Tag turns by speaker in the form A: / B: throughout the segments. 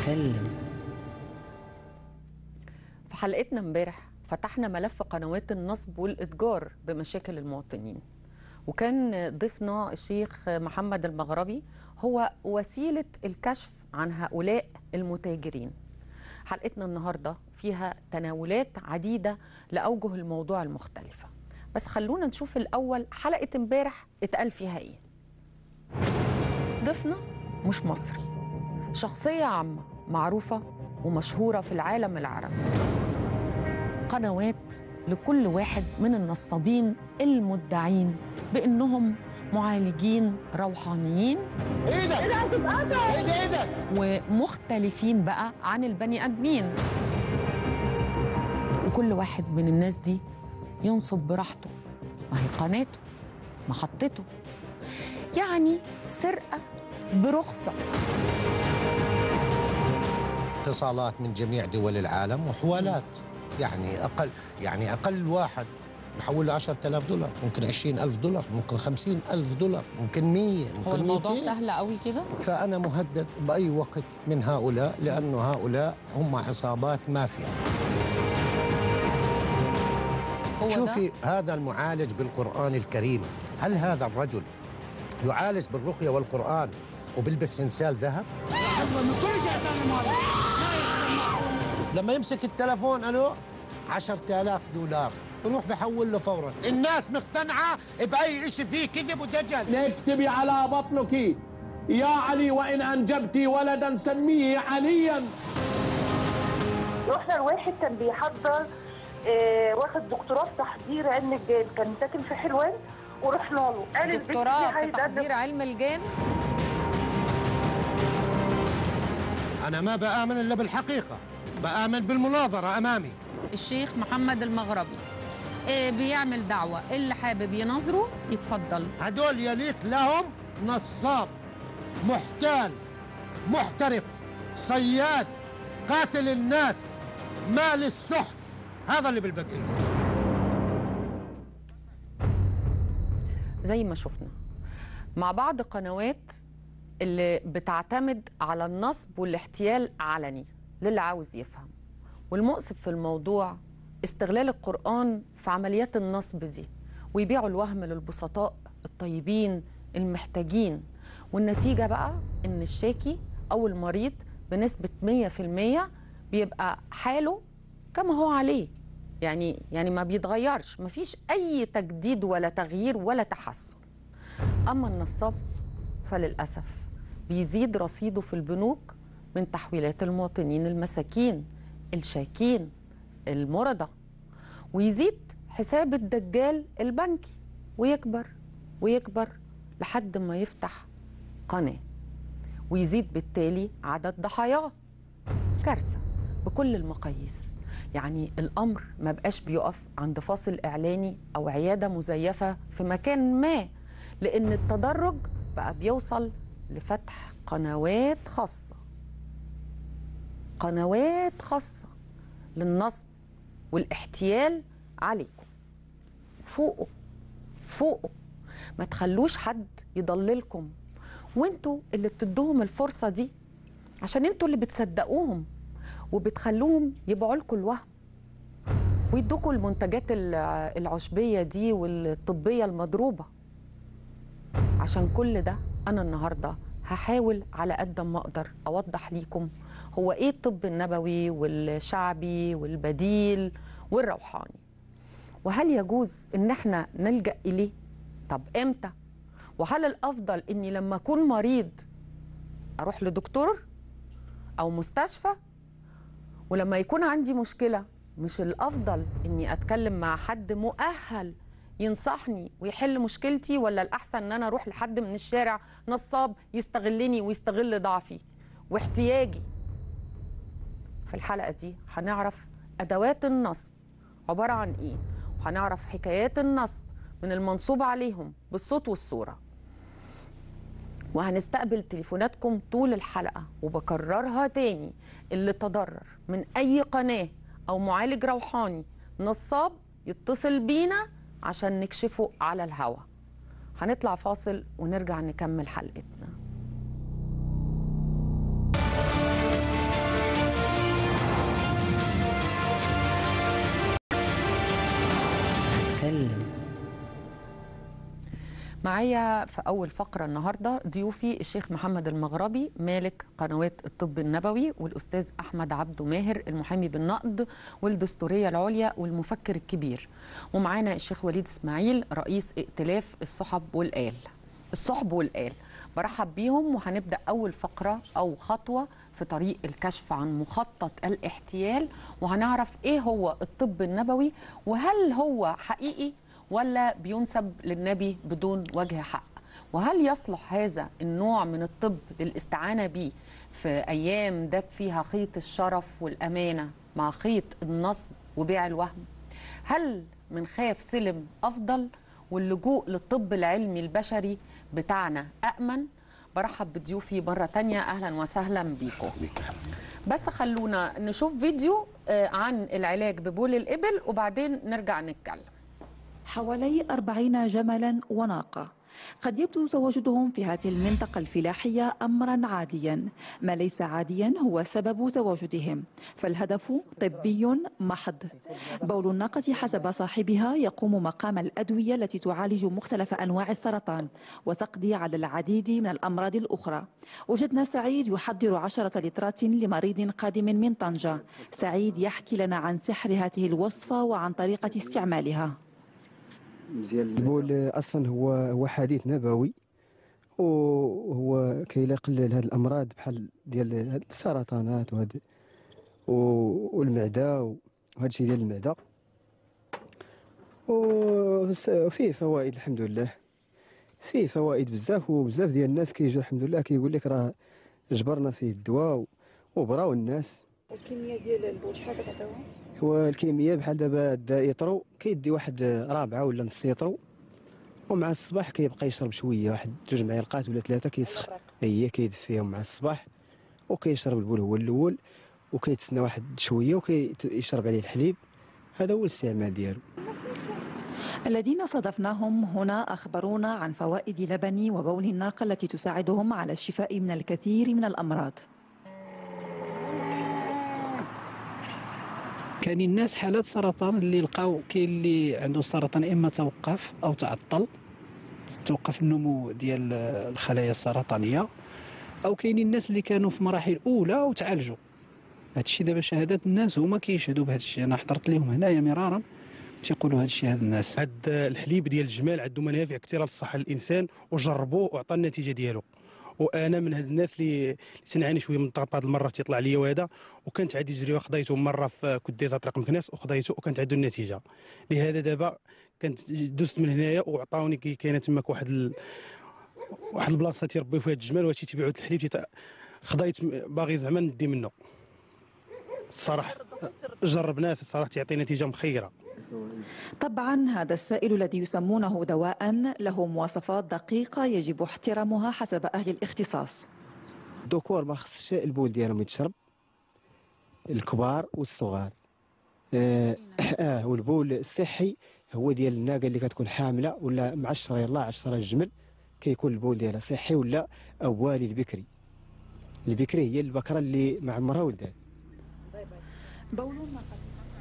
A: بتتكلم في حلقتنا امبارح فتحنا ملف قنوات النصب والاتجار بمشاكل المواطنين وكان ضيفنا الشيخ محمد المغربي هو وسيله الكشف عن هؤلاء المتاجرين حلقتنا النهارده فيها تناولات عديده لاوجه الموضوع المختلفه بس خلونا نشوف الاول حلقه امبارح اتقال فيها ايه ضيفنا مش مصري شخصيه عامه معروفه ومشهوره في العالم العربي قنوات لكل واحد من النصابين المدعين بانهم معالجين روحانيين
B: ايه ده؟ ايه ده ايه ده؟ ايه ده؟
A: ومختلفين بقى عن البني ادمين وكل واحد من الناس دي ينصب براحته ما هي قناته محطته يعني سرقه برخصه
C: اتصالات من جميع دول العالم وحوالات يعني اقل يعني اقل واحد بحول له 10000 دولار ممكن 20000 دولار ممكن 50000 دولار ممكن 100 ممكن
A: هو الموضوع
C: 200.
A: سهل قوي كده
C: فانا مهدد باي وقت من هؤلاء لانه هؤلاء هم عصابات مافيا
A: هو
C: شوفي
A: ده
C: هذا المعالج بالقران الكريم هل هذا الرجل يعالج بالرقيه والقران وبيلبس سنسال ذهب
B: حفظا من كل شيطان مارد لا يسمعون
C: لما يمسك التلفون الو 10000 دولار يروح بحول له فورا الناس مقتنعه باي شيء فيه كذب ودجل
D: اكتبي على بطنك يا علي وإن أنجبت ولدا سميه عليا
E: رحنا لواحد كان بيحضر آه واخد دكتوراه في تحضير علم الجان كان ساكن في حلوان ورحنا له قال البنت دي
A: دكتوراه في
E: هيتقدم-
A: تحضير علم الجان
C: انا ما بامن الا بالحقيقه بامن بالمناظره امامي
A: الشيخ محمد المغربي إيه بيعمل دعوة اللي حابب ينظره يتفضل
C: هدول يليق لهم نصاب محتال محترف صياد قاتل الناس مال السحت هذا اللي بالبكي
A: زي ما شفنا مع بعض قنوات اللي بتعتمد على النصب والاحتيال علني للي عاوز يفهم والمؤسف في الموضوع استغلال القرآن في عمليات النصب دي ويبيعوا الوهم للبسطاء الطيبين المحتاجين والنتيجة بقى إن الشاكي أو المريض بنسبة 100% بيبقى حاله كما هو عليه يعني يعني ما بيتغيرش ما فيش أي تجديد ولا تغيير ولا تحسن أما النصاب فللأسف بيزيد رصيده في البنوك من تحويلات المواطنين المساكين الشاكين المرضى ويزيد حساب الدجال البنكي ويكبر ويكبر لحد ما يفتح قناة ويزيد بالتالي عدد ضحاياه كارثة بكل المقاييس يعني الأمر ما بقاش بيقف عند فاصل إعلاني أو عيادة مزيفة في مكان ما لأن التدرج بقى بيوصل لفتح قنوات خاصة قنوات خاصة للنصب والاحتيال عليكم فوقوا فوقوا ما تخلوش حد يضللكم وانتوا اللي بتدوهم الفرصة دي عشان انتوا اللي بتصدقوهم وبتخلوهم يبيعوا لكم الوهم ويدوكوا المنتجات الع- العشبية دي والطبية المضروبة عشان كل ده أنا النهاردة هحاول على قد ما أقدر أوضح ليكم هو إيه الطب النبوي والشعبي والبديل والروحاني وهل يجوز إن احنا نلجأ إليه؟ طب إمتى؟ وهل الأفضل إني لما أكون مريض أروح لدكتور أو مستشفى ولما يكون عندي مشكلة مش الأفضل إني أتكلم مع حد مؤهل ينصحني ويحل مشكلتي ولا الأحسن إن أنا أروح لحد من الشارع نصاب يستغلني ويستغل ضعفي واحتياجي في الحلقة دي هنعرف أدوات النصب عبارة عن إيه وهنعرف حكايات النصب من المنصوب عليهم بالصوت والصورة وهنستقبل تليفوناتكم طول الحلقة وبكررها تاني اللي تضرر من أي قناة أو معالج روحاني نصاب يتصل بينا عشان نكشفه على الهوا هنطلع فاصل ونرجع نكمل حلقتنا معايا في أول فقرة النهاردة ضيوفي الشيخ محمد المغربي مالك قنوات الطب النبوي والأستاذ أحمد عبده ماهر المحامي بالنقد والدستورية العليا والمفكر الكبير ومعانا الشيخ وليد إسماعيل رئيس ائتلاف الصحب والآل الصحب والآل برحب بيهم وهنبدأ أول فقرة أو خطوة في طريق الكشف عن مخطط الاحتيال وهنعرف إيه هو الطب النبوي وهل هو حقيقي ولا بينسب للنبي بدون وجه حق وهل يصلح هذا النوع من الطب للاستعانة به في أيام داب فيها خيط الشرف والأمانة مع خيط النصب وبيع الوهم هل من خاف سلم أفضل واللجوء للطب العلمي البشري بتاعنا أأمن برحب بضيوفي مرة تانية أهلا وسهلا بيكم بس خلونا نشوف فيديو آه، عن العلاج ببول الإبل وبعدين نرجع نتكلم
F: حوالي أربعين جملا وناقة قد يبدو تواجدهم في هذه المنطقة الفلاحية أمرا عاديا ما ليس عاديا هو سبب تواجدهم فالهدف طبي محض بول الناقة حسب صاحبها يقوم مقام الأدوية التي تعالج مختلف أنواع السرطان وتقضي على العديد من الأمراض الأخرى وجدنا سعيد يحضر عشرة لترات لمريض قادم من طنجة سعيد يحكي لنا عن سحر هذه الوصفة وعن طريقة استعمالها
G: البول اصلا هو هو حديث نبوي وهو كي لا يقلل هذه الامراض بحال ديال هاد السرطانات وهاد و- والمعده وهذا الشيء ديال المعده وس- وفيه فوائد الحمد لله فيه فوائد بزاف وبزاف ديال الناس كيجوا الحمد لله كيقول لك راه جبرنا فيه الدواء وبراو الناس
F: والكمية ديال البول شحال كتعطيوها؟
G: هو الكميه بحال دابا دا يطرو كيدي واحد رابعه ولا نص يطرو ومع الصباح كيبقى يشرب شويه واحد جوج معلقات ولا ثلاثه كيسخ هي كيدفيهم مع الصباح وكيشرب البول هو الاول وكيتسنى واحد شويه وكيشرب عليه الحليب هذا هو الاستعمال ديالو
F: الذين صادفناهم هنا أخبرونا عن فوائد لبن وبول الناقة التي تساعدهم على الشفاء من الكثير من الأمراض
B: كاينين ناس حالات سرطان اللي لقاو كاين اللي عنده السرطان اما توقف او تعطل توقف النمو ديال الخلايا السرطانيه او كاينين الناس اللي كانوا في مراحل اولى وتعالجوا هذا الشيء دابا شهادات الناس هما كيشهدوا بهذا الشيء انا حضرت لهم هنايا مرارا تيقولوا هذا الشيء هاد الناس
H: هاد الحليب ديال الجمال عنده منافع كثيره للصحه للانسان وجربوه وعطى النتيجه ديالو وانا من هاد الناس اللي اللي تنعاني شويه من الضغط بعض المرات تيطلع ليا وهذا وكانت عندي تجربه خضيته مره في كديزه طريق مكناس وخضيته وكانت عنده النتيجه لهذا دابا كنت دزت من هنايا وعطاوني كي كاينه تماك واحد ال... واحد البلاصه تيربيو فيها الجمال وهادشي تيبيعوا الحليب تيت... خضيت باغي زعما ندي منه الصراحه جربناه الصراحه تيعطي نتيجه مخيره
F: طبعا هذا السائل الذي يسمونه دواء له مواصفات دقيقة يجب احترامها حسب أهل الاختصاص
G: الذكور ما خصش البول ديالهم يتشرب الكبار والصغار آه, اه والبول الصحي هو ديال الناقه اللي كتكون حامله ولا معشره يلاه عشره الجمل كيكون البول ديالها صحي ولا اوالي البكري البكري هي البكره اللي ما عمرها ولدات
F: بول الناقة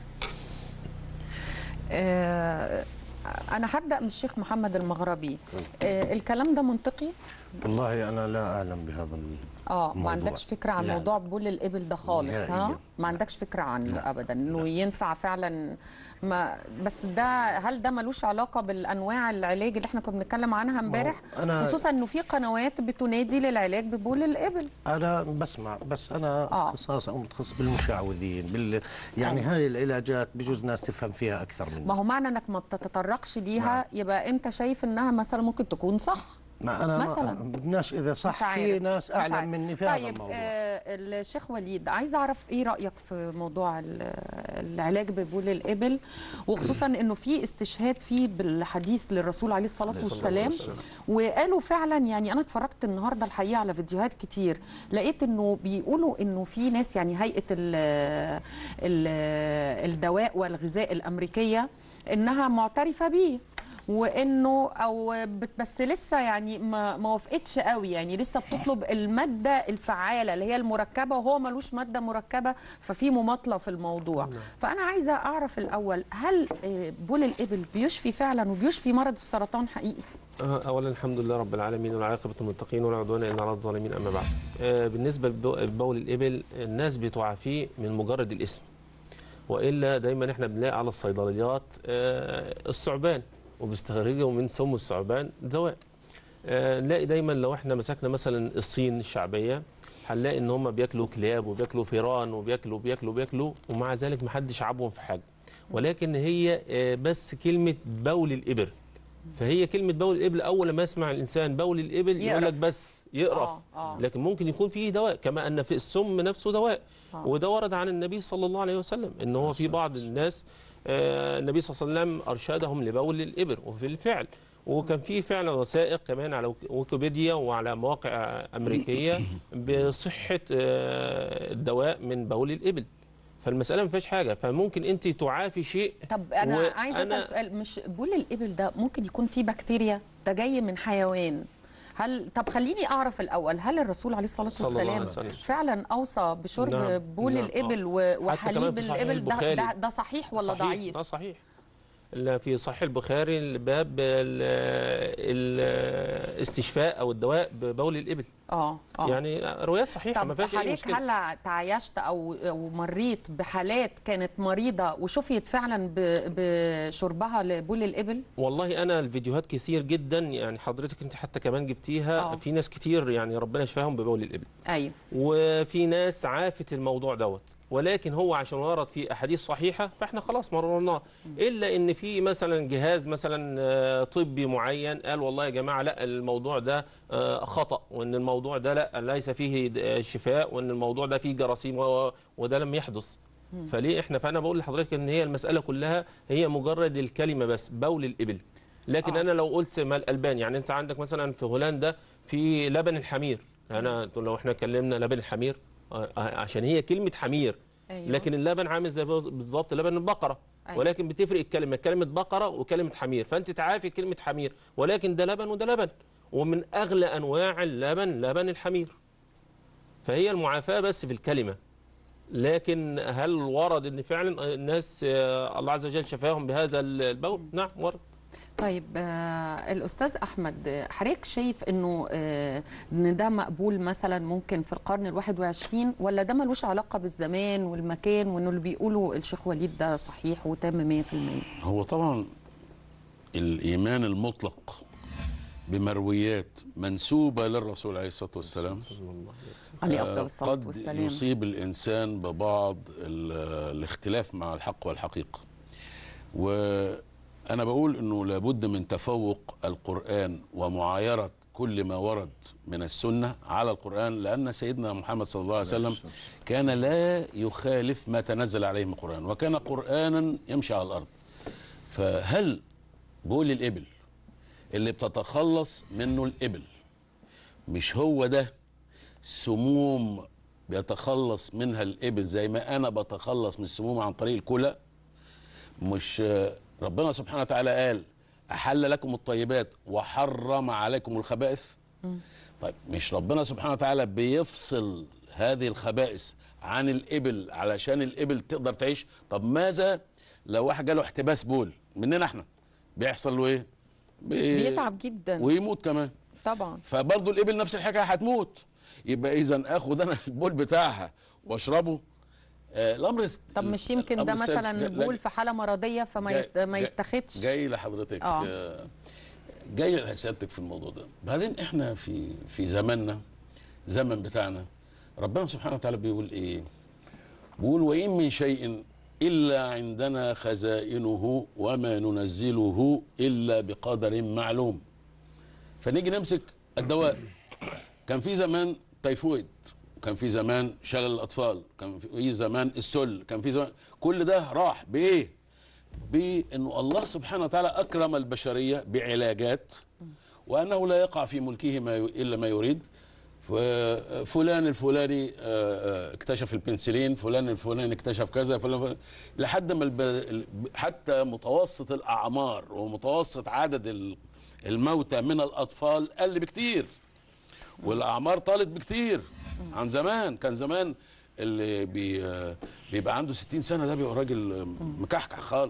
A: آه، أنا هبدأ من الشيخ محمد المغربي آه، الكلام ده منطقي؟
C: والله انا لا اعلم بهذا ال-
A: اه ما
C: موضوع.
A: عندكش فكره عن
C: لا.
A: موضوع بول الابل ده خالص ها
C: نهائياً.
A: ما عندكش فكره عنه
C: لا.
A: ابدا انه ينفع فعلا ما بس ده هل ده ملوش علاقه بالانواع العلاج اللي احنا كنا بنتكلم عنها امبارح
C: أنا-
A: خصوصا انه في قنوات بتنادي للعلاج ببول الابل
C: انا بسمع بس انا
A: آه.
C: اختصاص او متخصص بالمشعوذين بال يعني هاي العلاجات بجوز ناس تفهم فيها اكثر مني
A: ما هو معنى انك ما بتتطرقش ليها يبقى انت شايف انها مثلا ممكن تكون صح
C: ما انا
A: مثلاً.
C: ما بدناش اذا
A: مش
C: صح
A: عارف.
C: في ناس
A: مش
C: اعلم
A: عارف.
C: مني في
A: طيب
C: هذا الموضوع
A: آه الشيخ وليد عايز اعرف ايه رايك في موضوع ال- العلاج ببول الابل وخصوصا انه في استشهاد فيه بالحديث للرسول عليه الصلاه والسلام وقالوا فعلا يعني انا اتفرجت النهارده الحقيقه على فيديوهات كتير لقيت انه بيقولوا انه في ناس يعني هيئه ال ال الدواء والغذاء الامريكيه انها معترفه بيه وانه او بت- بس لسه يعني ما ما وافقتش قوي يعني لسه بتطلب الماده الفعاله اللي هي المركبه وهو ملوش ماده مركبه ففي مماطله في الموضوع فانا عايزه اعرف الاول هل آه، بول الابل بيشفي فعلا وبيشفي مرض السرطان حقيقي
I: آه، اولا الحمد لله رب العالمين والعاقبه للمتقين ولا عدوان الا على الظالمين اما بعد آه، بالنسبه لبو- لبول الابل الناس بتعافيه من مجرد الاسم والا دايما احنا بنلاقي على الصيدليات آه، الثعبان وبيستخرجوا من سم الثعبان دواء آه، نلاقي دايما لو احنا مسكنا مثلا الصين الشعبيه هنلاقي ان هم بياكلوا كلاب وبياكلوا فيران وبياكلوا بياكلوا بياكلوا ومع ذلك محدش عاجبهم في حاجه ولكن هي آه، بس كلمه بول الابر فهي كلمه بول الابل اول ما يسمع الانسان بول الابل يقول لك
A: يقرف.
I: بس يقرف
A: آه، آه.
I: لكن ممكن يكون فيه دواء كما ان في السم نفسه دواء
A: آه.
I: وده ورد عن النبي صلى الله عليه وسلم ان هو في بعض الناس آه، النبي صلى الله عليه وسلم ارشدهم لبول الابر وفي الفعل وكان في فعلا وثائق كمان على ويك- ويكيبيديا وعلى مواقع امريكيه بصحه آه، الدواء من بول الابل فالمساله ما فيهاش حاجه فممكن انت تعافي شيء
A: طب انا
I: وأنا-
A: عايزه اسال سؤال مش بول الابل ده ممكن يكون فيه بكتيريا ده جاي من حيوان هل طب خليني اعرف الاول هل الرسول عليه الصلاه
I: صلى الله عليه
A: والسلام
I: وسلم.
A: فعلا اوصى بشرب
I: نعم،
A: بول
I: نعم،
A: الابل
I: آه.
A: و-
I: حتى كمان
A: وحليب
I: في صحيح
A: الابل ده,
I: البخاري.
A: ده, ده صحيح ولا
I: صحيح.
A: ضعيف
I: اه صحيح لا في صحيح البخاري الباب ال- الاستشفاء او الدواء ببول الابل
A: اه اه
I: يعني روايات صحيحه ما
A: طب
I: فيهاش اي
A: حضرتك
I: مشكله
A: هل تعايشت او او مريت بحالات كانت مريضه وشفيت فعلا ب- بشربها لبول الابل
I: والله انا الفيديوهات كثير جدا يعني حضرتك انت حتى كمان جبتيها
A: آه.
I: في ناس كتير يعني ربنا يشفاهم ببول الابل
A: ايوه
I: وفي ناس عافت الموضوع دوت ولكن هو عشان ورد في احاديث صحيحه فاحنا خلاص مررناه الا ان في مثلا جهاز مثلا آه، طبي معين قال والله يا جماعه لا الموضوع ده آه، خطا وان الموضوع ده لا ليس فيه آه، شفاء وان الموضوع ده فيه جراثيم و- وده لم يحدث فليه احنا فانا بقول لحضرتك ان هي المساله كلها هي مجرد الكلمه بس بول الابل لكن
A: آه.
I: آه. انا لو قلت ما الالبان يعني انت عندك مثلا في هولندا في لبن الحمير انا لو احنا اتكلمنا لبن الحمير آه، آه، عشان هي كلمه حمير
A: أيوة.
I: لكن اللبن عامل زي بالظبط لبن البقره
A: أيوة.
I: ولكن بتفرق الكلمه كلمه بقره وكلمه حمير فانت تعافي كلمه حمير ولكن ده لبن وده لبن ومن اغلى انواع اللبن لبن الحمير فهي المعافاه بس في الكلمه لكن هل ورد ان فعلا الناس آه، الله عز وجل شفاهم بهذا البول نعم ورد
A: طيب آه الاستاذ احمد آه، حضرتك شايف انه آه ان ده مقبول مثلا ممكن في القرن الواحد وعشرين ولا ده ملوش علاقه بالزمان والمكان وانه اللي بيقولوا الشيخ وليد ده صحيح وتام 100%
J: هو طبعا الإيمان المطلق بمرويات منسوبة للرسول عليه الصلاة والسلام
A: عليه
J: آه،
A: افضل الصلاه
J: قد
A: والسلام
J: يصيب الإنسان ببعض ال- الاختلاف مع الحق والحقيقة وأنا بقول أنه لابد من تفوق القرآن ومعايرة كل ما ورد من السنة على القرآن لأن سيدنا محمد صلى الله عليه وسلم كان لا يخالف ما تنزل عليه من القرآن وكان قرآنا يمشي على الأرض فهل بول الإبل اللي بتتخلص منه الإبل مش هو ده سموم بيتخلص منها الإبل زي ما أنا بتخلص من السموم عن طريق الكلى مش ربنا سبحانه وتعالى قال أحل لكم الطيبات وحرم عليكم الخبائث طيب مش ربنا سبحانه وتعالى بيفصل هذه الخبائث عن الإبل علشان الإبل تقدر تعيش طب ماذا لو واحد جاله احتباس بول مننا احنا بيحصل له ايه بي-
A: بيتعب جدا
J: ويموت كمان
A: طبعا
J: فبرضه الإبل نفس الحكاية هتموت يبقى إذا آخد أنا البول بتاعها واشربه آه الأمر است-
A: طب مش يمكن ده
J: الأمر السادس-
A: مثلا
J: لا- لا-
A: بول في حاله مرضيه فما
J: جاي-
A: يت... ما
J: جاي-
A: يتاخدش
J: جاي لحضرتك
A: آه.
J: آه. جاي لسيادتك في الموضوع ده بعدين احنا في في زماننا زمن بتاعنا ربنا سبحانه وتعالى بيقول ايه بيقول وان من شيء الا عندنا خزائنه وما ننزله الا بقدر معلوم فنيجي نمسك الدواء كان في زمان تيفويد كان في زمان شلل الاطفال كان في زمان السل كان في زمان كل ده راح بايه بانه الله سبحانه وتعالى اكرم البشريه بعلاجات وانه لا يقع في ملكه ما ي- الا ما يريد ف- فلان الفلاني آه، آه، اكتشف البنسلين فلان الفلاني اكتشف كذا فلان فلان- لحد ما الب... ال- حتى متوسط الاعمار ومتوسط عدد ال- الموتى من الاطفال قل بكتير والاعمار طالت بكتير عن زمان كان زمان اللي بي بيبقى عنده 60 سنه ده بيبقى راجل مكحكح خالص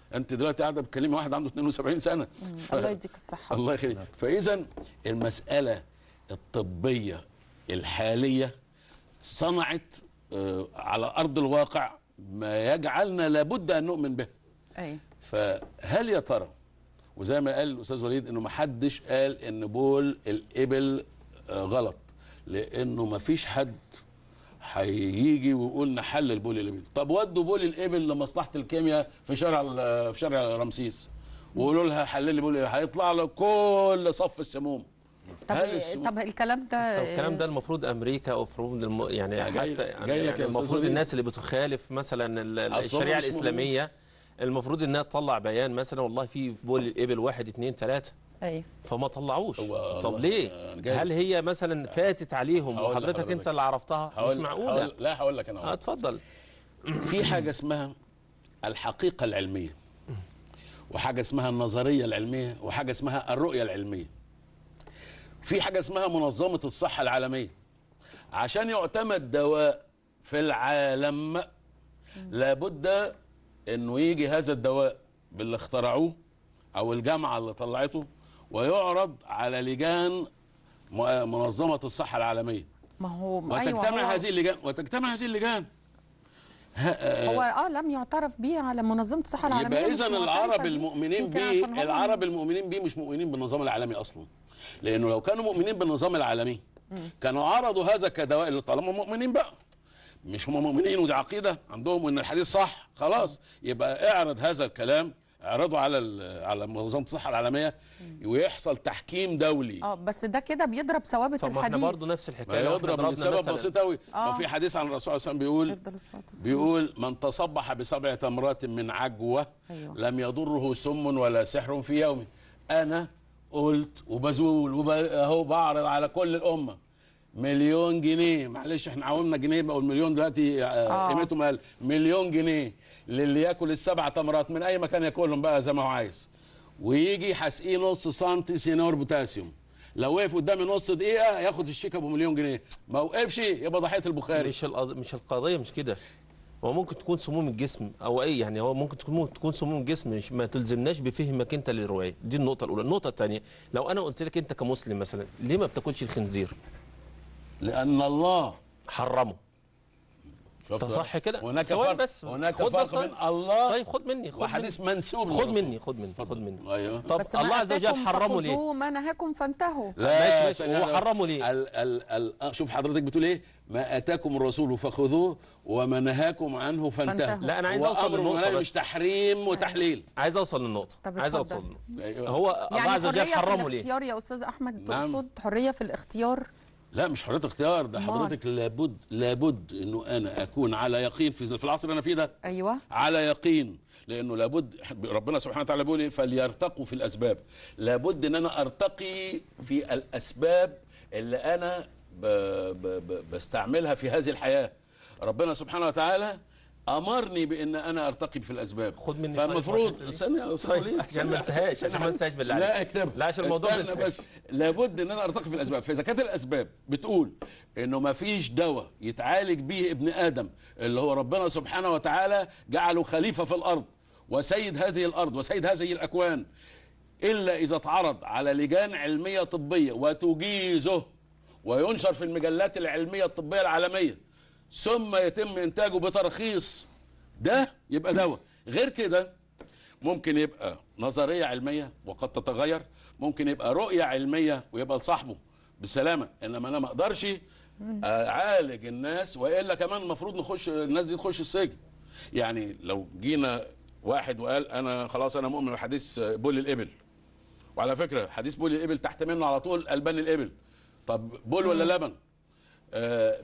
J: انت دلوقتي قاعده بتكلمي واحد عنده 72 سنه ف...
A: الله يديك الصحه
J: الله يخليك فاذا المساله الطبيه الحاليه صنعت آه، على ارض الواقع ما يجعلنا لابد ان نؤمن به
A: ايوه
J: فهل يا ترى وزي ما قال الاستاذ وليد انه ما حدش قال ان بول الابل آه، غلط لانه ما فيش حد هيجي ويقول نحلل بول الابل طب ودوا بول الابل لمصلحه الكيمياء في شارع ال- في شارع رمسيس وقولوا لها حلل لي بول الإبل. هيطلع له كل صف السموم
A: طب
J: هل السموم
A: طب الكلام ده
I: طب الكلام ده المفروض امريكا او المفروض الم... يعني
J: جاي-
I: حتى يعني
J: جاي لك يا أستاذ
I: المفروض
J: وليد.
I: الناس اللي بتخالف مثلا ال- ال-
J: أصل هم
I: الشريعه
J: مش
I: الاسلاميه المفروض انها تطلع بيان مثلا والله في بول الابل واحد اثنين ثلاثه
A: ايوه
I: فما طلعوش
J: هو
I: طب
J: الله-
I: ليه؟
J: أنا جاي
I: هل
J: بس-
I: هي مثلا فاتت عليهم
J: هقول
I: وحضرتك
J: لحضرتك.
I: انت اللي عرفتها؟ مش
J: هقول-
I: معقوله
J: هقول- لا هقول لك انا
I: اه اتفضل
J: في حاجه اسمها الحقيقه العلميه وحاجه اسمها النظريه العلميه وحاجه اسمها الرؤيه العلميه في حاجه اسمها منظمه الصحه العالميه عشان يعتمد دواء في العالم لابد انه يجي هذا الدواء باللي اخترعوه او الجامعه اللي طلعته ويعرض على لجان م- منظمه الصحه العالميه
A: ما هو
J: وتجتمع
A: أيوة هو,
J: هذه اللجان وتجتمع هذه اللجان
A: هو اه لم يعترف به على منظمه الصحه العالميه
J: يبقى
A: مش
J: اذا
A: معترفة
J: العرب
A: بيه.
J: المؤمنين
A: يمكن
J: بيه
A: عشان هم-
J: العرب المؤمنين بيه مش مؤمنين بالنظام العالمي اصلا لانه لو كانوا مؤمنين بالنظام العالمي كانوا عرضوا هذا كدواء اللي طالما مؤمنين بقى مش هم مؤمنين ودي عقيده عندهم ان الحديث صح خلاص يبقى اعرض هذا الكلام اعرضه على ال- على منظمه الصحه العالميه ويحصل تحكيم دولي
A: اه بس ده كده بيضرب ثوابت
I: طب ما
A: الحديث
I: احنا برضه نفس
J: ما
I: الحكايه لو احنا
J: يضرب
I: ضربنا
J: لسبب
I: مثلا
J: بسيط قوي
A: آه.
J: ما في حديث عن الرسول صلى الله عليه وسلم بيقول
A: يفضل الصلاة والسلام.
J: بيقول من تصبح بسبع تمرات من عجوة
A: أيوة.
J: لم يضره سم ولا سحر في يومه أنا قلت وبزول وب- أهو بعرض على كل الأمة مليون جنيه معلش احنا عاومنا جنيه بقى والمليون دلوقتي آه،
A: آه.
J: قيمتهم قال مليون جنيه للي ياكل السبع تمرات من اي مكان ياكلهم بقى زي ما هو عايز ويجي حسقيه نص سنتي سينور بوتاسيوم لو وقف قدامي نص دقيقه ياخد الشيك ابو مليون جنيه ما وقفش يبقى ضحيه البخاري
I: مش القض... مش القضيه مش كده هو ممكن تكون سموم الجسم او اي يعني هو ممكن تكون تكون سموم الجسم مش ما تلزمناش بفهمك انت للروايه دي النقطه الاولى النقطه الثانيه لو انا قلت لك انت كمسلم مثلا ليه ما بتاكلش الخنزير
J: لان الله
I: حرمه
J: شفت
I: طب صح كده
J: هناك
I: ثواني
J: فرق
I: بس
J: هناك
I: خد
J: فرق
I: بس
J: بين الله
I: طيب خد مني خد
J: وحديث
I: مني
J: منسوب
I: خد
J: للرسول.
I: مني خد مني خد مني
J: ايوه
I: طب
A: بس ما
I: الله عز وجل
A: آتاكم
I: حرمه ليه
A: فخذوه ما نهاكم فانتهوا
I: ماشي، ماشي.
J: ثانية
I: هو
J: واحدة.
I: حرمه ليه؟
J: ال ال ال آه، شوف حضرتك بتقول ايه ما اتاكم الرسول فخذوه وما نهاكم عنه فانتهوا
A: فانتهوا.
I: لا انا عايز
J: هو
I: اوصل
J: أمر
I: للنقطه
J: ونهي
I: بس
J: مش تحريم وتحليل
I: عايز اوصل للنقطه
A: طب
I: عايز
A: اتفضل.
I: اوصل للنقطة.
J: أيوة.
I: هو الله
A: يعني
I: عز وجل
A: حريه في
I: حرمه ليه
A: الاختيار يا استاذ احمد
J: نعم.
A: تقصد حريه في الاختيار
J: لا مش حريه اختيار ده
A: أمال.
J: حضرتك لابد لابد انه انا اكون على يقين في في العصر اللي انا فيه ده
A: ايوه
J: على يقين لانه لابد ربنا سبحانه وتعالى بيقول ايه فليرتقوا في الاسباب لابد ان انا ارتقي في الاسباب اللي انا ب ب ب بستعملها في هذه الحياه ربنا سبحانه وتعالى امرني بان انا ارتقي في الاسباب
I: خد مني طيب
J: فالمفروض
I: الحتة دي.
J: استنى يا استاذ
I: طيب،
J: وليد
I: عشان ما انساهاش عشان ما انساهاش بالله
J: لا
I: عليك.
J: اكتبها
I: لا عشان الموضوع ما
J: استنى
I: انساهاش
J: بس لابد ان انا ارتقي في الاسباب فاذا كانت الاسباب بتقول انه ما فيش دواء يتعالج به ابن ادم اللي هو ربنا سبحانه وتعالى جعله خليفه في الارض وسيد هذه الارض وسيد هذه الاكوان الا اذا اتعرض على لجان علميه طبيه وتجيزه وينشر في المجلات العلميه الطبيه العالميه ثم يتم انتاجه بترخيص ده يبقى دواء غير كده ممكن يبقى نظريه علميه وقد تتغير ممكن يبقى رؤيه علميه ويبقى لصاحبه بسلامه انما انا ما اقدرش اعالج الناس والا كمان المفروض نخش الناس دي تخش السجن يعني لو جينا واحد وقال انا خلاص انا مؤمن بحديث بول الابل وعلى فكره حديث بول الابل تحت منه على طول البان الابل طب بول ولا لبن آه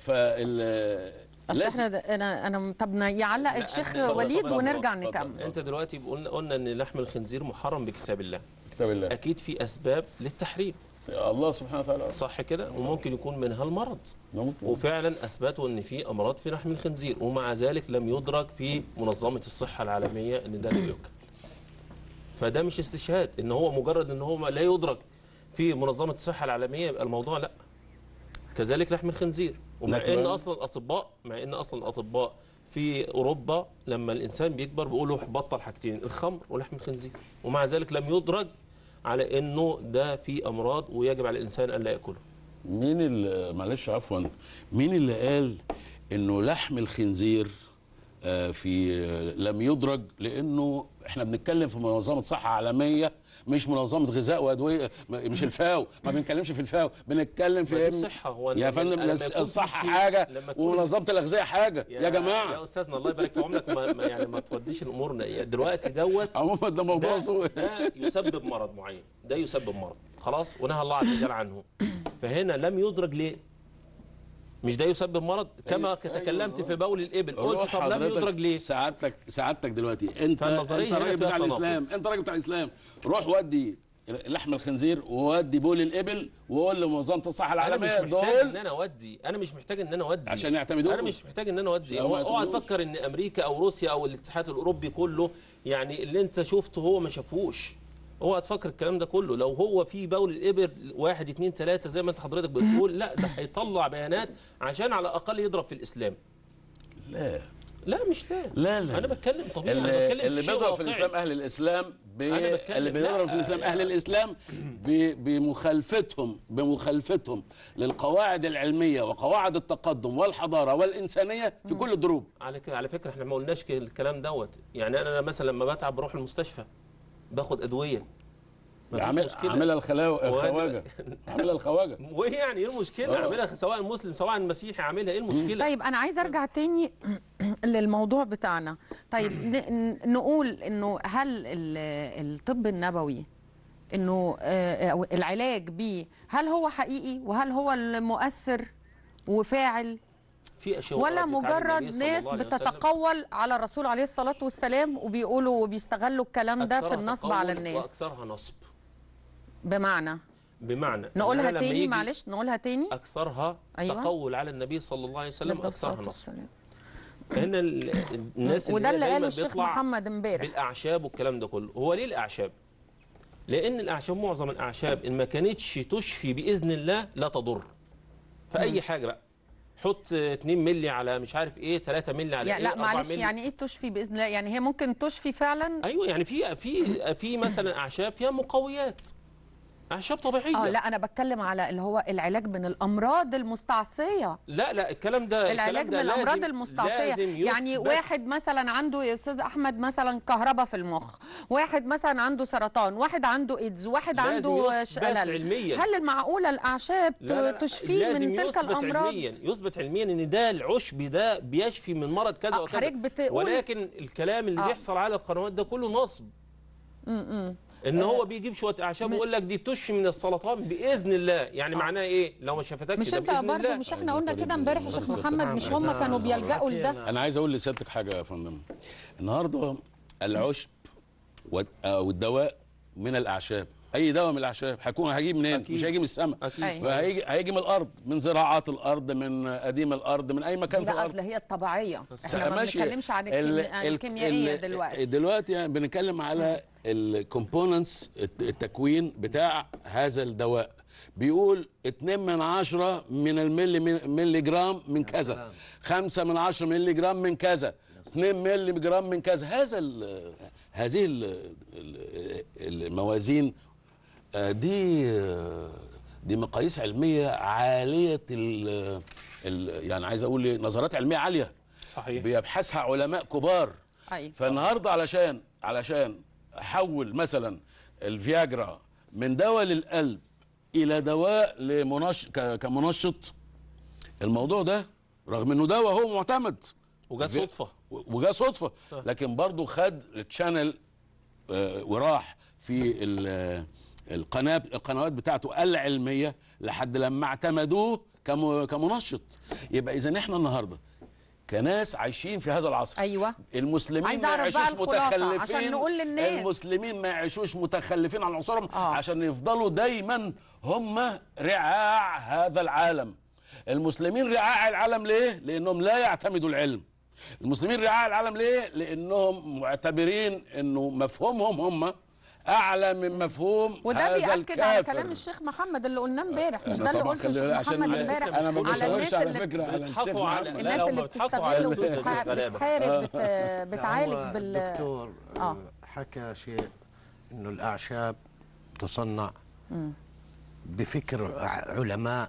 J: فال
A: اصل
J: لازم-
A: احنا ده- انا انا طب ن- يعلق
I: لا،
A: الشيخ
I: اتفضل،
A: وليد
I: اتفضل،
A: ونرجع
J: اتفضل.
A: نكمل
I: انت دلوقتي قلنا قلنا ان لحم الخنزير محرم بكتاب الله
J: كتاب الله
I: اكيد في اسباب للتحريم
J: الله سبحانه وتعالى
I: صح كده وممكن يكون منها المرض
J: ممكن.
I: وفعلا اثبتوا ان في امراض في لحم الخنزير ومع ذلك لم يدرك في منظمه الصحه العالميه ان ده لا يؤكل فده مش استشهاد ان هو مجرد ان هو لا يدرك في منظمه الصحه العالميه يبقى الموضوع لا كذلك لحم الخنزير ومع
J: لكن
I: ان
J: بقى-
I: اصلا الاطباء مع ان اصلا الاطباء في اوروبا لما الانسان بيكبر بيقولوا بطل حاجتين الخمر ولحم الخنزير ومع ذلك لم يدرج على انه ده في امراض ويجب على الانسان ان لا ياكله
J: مين اللي معلش عفوا مين اللي قال انه لحم الخنزير آه، في آه، لم يدرج لانه احنا بنتكلم في منظمه صحه عالميه مش منظمه غذاء وادويه م- مش الفاو ما بنتكلمش في الفاو بنتكلم
I: ما
J: في
I: دي
J: إن-
I: الصحة، هو
J: يا
I: لما-
J: فندم
I: لما
J: الص-
I: يكون في
J: الصحه
I: شيء-
J: حاجه
I: لما يكون-
J: ومنظمه الغذاء حاجه يا, جماعه
I: يا استاذنا الله يبارك في عمرك ما ما- يعني ما توديش الامور دلوقتي دوت
J: عموما ده موضوع
I: ده,
J: سوء
I: ده يسبب مرض معين ده يسبب مرض خلاص ونهى الله عز وجل عنه فهنا لم يدرج ليه مش ده يسبب مرض كما
J: أيوة،
I: تكلمت
J: أيوة.
I: في بول الابل قلت
J: روح
I: طب لم
J: حضرتك
I: يدرج ليه
J: سعادتك سعادتك دلوقتي انت
I: فالنظرية
J: انت
I: هنا
J: راجل
I: فيها
J: بتاع
I: تناقض.
J: الاسلام انت راجل بتاع الاسلام روح ودي لحم الخنزير وودي بول الابل وقول لمنظمه الصحه
I: انا مش
J: العالميه
I: محتاج ان
J: دول
I: انا اودي انا مش محتاج ان انا اودي
J: عشان يعتمدوه.
I: انا مش محتاج ان انا اودي
J: عشان ما
I: هو اوعى
J: يعتمدوش.
I: تفكر ان امريكا او روسيا او الاتحاد الاوروبي كله يعني اللي انت شفته هو ما شافوش اوعى تفكر الكلام ده كله لو هو في بول الابر واحد اتنين تلاته زي ما انت حضرتك بتقول لا ده هيطلع بيانات عشان على الاقل يضرب في الاسلام
J: لا
I: لا مش لا
J: لا لا
I: انا بتكلم طبيعي انا
J: اللي,
I: بتكلم
J: اللي
I: في شيء
J: بيضرب في
I: واقعي.
J: الاسلام اهل الاسلام بي
I: أنا بتكلم-
J: اللي بيضرب في
I: لا،
J: الاسلام
I: يا-
J: اهل الاسلام بي- بمخالفتهم بمخالفتهم للقواعد العلميه وقواعد التقدم والحضاره والانسانيه في كل الدروب
I: على كده على فكره احنا ما قلناش كده الكلام دوت يعني انا مثلا لما بتعب بروح المستشفى باخد ادويه مفيش
J: عامل
I: مشكلة.
J: عاملها الخلاو
I: وهذا-
J: الخواجه عاملها الخواجه
I: وايه يعني ايه المشكله
J: آه.
I: اعملها سواء مسلم سواء مسيحي عاملها ايه المشكله
A: طيب انا عايزه ارجع تاني للموضوع بتاعنا طيب ن- ن- نقول انه هل ال- الطب النبوي انه آه، أو العلاج بيه هل هو حقيقي وهل هو المؤثر وفاعل
I: في اشياء
A: ولا
I: وقعت على
A: مجرد
I: النبي صلى
A: ناس
I: الله عليه وسلم.
A: بتتقول على الرسول عليه الصلاه والسلام وبيقولوا وبيستغلوا الكلام ده في
I: أكثرها
A: النصب
I: تقول
A: على الناس
I: واكثرها نصب
A: بمعنى
I: بمعنى إن
A: نقولها
I: أنا لما
A: تاني
I: يجي
A: معلش نقولها تاني
I: اكثرها
A: أيوة.
I: تقول على النبي صلى الله عليه وسلم
A: عليه الصلاة
I: اكثرها نصب
A: والسلام.
I: هنا ال- الناس
A: وده
I: هي
A: اللي
I: دايماً
A: قاله الشيخ
I: بيطلع
A: محمد امبارح
I: بالاعشاب والكلام ده كله هو ليه الاعشاب لان الاعشاب معظم الاعشاب ان ما كانتش تشفي باذن الله لا تضر في اي حاجه بقى حط 2 مللي على مش عارف ايه 3 مللي على
A: يعني
I: ايه
A: لا
I: 4
A: معلش
I: مللي.
A: يعني ايه تشفي باذن الله يعني هي ممكن تشفي فعلا
I: ايوه يعني في في في مثلا اعشاب فيها مقويات اعشاب طبيعيه
A: اه لا انا بتكلم على اللي هو العلاج من الامراض المستعصيه
I: لا لا الكلام ده
A: العلاج
I: الكلام
A: من
I: ده
A: الامراض
I: لازم-
A: المستعصيه
I: لازم
A: يعني
I: يثبت.
A: واحد مثلا عنده يا استاذ احمد مثلا كهرباء في المخ واحد مثلا عنده سرطان واحد عنده ايدز واحد
I: لازم
A: عنده
I: يثبت
A: شلل
I: علميا.
A: هل المعقوله الاعشاب
I: لا لا لا
A: تشفيه
I: لازم
A: من تلك
I: يثبت
A: الامراض
I: علميا يثبت علميا ان ده العشب ده بيشفي من مرض كذا
A: آه،
I: وكذا
A: حضرتك بتقول-
I: ولكن الكلام اللي
A: آه.
I: بيحصل على القنوات ده كله نصب
A: م-م.
I: ان هو بيجيب شويه اعشاب ويقول لك دي تشفي من السرطان باذن الله يعني معناه ايه لو ما شفتكش
A: مش
I: ده
A: انت
I: باذن
A: برضه
I: الله
A: مش احنا قلنا كده امبارح يا شيخ محمد مش هم كانوا بيلجأوا لده
J: انا عايز اقول لسيادتك حاجه يا فندم النهارده العشب والد- آه، والدواء من الاعشاب اي دواء من الاعشاب هيكون هيجي منين
I: أكيد.
J: مش هيجي من السماء
I: أكيد.
A: أيوة.
J: فهيجي هيجي من الارض من زراعات الارض من قديم الارض من اي مكان
A: دي
J: في
A: بقى
J: الارض
A: اللي هي الطبيعيه احنا ما
J: ماشي.
A: بنتكلمش عن
J: ال-
A: الكيمي- عن
J: ال-
A: الكيميائيه
J: ال-
A: دلوقتي
J: دلوقتي يعني بنتكلم على الكومبوننتس التكوين بتاع هذا الدواء بيقول 2 من عشرة من الملي ملي جرام من كذا 5 من عشرة ملي جرام من كذا 2 ملي جرام من كذا هذا ال هذه ال ال الموازين آه، دي آه، دي مقاييس علميه عاليه ال ال يعني عايز اقول إيه، نظرات علميه عاليه
I: صحيح
J: بيبحثها علماء كبار
A: ايوه
J: فالنهارده علشان علشان احول مثلا الفياجرا من دواء للقلب الى دواء لمنش ك- كمنشط الموضوع ده رغم انه دواء هو معتمد
I: وجت
J: في-
I: صدفه
J: وجاء صدفه لكن برضه خد التشانل آه، وراح في ال- القناه القنوات بتاعته العلميه لحد لما اعتمدوه كم- كمنشط يبقى اذا احنا النهارده كناس عايشين في هذا العصر
A: ايوه
J: المسلمين
A: عايزة
J: ما
A: أعرف بقى
J: يعيشوش
A: الخلاصة
J: متخلفين
A: عشان نقول للناس.
J: المسلمين ما يعيشوش متخلفين عن عصورهم
A: آه.
J: عشان يفضلوا دايما هم رعاع هذا العالم المسلمين رعاع العالم ليه لانهم لا يعتمدوا العلم المسلمين رعاع العالم ليه لانهم معتبرين انه مفهومهم هم اعلى من مفهوم
A: وده
J: هذا
A: بيأكد على
J: الكافر.
A: كلام الشيخ محمد اللي قلناه امبارح مش
J: أنا
A: ده اللي
J: طبعاً
A: قلته
J: خلي
A: الشيخ
J: بالك عشان
A: محمد
J: ما-
A: امبارح
J: انا ما
A: على
J: بشاورش
A: الناس
J: على
A: اللي
J: فكره على الشيخ
I: بيضحكوا على-
J: محمد
I: لا،
A: الناس
I: لا،
A: اللي
I: هم بيضحكوا على
A: بتستغل
I: الأستاذ
A: وبتح-
I: الغلابة.
A: بتحارب بت...
C: لا،
A: بتعالج
C: هو
A: بال
C: الدكتور
A: آه.
C: آه. حكى شيء انه الاعشاب تصنع بفكر ع- علماء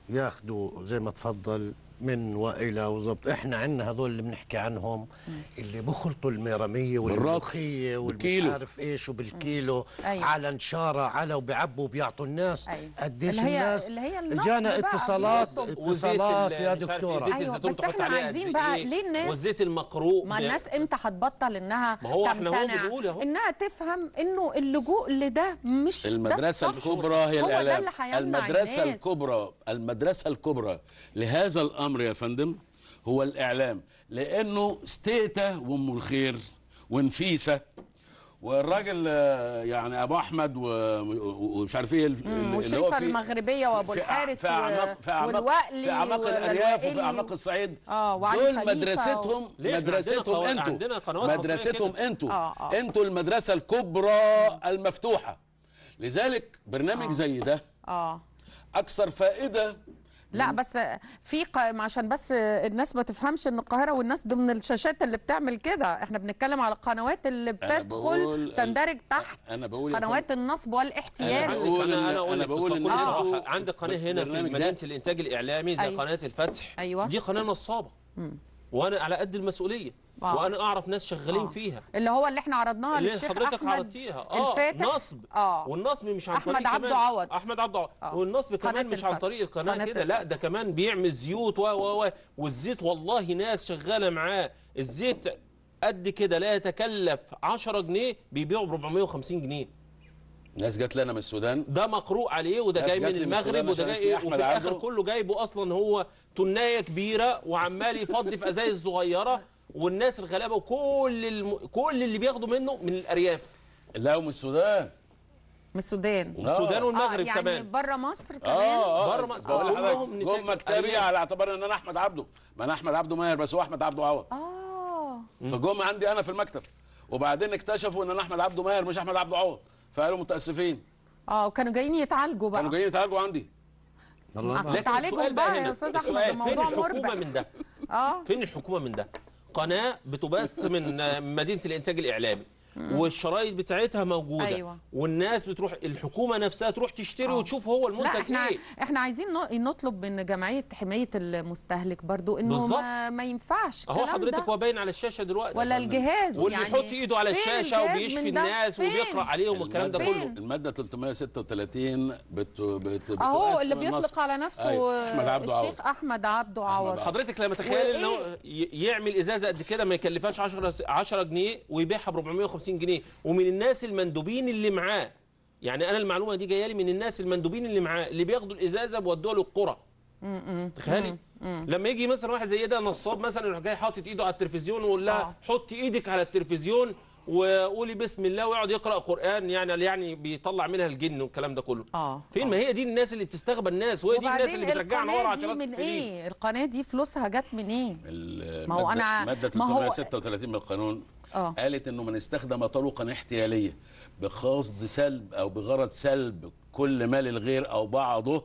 C: ياخذوا زي ما تفضل من والى وظبط احنا عندنا هذول اللي بنحكي عنهم اللي بخلطوا الميرميه والملوخيه والمش
J: بالكيلو.
C: عارف ايش وبالكيلو
A: أيوة.
C: على نشاره على وبيعبوا وبيعطوا الناس
A: أيوة.
C: قديش
A: اللي هي-
C: الناس
A: اللي هي النصب
C: جانا
A: بقى،
C: اتصالات
A: بينصب.
C: اتصالات
I: ال-
C: يا
I: مش عارف إيه،
C: دكتوره
I: زيت
A: أيوة،
I: الزيتون
A: بس
I: تحط
A: إحنا
I: عليه
A: عايزين
I: قد
A: بقى
I: إيه؟
A: ليه الناس-
I: والزيت المقروء
A: ما
I: ب-
A: الناس امتى هتبطل انها
I: ما هو إحنا هو
A: تمتنع
I: بنقول أهو.
A: انها تفهم انه اللجوء لده مش ده
J: المدرسة
A: الصح.
J: الكبرى هي
A: هو ده
J: الإعلام
A: اللي هيمنع
J: المدرسة
A: الناس.
J: الكبرى المدرسة الكبرى لهذا الأمر يا فندم هو الإعلام لأنه ستيتا وأم الخير ونفيسة والراجل آه، يعني ابو احمد و- و- ومش عارف ايه ال-
A: مم،
J: اللي هو
A: والشريفه
J: في-
A: المغربيه وابو
J: في-
A: الحارس
J: في اعماق في اعماق
A: والوقلي
J: في اعماق الارياف وفي
A: والوائلي
J: اعماق الصعيد
A: اه وعلي
J: دول
A: خليفة
J: مدرستهم
A: و...
I: ليه؟ إحنا
J: مدرستهم
I: عندنا قوا-
J: انتوا
I: عندنا قنوات مصرية
J: مدرستهم
I: كده.
J: انتوا
A: آه، آه.
J: انتوا المدرسه الكبرى المفتوحه لذلك برنامج زي ده
A: اه
J: اكثر فائده
A: لا بس في ق... عشان بس الناس ما تفهمش ان القاهره والناس ضمن الشاشات اللي بتعمل كده احنا بنتكلم على القنوات اللي
J: أنا بقول
A: بتدخل تندرج تحت
J: انا بقول يا
A: قنوات النصب والاحتيال
J: أنا
I: عندك
J: بقول
I: انا
J: إن-
I: انا اقول
J: أنا
I: لك
J: بقول
I: بصراحة-
J: إن
I: بصراحه
J: أنتوا
I: عندك قناه هنا في
J: البرنامج ده-
I: مدينه الانتاج الاعلامي زي
A: أيوة.
I: قناه الفتح
A: أيوة.
I: دي قناه نصابه وانا على قد المسؤوليه
A: آه.
I: وانا اعرف ناس شغالين
A: آه.
I: فيها
A: اللي هو اللي احنا عرضناها
I: اللي
A: للشيخ
I: حضرتك
A: احمد
I: عرضتيها اه
A: الفاتح
I: نصب
A: اه
I: والنصب مش عن
A: أحمد
I: طريق
A: عبده
I: كمان
A: عوض.
I: احمد عبده عوض
A: آه.
I: والنصب كمان
A: قناة
I: مش عن
A: الفتح.
I: طريق القناه
A: قناة
I: كده لا
A: الفتح.
I: ده كمان بيعمل زيوت و و و والزيت والله ناس شغاله معاه الزيت قد كده لا يتكلف 10 جنيه بيبيعه ب 450 جنيه
J: ناس جات لنا من السودان
I: ده مقروء عليه وده
J: ناس
I: جاي
J: جات
I: من
J: لي من
I: المغرب
J: السودان
I: وده
J: عشان
I: جاي
J: اسمي
I: ايه
J: أحمد
I: وفي الاخر
J: عبده.
I: كله جايبه اصلا هو تنايه كبيره وعمال يفضي في ازايز صغيره والناس الغلابه وكل الم... كل اللي بياخدوا منه من الارياف
J: لا ومن السودان
A: من السودان
I: والسودان والمغرب
A: آه يعني
I: كمان
A: بره مصر كمان
J: اه اه
I: بره ما-
J: بقول
I: آه.
J: لحضرتك
I: كلهم
J: جم
I: نتاج
J: مكتبي
I: أرياف.
J: على اعتبار ان انا احمد عبده ما انا احمد عبده ماهر بس هو احمد عبده عوض
A: اه
J: فجم عندي انا في المكتب وبعدين اكتشفوا ان انا احمد عبده ماهر مش احمد عبده عوض فقالوا متاسفين
A: اه وكانوا جايين يتعالجوا بقى
J: كانوا جايين يتعالجوا عندي
C: والله ما
A: لكن تعالجهم
I: السؤال
A: بقى
I: هنا،
A: يا استاذ احمد
I: السؤال فين
A: الموضوع
I: الحكومه
A: مربح
I: من ده
A: اه
I: فين الحكومه من ده قناه بتبث من آه، مدينه الانتاج الاعلامي والشرايط بتاعتها موجوده
A: أيوة.
I: والناس بتروح الحكومه نفسها تروح تشتري
A: آه.
I: وتشوف هو
A: لا
I: المنتج
A: احنا
I: ايه
A: احنا عايزين ن- نطلب من جمعيه حمايه المستهلك برضو انه
I: بالظبط.
A: ما, ما ينفعش
I: اهو
A: الكلام
I: حضرتك
A: ده.
I: هو باين على الشاشه دلوقتي
A: ولا الجهاز
I: واللي
A: يعني
I: يحط ايده على
A: فين
I: الشاشه
A: الجهاز
I: وبيشفي
A: من ده؟
I: الناس
A: فين؟
I: وبيقرا عليهم والكلام ده
J: المادة-
I: كله
J: الماده 336 بت بت
A: اهو
J: بتؤثر
A: اللي
J: النصب.
A: بيطلق على نفسه
J: أيوة. احمد عبده عوض
A: الشيخ احمد عبده عوض
I: حضرتك لما تخيل
A: وإيه؟
I: انه ي- يعمل ازازه قد كده ما يكلفهاش 10 س- 10 جنيه ويبيعها ب 450 جنيه ومن الناس المندوبين اللي معاه يعني انا المعلومه دي جايه لي من الناس المندوبين اللي معاه اللي بياخدوا الازازه بيودوها للقرى تخيلي لما يجي مثلا واحد زي ده نصاب مثلا يروح جاي حاطط ايده على التلفزيون ويقول لها
A: آه.
I: حطي ايدك على التلفزيون وقولي بسم الله ويقعد يقرا قران يعني يعني بيطلع منها الجن والكلام ده كله
A: اه
I: فين ما هي دي الناس اللي بتستغبى الناس وهي دي الناس
A: وبعدين
I: اللي بترجعنا ورا
A: القناه دي
I: عشرات
A: من
I: السنين
A: ايه القناه دي فلوسها جت منين
J: ال-
A: ما هو
J: مادة-
A: أنا-
J: ماده
A: ما هو-
J: 336 من القانون
A: اه
J: قالت انه من استخدم طرقا احتياليه بقصد سلب او بغرض سلب كل مال الغير او بعضه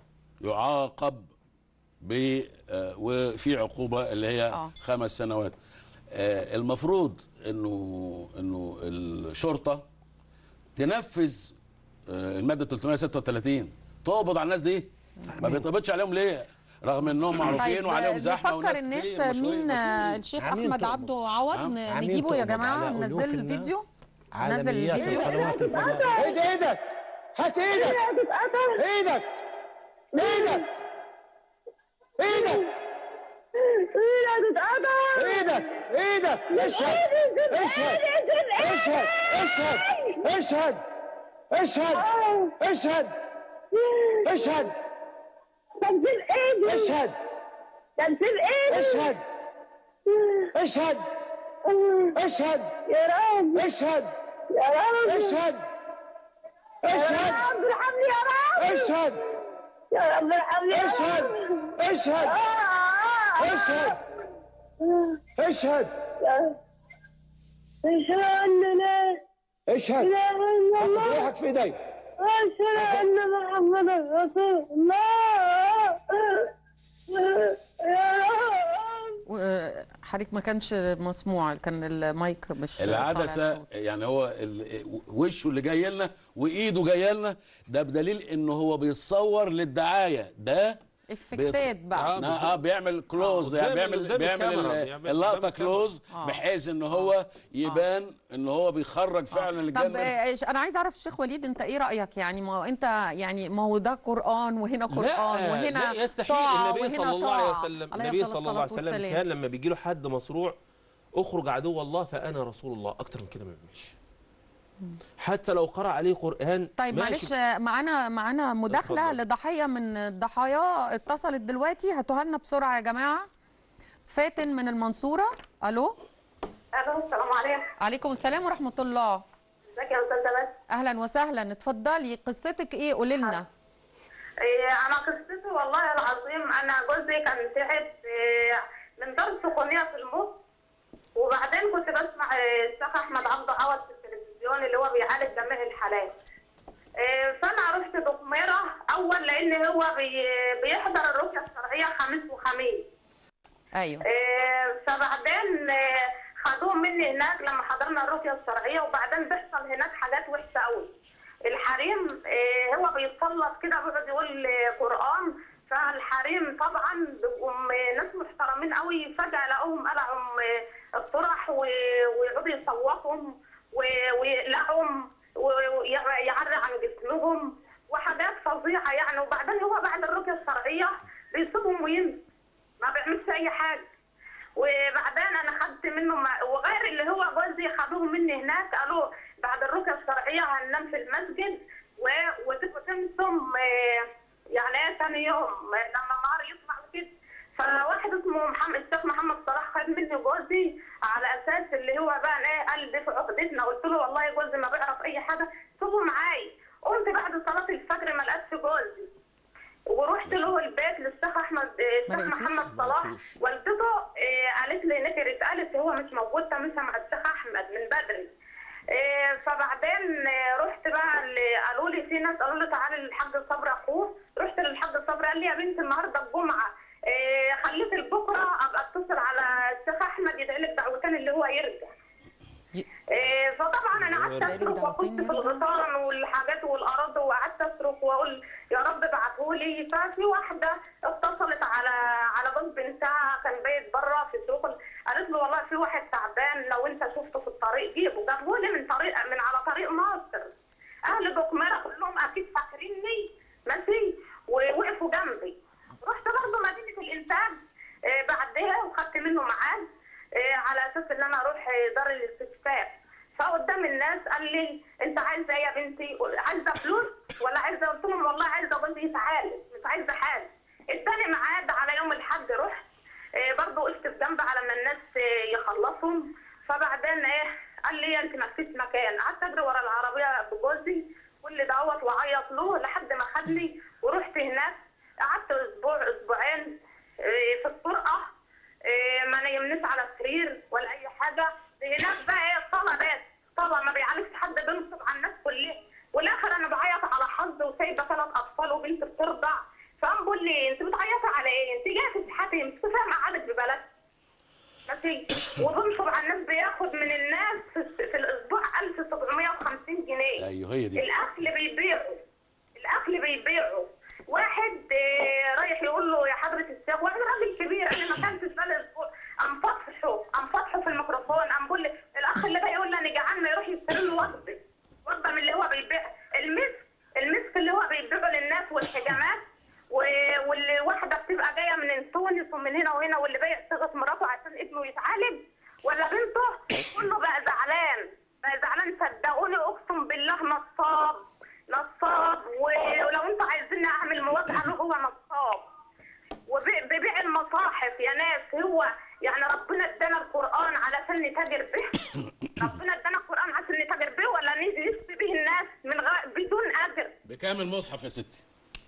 J: يعاقب ب آه، وفي عقوبه اللي هي
A: آه.
J: خمس سنوات آه، المفروض انه انه الشرطه تنفذ آه، الماده 336 تقبض على الناس دي ما بيتقبضش عليهم ليه رغم انهم معروفين
A: طيب
J: وعليهم زحمه وناس
A: نفكر الناس
J: كتير مشهورين-
A: مين آه، الشيخ
C: عمين
A: احمد
C: تقبض.
A: عبده عوض
J: نعم.
A: ن-
C: عمين
A: نجيبه يا
C: تقبض
A: جماعه
C: على ألوف
A: ننزل
C: الناس.
A: الفيديو ننزل
C: عالميات
A: الفيديو
C: القنوات الفضائية
D: ايد ايدك هات ايدك ايدك ايدك ايدك ايدك ايدك اشهد اشهد اشهد اشهد اشهد اشهد اشهد اشهد
E: تنزل ايدي
D: اشهد
E: تنزل ايدي
D: اشهد اشهد اشهد
E: يا رب
D: اشهد
E: يا رب
D: اشهد
E: يا
D: اشهد
E: رب ارحمني يا رب
D: اشهد
E: يا رب ارحمني يا
D: اشهد
E: رب
D: اشهد
E: آه.
D: اشهد اشهد
E: اشهد ان لا
D: اشهد
E: لا إله إلا
D: حط
E: الله
D: روحك في ايدي
E: أشهد أن محمدا رسول الله يا رب
A: و- حضرتك ما كانش مسموع كان المايك مش طالع
J: العدسه
A: الصوت.
J: يعني هو ال- وشه اللي جاي لنا وايده جايه لنا ده بدليل ان هو بيتصور للدعايه ده
A: افكتات بقى
I: آه،
J: اه, آه بيعمل كلوز
I: آه،
J: يعني
I: قدام-
J: بيعمل
I: قدام
J: بيعمل
I: الكاميرا،
J: ال-
I: بيعمل
J: اللقطه
I: قدام الكاميرا.
J: كلوز
A: آه.
J: بحيث ان هو يبان ان هو بيخرج فعلا اللي
A: طب
J: جاي لنا.
A: آه، انا عايز اعرف الشيخ وليد انت ايه رايك يعني ما هو انت يعني ما هو ده قران وهنا قران
I: لا
A: وهنا
I: لا يستحيل
A: طاعة
I: النبي
A: وهنا
I: صلى الله عليه
A: طاعة.
I: وسلم
A: عليه
I: النبي
A: أفضل
I: صلى الله عليه
A: الصلاة
I: وسلم
A: والسلام.
I: كان لما بيجي له حد مصروع اخرج عدو الله فانا رسول الله اكتر من كده ما بيعملش حتى لو قرأ عليه قرآن
A: طيب
I: ماشي.
A: معلش آه، معانا معانا مداخله
I: اتفضل.
A: لضحيه من الضحايا اتصلت دلوقتي هاتوها لنا بسرعه يا جماعه فاتن من المنصوره الو
E: ألو السلام عليكم
A: عليكم السلام ورحمه الله
E: ازيك يا أستاذة بس
A: اهلا وسهلا اتفضلي قصتك ايه قولي لنا
E: إيه، أنا قصتي والله العظيم أنا جوزي كان تعب إيه، من ضرب سخونية في المخ وبعدين كنت بسمع إيه، الشيخ أحمد عبد عوض في التلفزيون اللي هو بيعالج جميع الحالات إيه، فأنا رحت دكميرة أول لأن هو بي- بيحضر الرقية الشرعية خميس وخميس
A: ايوه
E: إيه، فبعدين إيه، خدوه مني هناك لما حضرنا الرقية الشرعية وبعدين بيحصل هناك حاجات وحشة قوي الحريم إيه، هو بيتسلط كده بيقعد يقول إيه، قرآن فالحريم طبعا بيبقوا م- ناس محترمين قوي فجأة لقوهم قلعوا إيه، الطرح و- ويقعدوا يصوتهم و- ويقلعهم ويعري عن جسمهم وحاجات فظيعة يعني وبعدين هو بعد الرقية الشرعية بيسيبهم ويمشي ما بيعملش أي حاجة وبعدين انا خدت منه ما وغير اللي هو جوزي خدوه مني هناك قالوا بعد الرقيه الشرعيه هننام في المسجد و... وتبقوا تنسم آه، يعني ايه ثاني يوم آه، لما النهار يطلع وكده فواحد اسمه محمد الشيخ محمد صلاح خد مني جوزي على اساس اللي هو بقى ايه قلبي في عقدتنا قلت له والله جوزي ما بيعرف اي حاجه سيبه معايا قمت بعد صلاه الفجر ما لقيتش جوزي ورحت له البيت للشيخ احمد
A: ما
E: الشيخ
A: لقيتوش؟
E: محمد صلاح
I: لقيتوش.
E: والدته آه، قالت لي نكرت قالت هو مش موجود تمسها مع الشيخ احمد من بدري آه، فبعدين آه، رحت بقى ل- قالوا لي في ناس قالوا لي تعالي للحاج صبري اخوه رحت للحاج صبري قال لي يا بنت النهارده الجمعه آه، خليت لبكره ابقى اتصل على الشيخ احمد يدعي لك دعوتين اللي هو يرجع
A: ي-
E: إيه، فطبعا انا قعدت
A: يدعي لك
E: اصرخ
A: دعوتين
E: وكنت في
A: يرجع؟
E: الغيطان والحاجات والارض وقعدت اصرخ واقول يا رب ابعتهولي ففي واحده اتصلت على على جوز بنتها كان بايت بره في الشغل قالت له والله في واحد تعبان لو انت شفته في الطريق جيبه جابهولي من طريق من على طريق مصر اهل دكمره كلهم اكيد فاكريني ماشي ووقفوا جنبي رحت برضه مدينه الانتاج آه، بعدها وخدت منه ميعاد آه، على اساس ان انا اروح آه، دار الاستشفاء فقدام الناس قال لي انت عايزه ايه يا بنتي عايزه فلوس ولا عايزه قلت لهم والله عايزه جوزي يتعالج مش عايزه حاجه اداني ميعاد على يوم الاحد رحت آه، برضه وقفت في جنب على ما الناس آه، يخلصهم فبعدين ايه قال لي انت ما فيش مكان قعدت اجري ورا العربيه بجوزي كل دوت واعيط له لحد ما خدني ورحت هناك قعدت اسبوع اسبوعين آه، في الطرقه آه، ما نيمنيش على السرير ولا اي حاجه هناك بقى ايه صلاه بس صلاه ما بيعالجش حد بينصب على الناس كلها والاخر انا بعيط على حظ وسايبه ثلاث اطفال وبنت بترضع فقام بيقول لي انت بتعيطي على ايه؟ انت جايه تشحتي انت فاهمه قعدت ببلد ماشي وبنصب على الناس بياخد من الناس في, في الاسبوع 1750 جنيه
J: ايوه هي دي
E: الاكل بيبيعوا الاكل بيبيعوا واحد آه، رايح يقول له يا حضره الشيخ وانا راجل كبير انا ما كنتش بقالي اسبوع قام فاتحه قام فاتحه في الميكروفون قام بيقول لي الاخ اللي بقى يقول لي انا جعان ما يروح يشتري له وجبه وجبه من اللي هو بيبيع المسك المسك اللي هو بيبيعه للناس والحجامات و- واللي واحده بتبقى جايه من تونس ومن هنا وهنا واللي بايع صيغه مراته عشان ابنه يتعالج ولا بنته كله بقى زعلان بقى زعلان صدقوني اقسم بالله نصاب نصاب و- ولو انتوا عايزين اعمل مواجهه له هو نصاب وبيبيع المصاحف يا ناس هو يعني ربنا ادانا القران علشان نتاجر به ربنا ادانا القران عشان نتاجر به ولا نشتري به الناس من غير بدون اجر
J: بكام المصحف يا ستي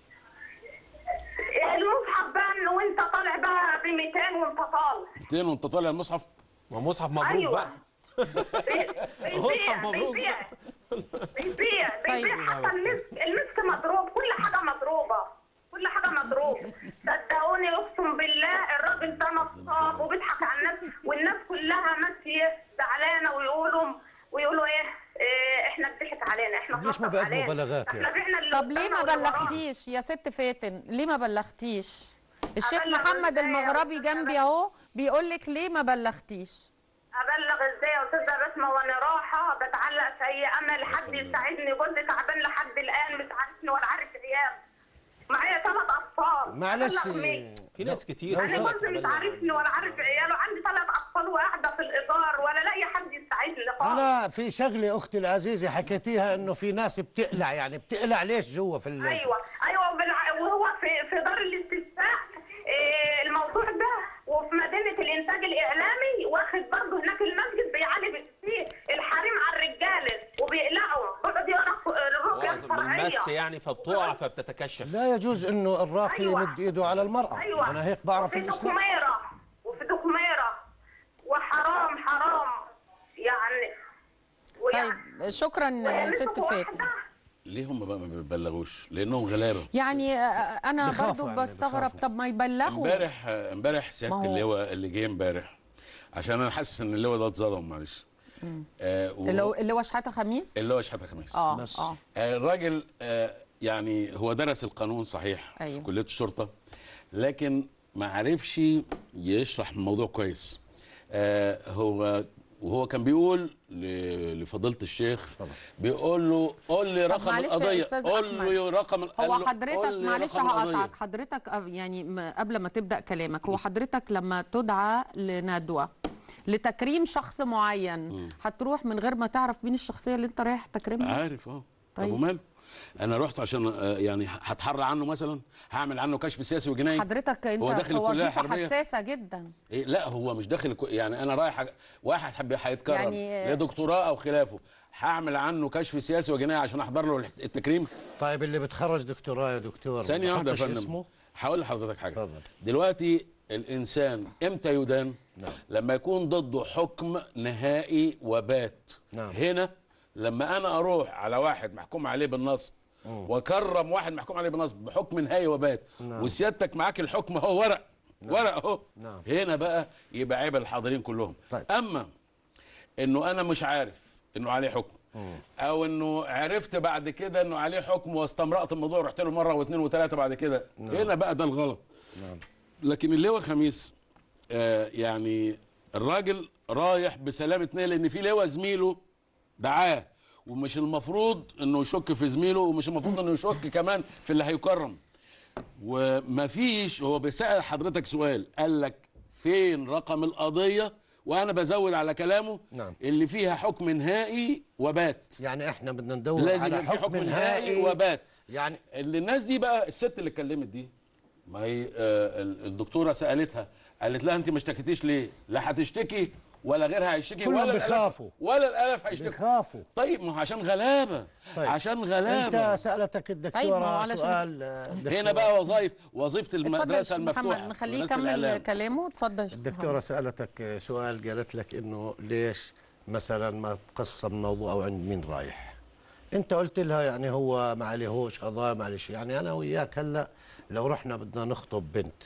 E: المصحف بقى وانت طالع بقى ب 200 وانت طالع
J: 200 وانت طالع المصحف
I: ما مصحف مبروك
E: أيوة.
I: بقى
E: بي-
I: مصحف
E: بيبيع
I: مبروك
E: بيبيع بيبيع بيبيع حتى المسك المسك مضروب كل حاجه مضروبه كل حاجه مضروب صدقوني اقسم بالله الراجل ده نصاب وبيضحك على الناس والناس كلها ماشيه زعلانه ويقولوا ويقولوا ايه, إيه احنا اتضحك علينا احنا
C: ليش ما
E: اتنصب
C: بيقدموا
E: علينا.
C: بلاغات
E: احنا
C: يعني؟
E: بعنا اللي
A: طب ليه ما
E: قدامنا واللي وراه.
A: بلغتيش يا ست فاتن ليه ما بلغتيش الشيخ
E: أبلغ
A: محمد
E: إزاي يا
A: المغربي
E: أستاذة
A: جنبي اهو بيقول لك ليه ما بلغتيش
E: ابلغ ازاي يا استاذه بسمه وانا رايحه بتعلق في اي امل حد يساعدني جوزي تعبان لحد الان مش عارفني ولا عارف عيال معايا ثلاث اطفال
C: معلش
E: أبلغ مين؟
I: في ناس كتير
E: انا
I: طلعت
E: جوزي مش
I: تبلغ
E: عارفني ولا عارف عياله عندي ثلاث اطفال وقاعده في الايجار ولا لاقي حد يساعدني خالص
C: انا في شغله اختي العزيزه حكيتيها انه في ناس بتقلع يعني بتقلع ليش جوا في ال-
E: ايوه ايوه وبالع- وهو في في دار الاستفتاء إيه الموضوع ده وفي مدينه الانتاج الاعلامي واخد برضه هناك المسجد بيعالج فيه الحريم على الرجاله وبيقلعوا بيقعد يقرا الرقيه
I: من
E: الشرعيه
I: مس يعني فبتقع فبتتكشف
C: لا يجوز انه الراقي
E: أيوة.
C: يمد ايده على المراه
E: ايوه
C: انا هيك بعرف
E: وفي
C: الاسلام
E: دخميره وفي دخميره وحرام حرام يعني
A: طيب شكرا يا ست فاتن
J: ليه هم بقى ما بيبلغوش لانهم غلابه
A: يعني آه، انا
C: بيخافوا
A: برضو
C: يعني،
A: بستغرب
C: بيخافوا.
A: طب ما يبلغوا
J: امبارح امبارح سياده
A: ما هو-
J: اللواء اللي جه امبارح عشان انا حاسس ان اللواء ده اتظلم معلش آه و-
A: اللي هو اللي هو شحاته خميس
J: اللواء شحاته خميس
A: اه
C: بس.
A: اه
J: آه، الراجل آه، يعني هو درس القانون صحيح
A: أيوه.
J: في كليه الشرطه لكن ما عرفش يشرح الموضوع كويس آه، هو وهو كان بيقول ل- لفضيله الشيخ بيقول له قول لي
A: طب
J: رقم
A: معلش يا
J: القضيه
A: أستاذ
J: قول
A: أحمد.
J: له رقم قال
A: هو
J: له
A: حضرتك
J: قول لي
A: معلش
J: رقم القضية.
A: هقطعك حضرتك آه، يعني م- قبل ما تبدا كلامك هو حضرتك لما تدعى لندوه لتكريم شخص معين هتروح من غير ما تعرف مين الشخصيه اللي انت رايح تكريمها
J: عارف اه طب
A: طيب.
J: وماله انا رحت عشان آه، يعني هتحرى عنه مثلا هعمل عنه كشف سياسي وجنائي
A: حضرتك انت
J: هو داخل
A: في
J: الكلية
A: وظيفه
J: الحربية؟
A: حساسه جدا
J: إيه لا هو مش داخل الكو- يعني انا رايح أ- واحد حب هيتكرم
A: يعني-
J: يعني دكتوراه او خلافه هعمل عنه كشف سياسي وجنائي عشان احضر له التكريم
C: طيب اللي بتخرج دكتوراه يا دكتور
J: ثانيه
C: ما
J: واحده يا
C: بحطش
J: فندم
C: اسمه
J: هقول لحضرتك حاجه
C: اتفضل.
J: دلوقتي الانسان امتى يدان
C: نعم.
J: لما يكون ضده حكم نهائي وبات
C: نعم.
J: هنا لما انا اروح على واحد محكوم عليه بالنصب واكرم واحد محكوم عليه بالنصب بحكم نهائي وبات
C: نعم.
J: وسيادتك معاك الحكم هو ورق ورق اهو
C: نعم.
J: هنا بقى يبقى عيب الحاضرين كلهم
C: طيب.
J: اما انه انا مش عارف انه عليه حكم او انه عرفت بعد كده انه عليه حكم واستمرأت الموضوع رحت له مره واثنين وثلاثه بعد كده هنا بقى ده الغلط لكن اللواء خميس آه يعني الراجل رايح بسلامة نية لان في لواء زميله دعاه ومش المفروض انه يشك في زميله ومش المفروض انه يشك كمان في اللي هيكرم ومفيش هو بيسأل حضرتك سؤال قال لك فين رقم القضية وانا بزود على كلامه
C: نعم.
J: اللي فيها حكم نهائي وبات
C: يعني احنا بدنا ندور
J: لازم
C: على
J: يبقى في
C: حكم
J: حكم نهائي
C: نهائي
J: وبات
C: يعني
J: اللي الناس دي بقى الست اللي اتكلمت دي ما هي آه، ال- الدكتوره سالتها قالت لها انت ما اشتكيتيش ليه؟ لا هتشتكي ولا غيرها هيشتكي
C: كلهم
J: ولا الآلاف-
C: بيخافوا.
J: ولا الالاف هيشتكوا
C: بيخافوا
J: طيب ما هو عشان غلابه
C: طيب.
J: عشان غلابه
C: انت سالتك
A: طيب، ما
C: الدكتوره
A: هو علشان-
C: سؤال آه،
J: هنا
C: دكتورة-
J: بقى وظائف وظيفه
A: اتفضل يا
J: المدرسه
A: شيخ محمد
J: المفتوحه
A: نخليه
J: مدرسة
A: يكمل
J: الإعلام.
A: كلامه اتفضل يا شيخ
C: الدكتورة
A: محمد.
C: سألتك سؤال قالت لك إنه ليش مثلا ما تقسم الموضوع أو عند مين رايح أنت قلت لها يعني هو ما عليهوش قضايا ما عليه شيء يعني أنا وياك هلا لو رحنا بدنا نخطب بنت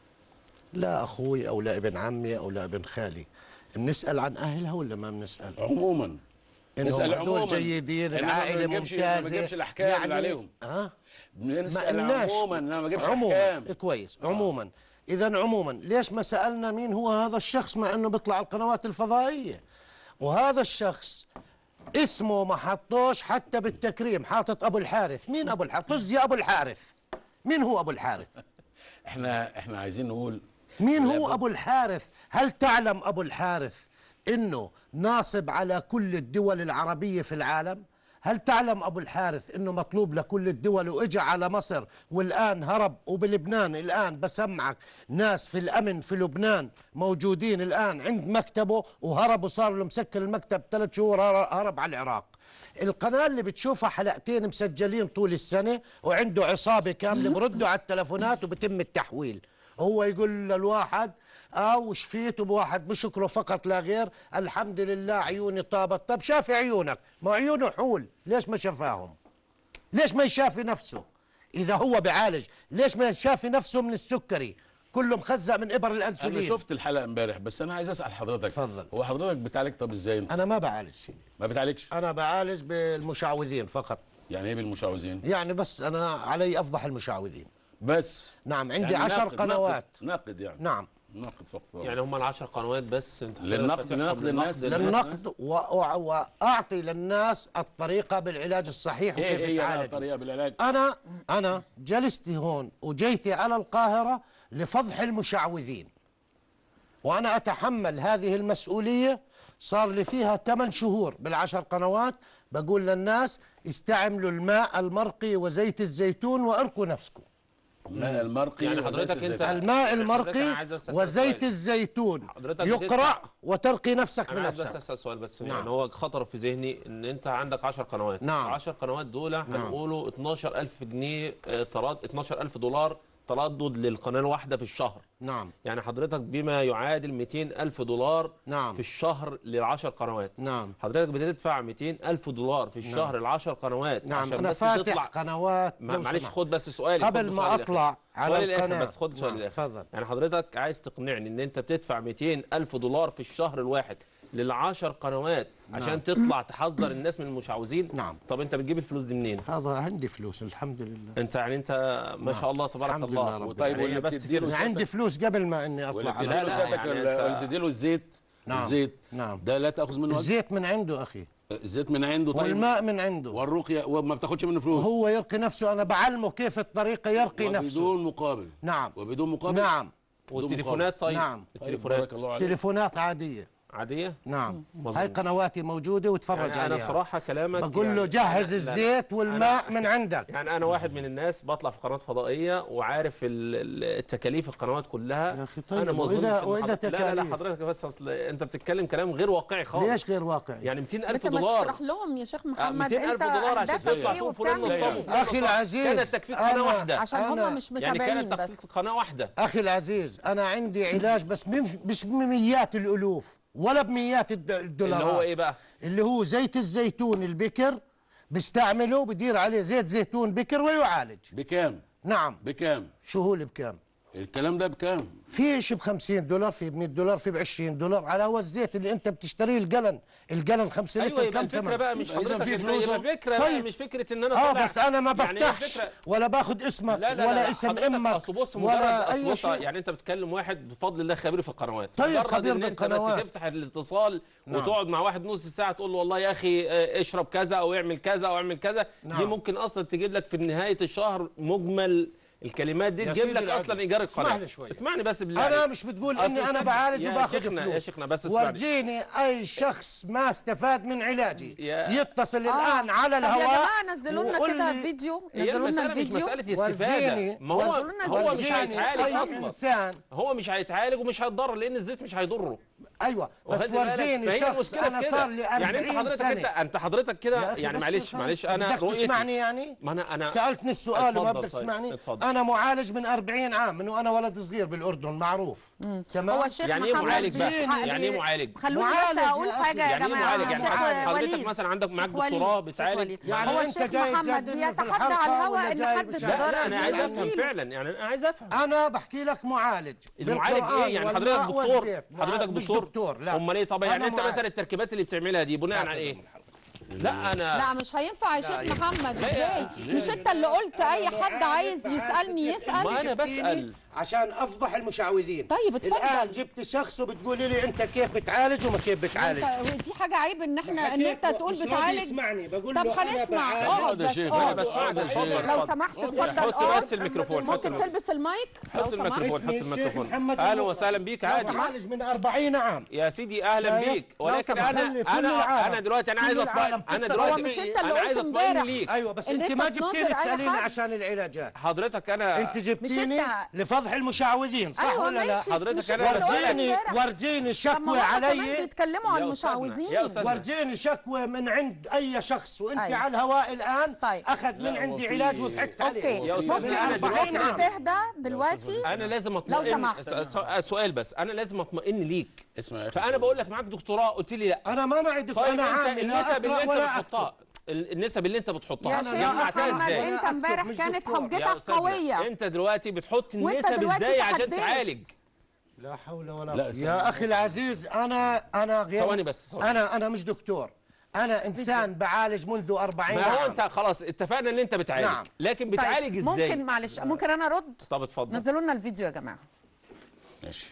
C: لا أخوي أو لا ابن عمي أو لا ابن خالي بنسأل عن أهلها ولا ما بنسأل؟
J: عموما
C: إنهم
J: نسأل
C: هدول
J: عموما.
C: جيدين
J: إنما ما
C: العائلة
J: بنجيبش- ما
C: ممتازة
J: بنجيبش الأحكام اللي عليهم.
C: ها؟
J: بنسال
C: قلناش.
J: عموما انا ما اجيبش
C: عموما
J: احكام
C: كويس عموما اذا عموما ليش ما سالنا مين هو هذا الشخص مع انه بيطلع على القنوات الفضائيه وهذا الشخص اسمه ما حطوش حتى بالتكريم حاطط ابو الحارث مين ابو الحارث طز يا ابو الحارث مين هو ابو الحارث
J: احنا احنا عايزين نقول
C: مين هو
J: لابد-
C: ابو الحارث هل تعلم ابو الحارث انه ناصب على كل الدول العربيه في العالم هل تعلم ابو الحارث انه مطلوب لكل الدول واجا على مصر والان هرب وبلبنان الان بسمعك ناس في الامن في لبنان موجودين الان عند مكتبه وهرب وصار له مسكر المكتب ثلاث شهور هر- هرب على العراق القناة اللي بتشوفها حلقتين مسجلين طول السنة وعنده عصابة كاملة بردوا على التلفونات وبتم التحويل هو يقول للواحد او شفيت بواحد بشكره فقط لا غير الحمد لله عيوني طابت طب شافي عيونك ما عيونه حول ليش ما شفاهم ليش ما يشافي نفسه اذا هو بيعالج ليش ما يشافي نفسه من السكري كله مخزق من ابر
J: انا
C: الانسولين
J: شفت الحلقه امبارح بس انا عايز اسال حضرتك
C: اتفضل.
J: هو حضرتك بتعالج طب ازاي
C: انا ما بعالج سيدي
J: ما بتعالجش
C: انا بعالج بالمشعوذين فقط
J: يعني ايه بالمشعوذين
C: يعني بس انا علي افضح المشعوذين
J: بس
C: نعم عندي
J: يعني
C: عشر
J: ناقد-
C: قنوات
J: ناقد, ناقد يعني
C: نعم
J: ناقد فقط
I: يعني هم العشر قنوات بس انت حضرتك
J: للنقد-
I: فاتحهم
J: لنقد الناس.
C: للنقد و- و- واعطي للناس الطريقه بالعلاج الصحيح
J: ايه
C: وكيف
J: ايه يعني
C: تعالج
J: الطريقه بالعلاج
C: انا انا جلست هون وجيت على القاهره لفضح المشعوذين وانا اتحمل هذه المسؤوليه صار لي فيها 8 شهور بالعشر قنوات بقول للناس استعملوا الماء المرقي وزيت الزيتون وارقوا نفسكم
J: الماء المرقي
I: يعني
J: وزيت
I: حضرتك
J: الزيتون.
I: انت
C: الماء
I: يعني حضرتك أنا
C: المرقي
I: عايز أسأل
C: وزيت
I: سؤال.
C: الزيتون
I: حضرتك
C: يقرأ
I: بتدفع-
C: وترقي نفسك
I: انا عايز بس
C: بنفسك
I: اسال سؤال بس
C: نعم.
I: يعني هو خطر في ذهني ان انت عندك 10 قنوات
C: نعم.
I: 10 قنوات دول هنقولوا 12000 جنيه آه، تراد 12000 دولار تردد للقناه الواحده في الشهر
C: نعم
I: يعني حضرتك بما يعادل 200 ألف دولار
C: نعم.
I: في الشهر للعشر قنوات
C: نعم
I: حضرتك بتدفع 200 ألف دولار في الشهر العشر قنوات
C: نعم
I: عشان
C: انا
I: بس
C: فاتح
I: تطلع
C: قنوات
I: ما-
C: لو
I: معلش
C: سمحت.
I: خد بس سؤالي
C: قبل
I: خد
C: ما
I: سؤالي الأخير.
C: اطلع على
I: سؤالي الآخر
C: القناه
I: بس خد سؤالي
C: نعم،
I: الآخر
C: تفضل
I: يعني حضرتك عايز تقنعني ان انت بتدفع 200 ألف دولار في الشهر الواحد للعشر قنوات عشان تطلع تحذر الناس من المشعوذين
C: نعم.
I: طب انت بتجيب الفلوس دي منين
C: هذا عندي فلوس الحمد لله
I: انت يعني انت ما شاء الله تبارك
C: الحمد
I: الله
C: لله رب
J: طيب
I: يعني
J: واللي
I: بس
J: بتديله
I: كده.
C: أنا عندي فلوس قبل ما اني
J: واللي
C: اطلع
J: بتديله
C: على
I: لا،
J: سيادتك
I: يعني
J: ال-
I: أنت-
J: واللي بتديله الزيت
C: نعم.
J: الزيت
C: نعم
J: ده لا تاخذ منه أجر.
C: الزيت من عنده اخي
J: الزيت من عنده طيب
C: والماء من عنده
J: والرقيه وما بتاخدش منه فلوس
C: هو يرقي نفسه انا بعلمه كيف الطريقه يرقي نفسه
J: وبدون مقابل
C: نعم
J: وبدون مقابل
C: نعم
I: والتليفونات طيب
C: نعم.
J: طيب
I: التليفونات
J: بارك الله عليك
C: تليفونات عاديه
I: عاديه
C: نعم
I: مظبوط.
C: هاي قنواتي موجوده وتفرج
I: يعني انا
C: عليها
I: بصراحه كلامك
C: بقول له
I: يعني
C: جهز
I: أنا- لا،
C: الزيت والماء من عندك
I: يعني انا واحد من الناس بطلع في قناه فضائيه وعارف ال- ال- التكاليف القنوات كلها
C: يا أخي طيب،
I: انا ما
C: وإذا-
I: اظنش إن
C: وإذا
I: حضرتك- لا لا لا
C: تكاليف؟
I: حضرتك بس اصل انت بتتكلم كلام غير واقعي خالص
C: ليش غير واقعي
I: يعني 200
A: انت
I: الف
A: ما
I: دولار
A: تشرح لهم يا شيخ
I: آه،
A: محمد
I: 200 الف
A: انت
I: دولار عشان
A: أهدافك
I: تطلع
A: إيه
I: تقول فلان
A: وبتعمل
I: نصاب
A: إيه؟
I: وفلان
C: أخي
I: نصاب.
C: العزيز،
I: كانت تكفيك
C: أنا-
I: قناه واحده
A: عشان
C: أنا-
A: هم مش
I: يعني
A: متابعين
I: كانت
A: بس
I: تكفيك قناه واحده
C: اخي العزيز انا عندي علاج بس مش مش بمئات الالوف ولا بمئات الد- الدولارات
I: اللي هو ايه بقى
C: اللي هو زيت الزيتون البكر بستعمله بدير عليه زيت زيتون بكر ويعالج
J: بكام
C: نعم
J: بكام
C: شو هو اللي بكام
J: الكلام ده بكام
C: في شيء ب 50 دولار في ب 100 دولار في ب 20 دولار على هو الزيت اللي انت بتشتريه الجلن الجلن 5 لتر
I: ايوه يبقى
C: كم
I: الفكره
C: ثمن؟
I: بقى مش
J: يبقى إذا
I: حضرتك
J: في
I: انت
J: فلوس
I: يبقى
J: أهو.
I: الفكره
C: طيب.
I: بقى مش فكره ان انا
C: اه
I: طالع-
C: بس انا ما
I: يعني هي
C: بفتحش
I: الفكرة-
C: ولا باخد اسمك
I: لا لا
C: ولا
I: لا
C: اسم
I: حضرتك
C: امك
I: أصل بص مجرد
C: ولا
I: أصل
C: اي
I: بص
C: شيء
I: يعني انت بتكلم واحد بفضل الله خبير في القنوات
C: طيب،
I: مجرد
C: خبير
I: ان انت
C: بالقنوات.
I: بس تفتح الاتصال
C: نعم.
I: وتقعد مع واحد نص ساعه تقول له والله يا اخي آه، اشرب كذا او اعمل كذا او اعمل كذا دي
C: نعم.
I: ممكن اصلا تجيب لك في نهايه الشهر مجمل الكلمات دي
C: يا
I: تجيب
C: سيدي
I: لك
C: العزيز،
I: اصلا ايجار
C: اسمح
I: القناه
C: لي شوي.
I: اسمعني بس بالله
C: انا
I: عليك.
C: مش بتقول
I: أصل
C: اني انا
I: استنى.
C: بعالج
I: يا
C: وباخذ
I: شيخنا
C: فلوس
I: يا شيخنا بس اسمعني
C: ورجيني اي شخص ما استفاد من علاجي
I: يا-
C: يتصل
A: آه.
C: الان على
A: طب يا
C: الهواء
A: جماعه نزلوا لنا
C: وقول
A: كده
C: لي-
A: فيديو
I: هي
A: نزلوا لنا
I: المسألة مش
A: الفيديو
I: مسألة استفادة
C: ورجيني-
I: ما هو
A: ورجونا
I: هو مش
A: الفيديو.
I: هيتعالج
C: أي
I: أصلا
C: انسان
I: هو مش هيتعالج ومش هيتضرر لأن الزيت مش هيضره
C: ايوه بس
I: واخد بالك؟
C: ورجيني
I: فهي
C: شخص
I: المشكلة
C: انا
I: في
C: صار
I: كده.
C: لي
I: يعني
C: 40
I: انت حضرتك
C: سنه
I: انت انت حضرتك
C: يا
I: كده
C: أخي
I: يعني
C: بس
I: معلش
C: افهم.
I: معلش انا
C: بدك
I: رؤيتي
C: تسمعني يعني
I: ما انا انا
C: سالتني السؤال وما
I: اتفضل
C: بدك
I: طيب،
C: تسمعني
I: اتفضل.
C: انا معالج من 40 عام من وانا ولد صغير بالاردن معروف تمام
A: هو الشيخ
I: يعني ايه
A: محمد
I: معالج بقى
A: حق-
I: يعني ايه معالج
A: خلوني بس
C: معالج يا
A: اقول
C: أخي.
A: حاجه يا
I: يعني ايه
A: جماعه
I: معالج
A: شيخ
I: يعني حضرتك
A: وليد.
I: مثلا عندك معاك
A: شيخ وليد.
I: دكتوراه
A: شيخ
I: بتعالج
A: وليد.
C: يعني
A: هو
C: أنت
A: الشيخ
C: جاي
A: محمد
C: تجادلني في
A: بيتحدى
C: الحلقة
A: على الهواء
C: ولا
A: ان
C: جاي
A: حد
C: بتجادل؟
I: لا
A: ضرر
I: لا انا عايز
A: زي
I: افهم
A: الجيل.
I: فعلا يعني انا عايز افهم
C: انا بحكي لك معالج
I: المعالج
C: بالقرآن
I: ايه يعني حضرتك
C: والماء
I: دكتور
C: والزيت.
I: حضرتك
C: مش
I: دكتور
C: دكتور لا
I: امال ايه طب يعني
C: أنا
I: انت
C: معالج.
I: مثلا التركيبات اللي بتعملها دي بناء على ايه لا انا
A: لا مش هينفع يا شيخ محمد
I: لا
A: ازاي
I: يا-
A: مش انت اللي قلت اي حد عايز يسالني
I: ما
A: يسال
I: أنا بسأل.
C: عشان افضح المشعوذين
A: طيب اتفضل.
C: الان جبت شخص وبتقولي لي انت كيف بتعالج وما كيف بتعالج
A: انت دي حاجه عيب ان احنا ان انت تقول
C: مش راضي
A: بتعالج
C: يسمعني بقول
A: طب
C: له أنا
A: هنسمع
C: بعالج.
A: اقعد
J: اقعد يا
A: بس
J: شيخ،
I: انا
A: اقعد
I: بسمعك اتفضل
A: لو
I: اتفضل.
A: سمحت اتفضل
I: حط
A: اقعد
I: بس الميكروفون حط
A: ممكن
I: الميكروفون
A: تلبس المايك لو
I: حط
A: سمحت
I: الميكروفون حط
C: اسمي الشيخ
I: الميكروفون
C: محمد
I: اهلا
C: الموقع.
I: وسهلا بيك
C: أنا
I: عادي
C: معالج من 40 عام
I: يا سيدي اهلا
C: شايف؟
I: بيك ولكن
C: لو سمحت
I: انا
C: لي كل
I: انا
C: العالم.
I: انا دلوقتي انا
C: كل
I: عايز
C: العالم
I: اطمئن انا
C: تتصل
A: هو
I: دلوقتي
A: مش انت اللي
I: انا
A: قلت
I: عايز
A: امبارح
I: اطمئن ليك
C: ايوه بس
A: إن
C: انت
A: أنت
C: ما
A: تناظر
C: جبتيني
A: أي
C: تساليني
A: حد.
C: عشان العلاجات
I: حضرتك انا
C: انت جبتيني
A: أنت.
C: لفضح واضح المشعوذين صح
A: أيوة
C: ولا لا
A: ماشي.
I: حضرتك
A: مش
I: أنا
A: إحنا قلنا
C: ورجيني
A: امبارح.
C: ورجيني
A: طب ما
C: شكوى
A: هم كمان
C: علي
A: بيتكلموا عن
I: يا أستاذنا،
A: المشعوذين
I: يا أستاذنا.
C: ورجيني شكوى من عند اي شخص وانت
A: أيوة.
C: على الهواء الان
A: طيب.
C: اخذ من
J: لا،
C: عندي
J: هو في-
C: علاج وضحكت عليه
A: اوكي
I: يا أستاذ،
A: ممكن
I: أنا دلوقتي
A: ممكن
I: لازم-
A: تهدى دلوقتي
I: انا لازم
A: لو
I: اطمئن
A: سمحت.
I: س- س- سؤال بس انا لازم اطمئن ليك
J: اسمع يا أخي
I: فانا بقول لك معاك دكتوراه قلت لي لا
C: انا ما معي دكتور
I: طيب
C: انا
I: انت
C: عامل لا
I: النسب اللي
C: أقرأ
I: انت
C: ولا
I: بتحطها ال- النسب اللي انت بتحطها
A: يا
C: أنا
A: شيخ
C: لا
I: جمعتها
A: محمد
I: ازاي
A: انت
C: أكتب،
A: امبارح
C: مش
A: كانت
C: دكتور.
A: حجتك
I: يا أستاذنا،
A: قويه
I: انت دلوقتي بتحط
A: وانت
I: النسب
A: دلوقتي
I: ازاي عشان
A: تحديت.
I: تعالج
C: لا حول ولا
J: لا،
C: قوة
J: ثواني
C: يا
J: بس.
C: اخي العزيز انا انا غير
I: ثواني بس، ثواني.
C: انا انا مش دكتور انا انسان بعالج منذ 40
I: ما هو
C: عام
I: انت خلاص اتفقنا ان انت بتعالج
C: نعم.
I: لكن بتعالج
A: طيب.
I: ازاي
A: ممكن معلش ممكن انا ارد
I: طب اتفضل
A: نزلوا لنا الفيديو يا جماعه
J: ماشي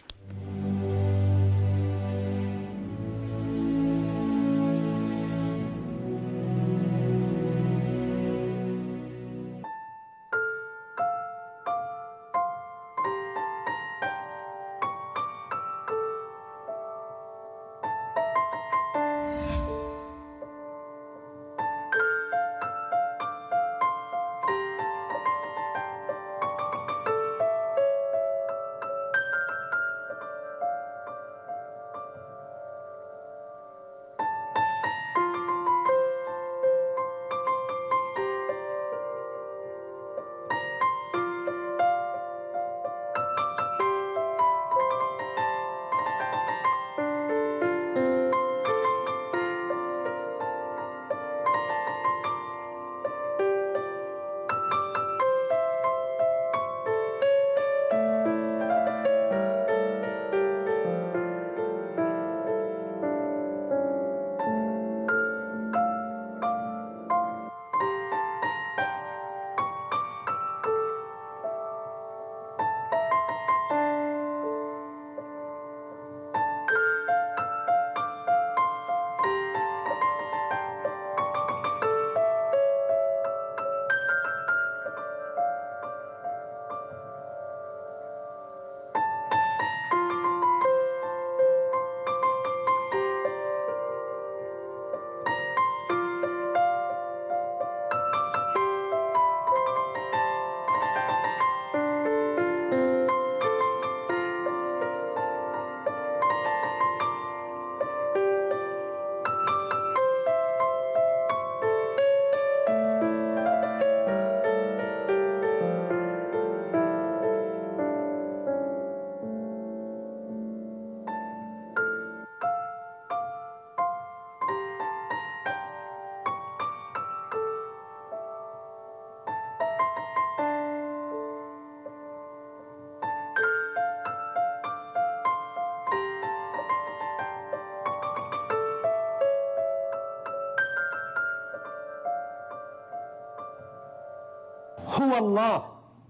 C: هو الله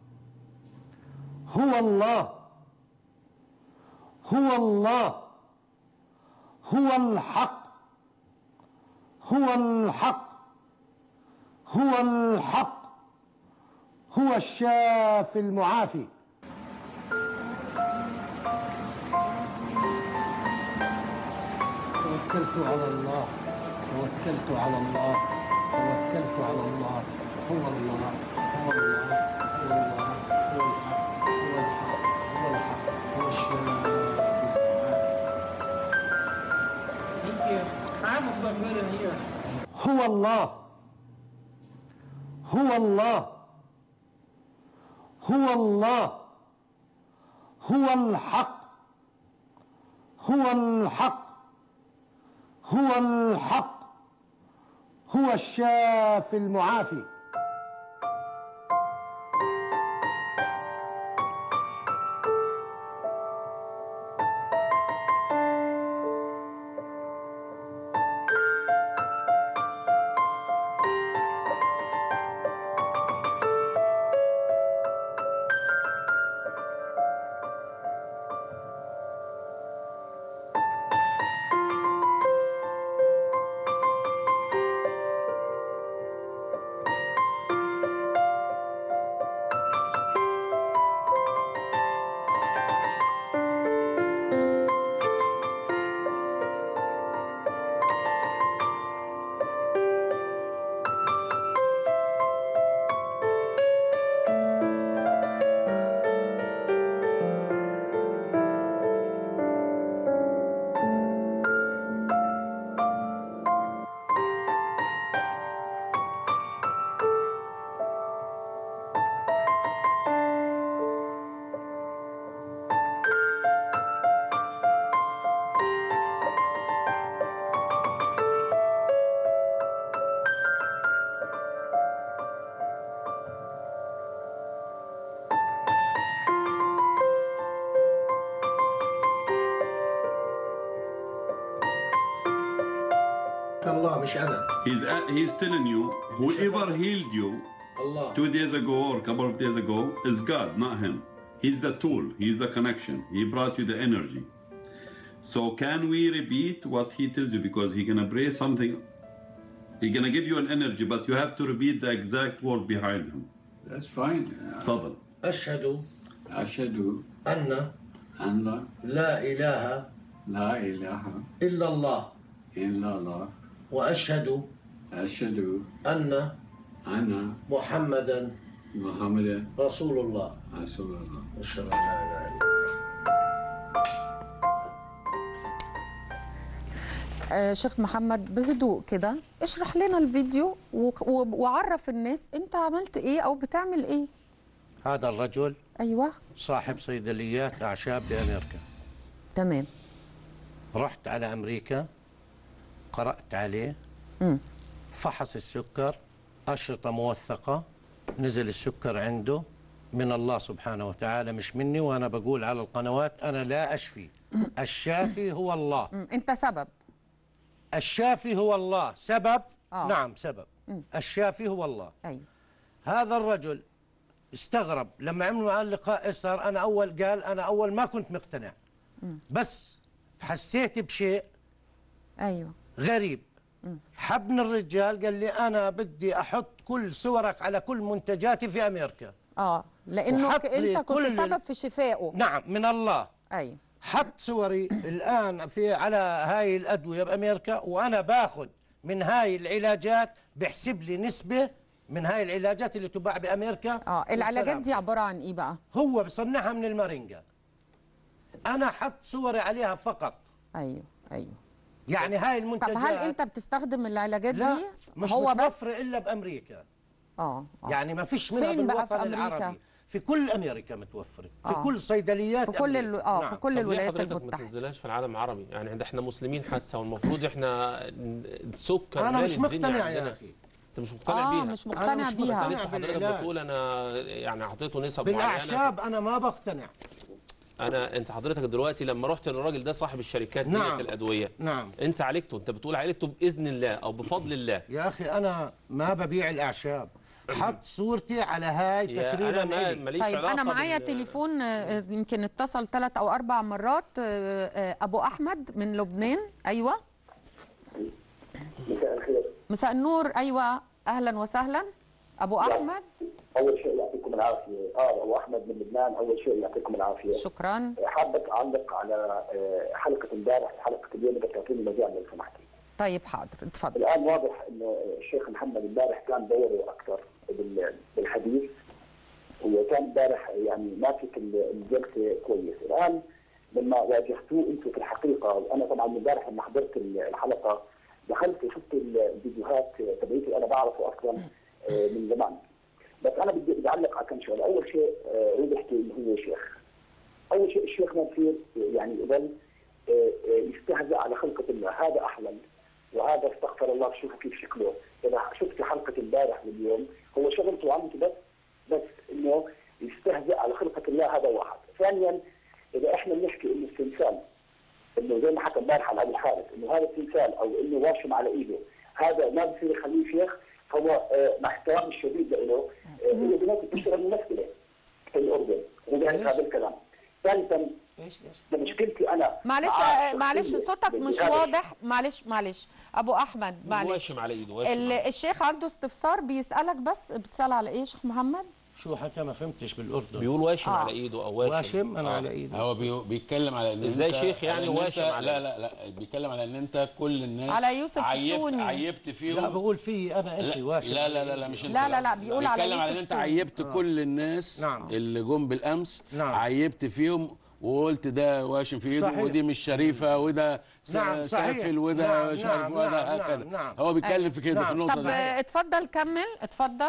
C: هو الله هو الله هو الحق هو الحق هو الحق هو الشافي المعافي توكلت على الله توكلت على الله توكلت على الله هو الله هو الله هو الله هو الحق هو الحق هو الحق هو الشافي
K: Thank you. Time was so good in here.
C: هو الله هو الله هو الله هو الحق هو الحق هو الحق هو الشافي المعافي الله مش انا
L: He's uh, he's telling you whoever healed you
C: Allah.
L: two days ago or a couple of days ago is God, not him. He's the tool. He's the connection. He brought you the energy. So can we repeat what he tells you because he gonna pray something. He gonna give you an energy, but you have to repeat the exact word behind him.
M: That's fine.
L: تفضل.
C: أشهد
M: أشهد
C: أن
M: أن
C: لا إله
M: لا إله
C: إلا الله
M: إلا الله
C: وأشهد
M: أشهد
C: أن
M: أن
C: محمدا
M: محمد
C: رسول الله
M: رسول الله
C: أشهد أن لا إله إلا الله
A: آه شيخ محمد بهدوء كده اشرح لنا الفيديو و- و- وعرف الناس انت عملت ايه او بتعمل ايه
C: هذا الرجل
A: ايوه
C: صاحب صيدليات أعشاب بأمريكا
A: تمام
C: رحت على أمريكا قرأت عليه
A: مم.
C: فحص السكر أشرطة موثقة نزل السكر عنده من الله سبحانه وتعالى مش مني وأنا بقول على القنوات أنا لا أشفي الشافي هو الله
A: مم. انت سبب
C: الشافي هو الله سبب
A: آه.
C: نعم سبب
A: مم.
C: الشافي هو الله
A: ايوه
C: هذا الرجل استغرب لما عملوا معاه اللقاء صار أنا أول قال أنا أول ما كنت مقتنع
A: مم.
C: بس حسيت بشيء
A: ايوه
C: غريب حبني الرجال قال لي أنا بدي أحط كل صورك على كل منتجاتي في أمريكا
A: اه لانه
C: وحط
A: ك-
C: لي
A: انت كنت
C: كل
A: سبب
C: ال-
A: في شفائه
C: نعم من الله
A: ايوه
C: حط صوري الآن في على هاي الأدوية بأمريكا وأنا باخذ من هاي العلاجات بحسب لي نسبة من هاي العلاجات اللي تباع بأمريكا
A: اه العلاجات
C: والسلام.
A: دي عباره عن ايه بقى
C: هو بصنعها من المارينجا أنا حط صوري عليها فقط
A: ايوه ايوه
C: يعني هاي
A: طب
C: المنتجات
A: هل انت بتستخدم العلاجات
C: لا
A: دي
C: مش
A: هو بس
C: متوفرة إلا بأمريكا
A: اه آه.
C: يعني ما فيش منها
A: فين بقى في
C: بالوطن
A: أمريكا؟
C: العربي في كل أمريكا متوفرة في
A: آه.
C: كل صيدليات
A: في كل
C: أمريكا.
A: ال- اه
C: نعم.
A: في كل
I: طب ليه
A: الولايات
I: حضرتك ما
A: المتحده
I: تنزلهاش في العالم العربي يعني ده احنا مسلمين حتى والمفروض احنا السكر
C: أنا
I: مالي
C: مش
I: الدنيا
C: مقتنع يا
I: عندنا.
C: أخي
I: انت مش مقتنع
A: آه،
I: بيها
A: مش مقتنع
C: أنا مش
A: بيها.
C: مقتنع
I: لسه حضرتك
C: بالعلاج.
I: بتقول انا يعني اعطيته نسب معينه
C: بالأعشاب أنا ما بقتنع
I: انا انت حضرتك دلوقتي لما رحت للراجل ده صاحب الشركات
C: نعم.
I: ديت الادويه
C: نعم
I: انت عالجته انت بتقول عالجته باذن الله او بفضل الله
C: يا أخي أنا ما ببيع الأعشاب حط صورتي على هاي
I: يا
C: تكريما
I: أنا ما-
C: إلي
I: ماليش
A: طيب
I: علاقة
A: انا معايا
I: بال-
A: تليفون آه، يمكن اتصل ثلاث او اربع مرات آه، آه، ابو احمد من لبنان ايوه
N: مساء الخير
A: مساء النور ايوه اهلا وسهلا ابو احمد
N: اول شيء يعطيكم العافيه اه ابو احمد من لبنان اول شيء يعطيكم العافيه
A: شكرا
N: حابب اعلق على آه، حلقه امبارح وحلقه اليوم بدك تعطيني مجال لو سمحتي
A: طيب حاضر اتفضل
N: الان واضح ان الشيخ محمد امبارح كان دوره اكثر بال- بالحديث وكان امبارح يعني ماسك ال- الجلسه كويس الان لما واجهتوه انتم في الحقيقه وانا طبعا امبارح لما حضرت ال- الحلقه دخلت وشفت الفيديوهات تبعيتي انا بعرفه اصلا آه، من زمان بس انا بدي بدي اعلق على كم شغله اول شيء آه، اريد احكي انه هو شيخ اول شيء الشيخ ما بصير يعني يضل آه، آه، يستهزأ على خلقه الله هذا احلم وهذا استغفر الله شوفوا كيف شكله اذا شفت حلقه امبارح واليوم هو شغلته وعمته بس بس انه يستهزئ على خلقه الله هذا واحد ثانيا اذا احنا بنحكي انه التمثال انه زي ما حكى امبارح على ابو الحارث انه هذا التمثال او انه واشم على ايده هذا ما بصير يخليه شيخ فهو آه، مع احترامي الشديد له آه، هي دلوقتي بتشتغل ممثله في الاردن وبيعرف هذا الكلام ثالثا مشكلتي انا
A: معلش
N: مع
A: آه، معلش
N: شخصية
A: صوتك مش
N: بالهذا
A: واضح معلش معلش ابو احمد معلش
I: واشم على ايده واشم
A: ال-
I: على
A: الشيخ عنده استفسار بيسالك بس بتسال على ايه يا شيخ محمد
C: شو حتى ما فهمتش بالأردن
I: بيقول واشم
A: آه.
I: على ايده او واشم
C: واشم أنا
I: آه.
C: على إيدي
J: هو بي- بيتكلم على ان
I: إزاي
J: انت-
I: شيخ يعني
J: على إن
I: واشم
J: أنت-
I: عليه؟
J: لا لا لا بيتكلم على ان انت كل الناس
A: على يوسف
J: عيبت
A: التوني.
J: عيبت فيهم
C: لا بقول في أنا إشي واشم
J: لا لا لا لا مش انت
A: لا لا لا بيقول على
J: بيتكلم على ان
A: يوسف
J: انت
A: توني.
J: عيبت كل الناس
C: نعم.
J: اللي جم بالامس
C: نعم.
J: عيبت فيهم وقلت ده واشم في ايده
C: صحيح.
J: ودي مش شريفه وده س-
C: نعم، صحيح.
J: سافل وده
C: نعم،
J: مش عارف
C: نعم،
J: وده
C: نعم،
J: هكذا
C: نعم، نعم.
J: هو بيتكلم
A: أيوة.
J: في كده في
C: نعم.
J: النقطه
A: طب
J: دي
A: آه، اتفضل كمل اتفضل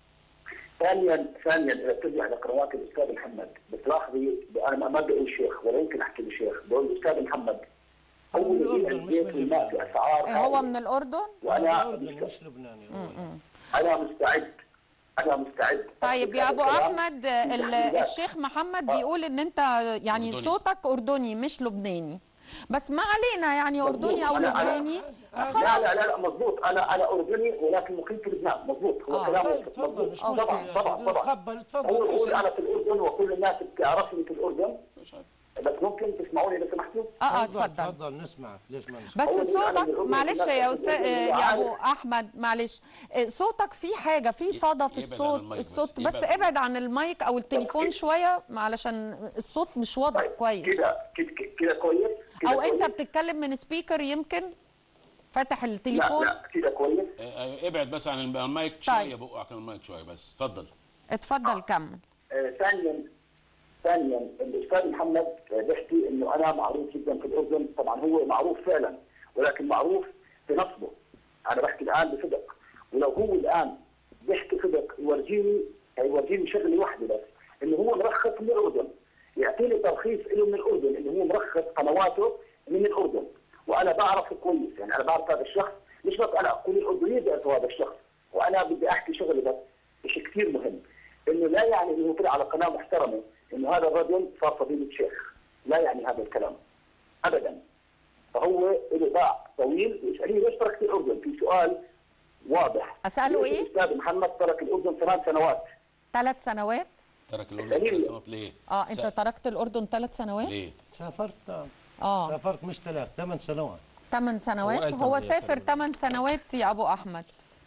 N: ثانيا ثانيا اذا بترجع لقنوات الاستاذ محمد بتلاحظي انا ما بدي اقول شيخ ولا يمكن احكي له شيخ بقول الاستاذ محمد اول
C: من
N: ما
C: الأردن،
N: يجي
C: مش
N: البيت
C: من
N: والماء
C: لبنان.
N: باسعار
A: آه، هو
N: عالية.
A: من الاردن
N: وانا
C: الأردن مش لبناني
N: انا مستعد انا مستعد
A: طيب يا ابو
N: الكلام.
A: احمد ال-
N: يعني لا.
A: الشيخ محمد بيقول ان انت يعني
J: أردني.
A: صوتك اردني مش لبناني بس ما علينا يعني اردني او
N: أنا- أنا-
A: لبناني
N: لا لا لا لا مضبوط انا انا اردني ولكن مقيم في لبنان مضبوط هو
A: آه.
N: كلامه
A: طيب،
N: مضبوط
C: مش
N: طبعا
C: مشكلة يا
N: طبعا
C: سيدي،
N: طبعا
C: تفضل تفضل
N: هو
C: يا
N: يقول
C: سيدي.
N: انا في الاردن وكل الناس بتعرفني في الاردن بس ممكن تسمعوني اذا سمحتوا
A: اه اه
C: تفضل
A: اتفضل
C: تفضل نسمعك ليش ما نسمع
A: بس
N: أول شيء أنا
A: صوتك
N: بالأردن
A: معلش
N: كلها
A: يا
N: في
A: استاذ
N: الأردن
A: يا
N: عارف.
A: ابو احمد معلش آه، صوتك في حاجه في صدى في
J: يبعد عن
A: الصوت
J: المايك بس،
A: الصوت
J: يبعد
A: بس
J: عن
A: ابعد عن المايك او التليفون شويه علشان الصوت مش واضح كويس
N: كده كده كده كويس كده
A: او انت
N: كويس.
A: بتتكلم من سبيكر يمكن فاتح
N: لا
A: التليفون
N: لا كده كويس
J: آه، آه، ابعد بس عن الم- المايك
A: طيب.
J: شويه بقك عن المايك شويه بس اتفضل
A: اتفضل كمل
N: آه، ثانيا ثانيا الاستاذ محمد آه، بيحكي انه انا معروف جدا في الاردن طبعا هو معروف فعلا ولكن معروف في نصبه انا بحكي الان بصدق ولو هو الان بيحكي صدق يورجيني يورجيني شغله واحده بس انه هو مرخص من الاردن يعطيني ترخيص له من الاردن انه هو مرخص قنواته من الاردن وانا بعرفه كويس يعني انا بعرف هذا الشخص مش بس انا كل الاردنيين بيعرفوا هذا الشخص وانا بدي احكي شغله بس شيء كثير مهم انه لا يعني انه طلع على قناه محترمه انه هذا الرجل صار فضيله شيخ لا يعني هذا الكلام ابدا فهو له باع طويل يسالني ليش تركت الاردن في سؤال واضح
A: أسأله
N: ليش
A: إيه؟
N: الاستاذ محمد ترك الاردن ثمان سنوات
A: ثلاث سنوات
J: ترك الاردن
N: دليل.
J: ثلاث سنوات ليه؟
A: اه انت تركت الاردن ثلاث سنوات
J: ليه؟
C: سافرت
A: اه
C: سافرت مش ثلاث ثمان سنوات
A: ثمان سنوات
C: قال
A: هو
C: ثمانية
A: سافر ثمان سنوات يا ابو احمد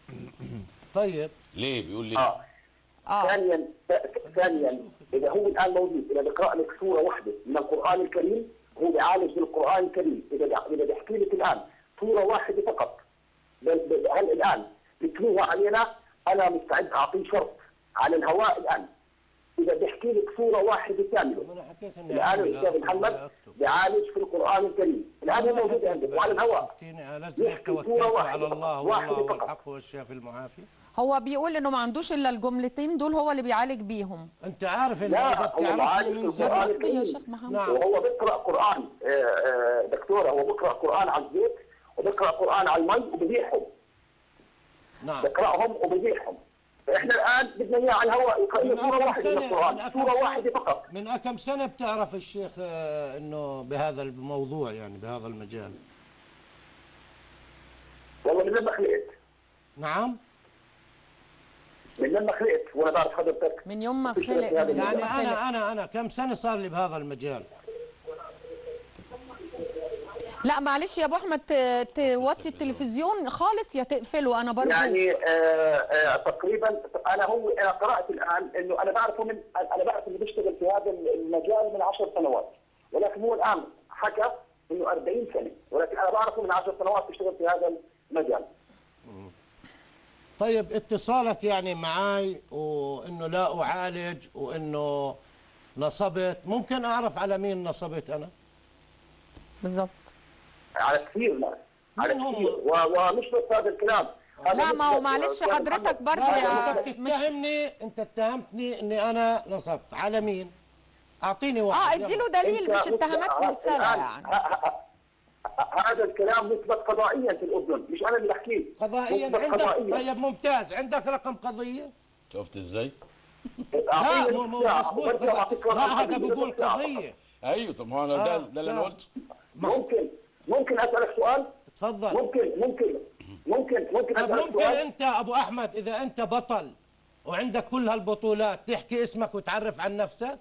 C: طيب
J: ليه بيقول ليه؟
N: اه
A: اه
N: ثانيا ثانيا اذا هو الان موجود اذا بيقرا لك سوره واحده من القران الكريم هو بيعالج بالقران الكريم اذا بي- اذا بيحكي لك الان سوره واحده فقط بل- بل- هل الان بتلوها علينا انا مستعد اعطيه شرط على الهواء الان اذا بيحكي لك سوره واحده كامله
C: انا حكيت اني
N: الان
C: أعمل
N: الاستاذ
C: أكتب
N: محمد
C: ولا أكتب.
N: بيعالج في القران الكريم الان هو موجود عندك وعلى الهواء
C: شفتيني لازم
N: يحكي
C: توكلت
N: سورة
C: على
N: واحدة
C: الله
N: فقط. واحدة
C: والله هو
N: فقط.
C: الحق والشافي المعافي
A: هو بيقول انه ما عندوش الا الجملتين دول هو اللي بيعالج بيهم
C: انت عارف ان
N: لا
C: اذا
N: هو
C: بتعرفني
N: معالج
C: من
N: في القران
C: زمان
A: يا
N: الكريم
A: شيخ محمد
C: نعم.
N: وهو بيقرا قران آه، آه، دكتوره هو بيقرا قران على الزيت وبيقرا قران على المي وبيبيعهم
C: نعم
N: بيقراهم وبيبيعهم فاحنا الان بدنا اياه على الهواء يقرا
C: من
N: لنا سوره
C: أكم
N: واحده من
C: سنة من
N: القران
C: أكم
N: سوره
C: سنة
N: واحده فقط
C: من أكم سنة بتعرف الشيخ آه، إنه بهذا الموضوع يعني بهذا المجال
N: والله من لما خلقت
C: نعم
N: من لما خلقت وانا بعرف حضرتك
A: من يوم ما
N: مفيش
A: خلق
N: شيء هذا
A: من يوم
C: يعني
A: ما خلق
C: أنا أنا أنا كم سنة صار لي بهذا المجال
A: لا معلش يا ابو احمد ت- توطي التلفزيون خالص يا تقفله انا برضو
N: يعني آه آه تقريبا انا هو انا قرات الان انه انا بعرفه من انا بعرف انه بيشتغل في هذا المجال من 10 سنوات ولكن هو الان حكى انه 40 سنه ولكن انا بعرفه من 10 سنوات بيشتغل في هذا المجال
C: طيب اتصالك يعني معاي وإنه لا أعالج وإنه نصبت ممكن أعرف على مين نصبت أنا
A: بالظبط
N: على كثير ناس على
C: مين هم؟
N: كثير و- ومش بس هذا الكلام هذا
A: لا
N: مش
A: ما هو
N: بس-
A: معلش
N: أستاذ
A: حضرتك
N: محمد.
A: برضو
C: لا
A: يا
C: أنت
A: مش
C: بتتهمني أنت اتهمتني إني أنا نصبت على مين أعطيني
A: اه
C: واحد
A: اديله
C: يلا.
A: دليل
N: أنت
A: مش اتهامات
N: مثل-
A: مرسله
N: الآن
A: يعني
N: ه- ه- ه- هذا الكلام مثبت قضائيا في الاردن مش انا اللي بحكيه
C: قضائيا
N: مثبت
C: عندك
N: قضائيا
C: طيب ممتاز عندك رقم قضية
J: شفت ازاي؟
C: لا
N: أعطيني
C: مو مو
N: نص ساعة،
C: مظبوط
N: وبرجع
C: قضاء.
N: أعطيك رقم
C: لا هذا
N: قضية
C: بقول
N: نص ساعة.
C: قضية
J: ايوه طب ما هو ده
C: آه،
J: ده اللي انا
C: لا.
J: قلته
N: ممكن ممكن اسالك سؤال
C: تفضل
N: ممكن ممكن ممكن ممكن
C: طب
N: اسالك
C: ممكن
N: سؤال
C: انت ابو احمد اذا انت بطل وعندك كل هالبطولات تحكي اسمك وتعرف عن نفسك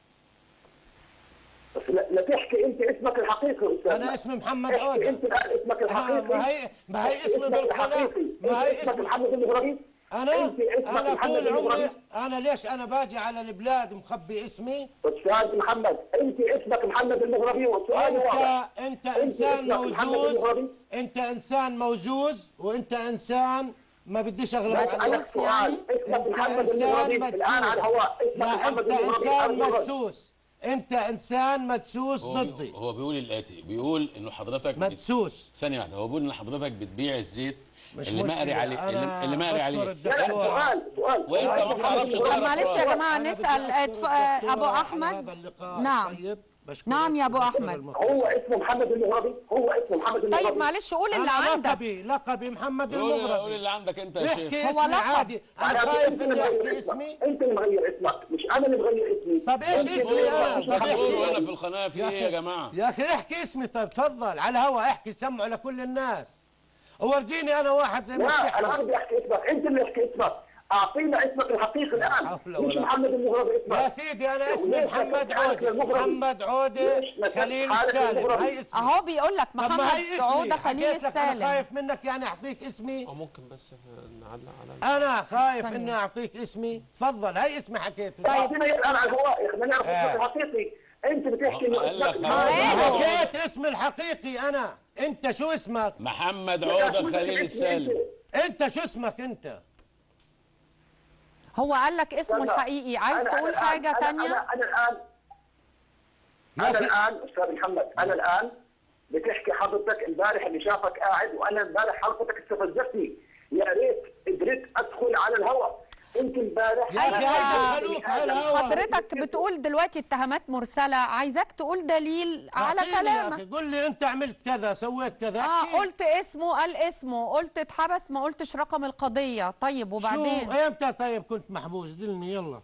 N: بس لا لا تحكي انت اسمك الحقيقي يا استاذ
C: انا اسمي محمد
N: احكي
C: عوده
N: انت الان اسمك
C: آه،
N: الحقيقي
C: ما هي ما هي
N: احكي
C: اسمي
N: اسمك
C: بالقناه
N: الحقيقي.
C: ما هي
N: انت اسمك
C: اسمي
N: محمد المغربي
C: انا
N: انت اسمك
C: انا
N: محمد
C: طول عمري
N: المغربي
C: انا ليش انا باجي على البلاد مخبي اسمي
N: استاذ محمد انت اسمك محمد المغربي وسؤالي واضح
C: انت انت انسان
N: اسمك محمد
C: موزوز
N: المغربي
C: انت انسان موزوز وانت انسان ما بديش اغلب
A: مدسوس
C: عليك
N: اسالك سؤال اسمك
C: انت
N: محمد
C: انسان
N: المغربي الان على الهواء اسمك
C: لا
N: محمد
C: انت
N: المغربي
C: انسان
N: أنا المغربي.
C: مدسوس انت انسان مدسوس
J: هو بي-
C: ضدي
J: هو بيقول الاتي بيقول انه حضرتك بت-
C: مدسوس
J: ثانيه واحده هو بيقول ان حضرتك بتبيع الزيت
C: مش
J: اللي
C: مشكلة،
J: مقري عليه
C: أنا
J: اللي, اللي مقري
C: بشكر
J: عليه
N: لا
C: الدكتور.
N: لا سؤال سؤال
J: وانت ما
N: سؤال.
J: بتعرفش
A: طب
J: تعرف
A: معلش يا
J: رأي.
A: جماعه
C: أنا بدي
A: نسال
C: أشكر
A: أتف... ابو
C: الدكتورة على
A: احمد
C: هذا اللقاء
A: نعم
C: الطيب. بشكرك
A: نعم يا أبو
C: وبشكر
A: أحمد.
C: المتصل.
N: هو اسمه محمد المغربي هو اسمه محمد المغربي
A: طيب معلش قول اللي
C: أنا
A: عندك
C: لقبي لقبي محمد
J: قول قول
C: المغربي
J: اللي عندك انت يا شيخ
C: احكي
A: هو
C: اسمي
A: لقب.
C: عادي انا
N: معناته
C: خايف
N: انت
C: اني
N: اللي
C: احكي
N: مغير
C: اسمي
N: اسمك انت اللي مغير اسمك مش انا اللي مغير اسمي
C: طب ايش
N: ممكن
C: اسمي انا؟
N: مش
C: طب
N: محمد
J: مسؤول
C: احكي.
J: وانا في القناه في
C: يا
J: ايه
C: أخي-
J: يا جماعه
C: يا اخي احكي اسمي طيب تفضل على الهوا احكي سمعوا لكل الناس ورجيني انا واحد زي ما
N: لا انا
C: بتحكي
N: ما بدي احكي اسمك انت اللي احكي اسمك اعطينا اسمك الحقيقي الان
C: حول
N: مش
C: ولا
N: محمد المغربي اسمك
C: يا سيدي انا اسمي
N: وليش
C: محمد
N: نسبت حالك
C: عودة
N: للمغربي؟
C: محمد عودة
N: ليش نسبت
C: خليل
N: حالك
C: السالم
N: للمغربي؟
C: هاي اسمي
A: اهو بيقول لك
C: طب ما
A: محمد
C: هي اسمي
A: عوده خليل
C: حكيت لك انا
A: السالم
C: خايف منك يعني اعطيك اسمي
I: او ممكن بس نعلق على
C: انا خايف
A: ثانية.
C: اني اعطيك اسمي تفضل هاي اسمي حكيته
A: طيب.
N: اعطينا اياه الان على الهواء يا اخي بدنا نعرف
C: آه.
N: اسمك الحقيقي انت بتحكي انه
J: قال لك
N: اسمك
J: خلاص.
N: محمد
C: حكيت اسمي الحقيقي انا انت شو اسمك
J: محمد عوده خليل السالم
C: انت شو اسمك انت
A: هو قال لك اسمه
N: استنى.
A: الحقيقي عايز
N: أنا-
A: تقول
N: أنا-
A: حاجه
N: أنا-
A: تانية
N: انا انا الان
C: يا
N: انا
C: أخي.
N: الان استاذ محمد انا الان بتحكي حضرتك امبارح اللي شافك قاعد وانا امبارح حلقتك استفزتني يا ريت قدرت ادخل على الهواء انت امبارح
C: يا أخي هاي دخلوك على الهوا.
A: حضرتك بتقول دلوقتي اتهامات مرسله عايزاك تقول دليل على
C: أعطيني يا
A: كلامك
C: أخي، قول لي انت عملت كذا سويت كذا
A: اه
C: احكي.
A: قلت اسمه قال اسمه قلت اتحبس ما قلتش رقم القضيه طيب وبعدين
C: شو امتى طيب كنت محبوس دلني يلا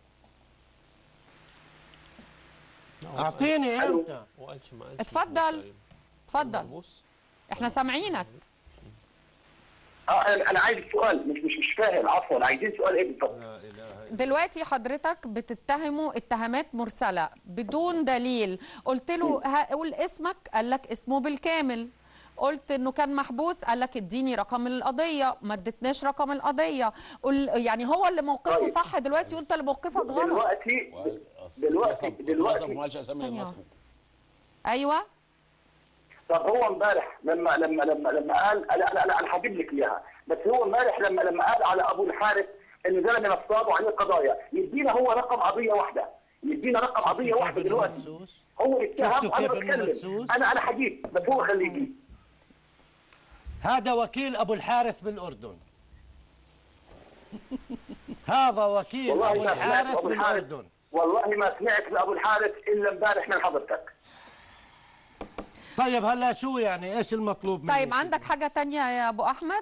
C: اعطيني امتى
I: هو قالش ما قالش
A: اتفضل
I: محبوس
A: اتفضل
I: محبوس
A: احنا سامعينك
N: اه انا أنا عايز سؤال مش مش مش فاهم عفوا عايزين سؤال ايه بالضبط
A: دلوقتي حضرتك بتتهمه اتهامات مرسله بدون دليل قلت له هقول اسمك قال لك اسمه بالكامل قلت انه كان محبوس قال لك اديني رقم القضيه ما ادتناش رقم القضيه قل يعني هو اللي موقفه
N: طيب.
A: صح دلوقتي وانت اللي موقفك غلط
N: دلوقتي دلوقتي دلوقتي
J: ما قالش اسامي
A: ثانية
J: الناس
A: ايوه
N: طب هو امبارح لما لما لما لما قال لا لا لا انا هجيب لك اياها بس هو امبارح لما لما قال على ابو الحارث ان زلمه نصاب وعليه قضايا يدينا هو رقم قضيه واحده يدينا رقم قضيه
C: كيف
N: واحده
C: إنه
N: دلوقتي
C: مدسوس؟
N: هو اتهم
C: شفتوا
N: انا
C: كيف إنه
N: بتكلم
C: مدسوس؟
N: انا انا هجيب بس هو خليه يجيب
C: هذا وكيل ابو الحارث بالاردن هذا وكيل
N: والله
C: ابو
N: ما سمعت
C: الحارث
N: أبو الحارث.
C: بالاردن
N: والله ما سمعت لابو الحارث الا امبارح من حضرتك
C: طيب هلا شو يعني ايش المطلوب مني
A: طيب عندك حاجه تانية يا ابو احمد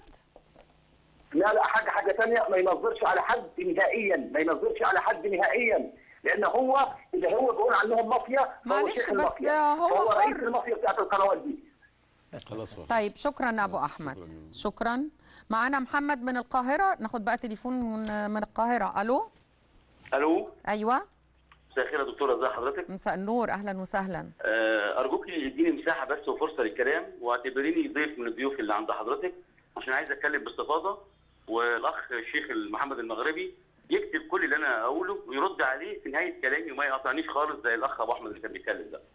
N: لا لا حاجه حاجه ثانيه ما ينظرش على حد نهائيا ما ينظرش على حد نهائيا لان هو اذا هو بيقول عنهم مافيا فهو
A: معلش
N: شيخ
A: بس
N: المافيا.
A: هو
N: هو رئيس
A: حر.
N: المافيا بتاعت القنوات دي
J: خلاص هو.
A: طيب شكرا ابو احمد شكرا معانا محمد من القاهره ناخد بقى تليفون من من القاهره الو
O: الو
A: ايوه
O: مساء الخير يا دكتوره ازي حضرتك
A: مساء النور اهلا وسهلا
O: آه، ارجوك اديني مساحه بس وفرصه للكلام واعتبريني ضيف من الضيوف اللي عند حضرتك عشان عايز اتكلم باستفاضه والاخ الشيخ محمد المغربي يكتب كل اللي انا اقوله ويرد عليه في نهايه كلامي وما يقاطعنيش خالص زي الاخ ابو احمد اللي كان بيتكلم ده.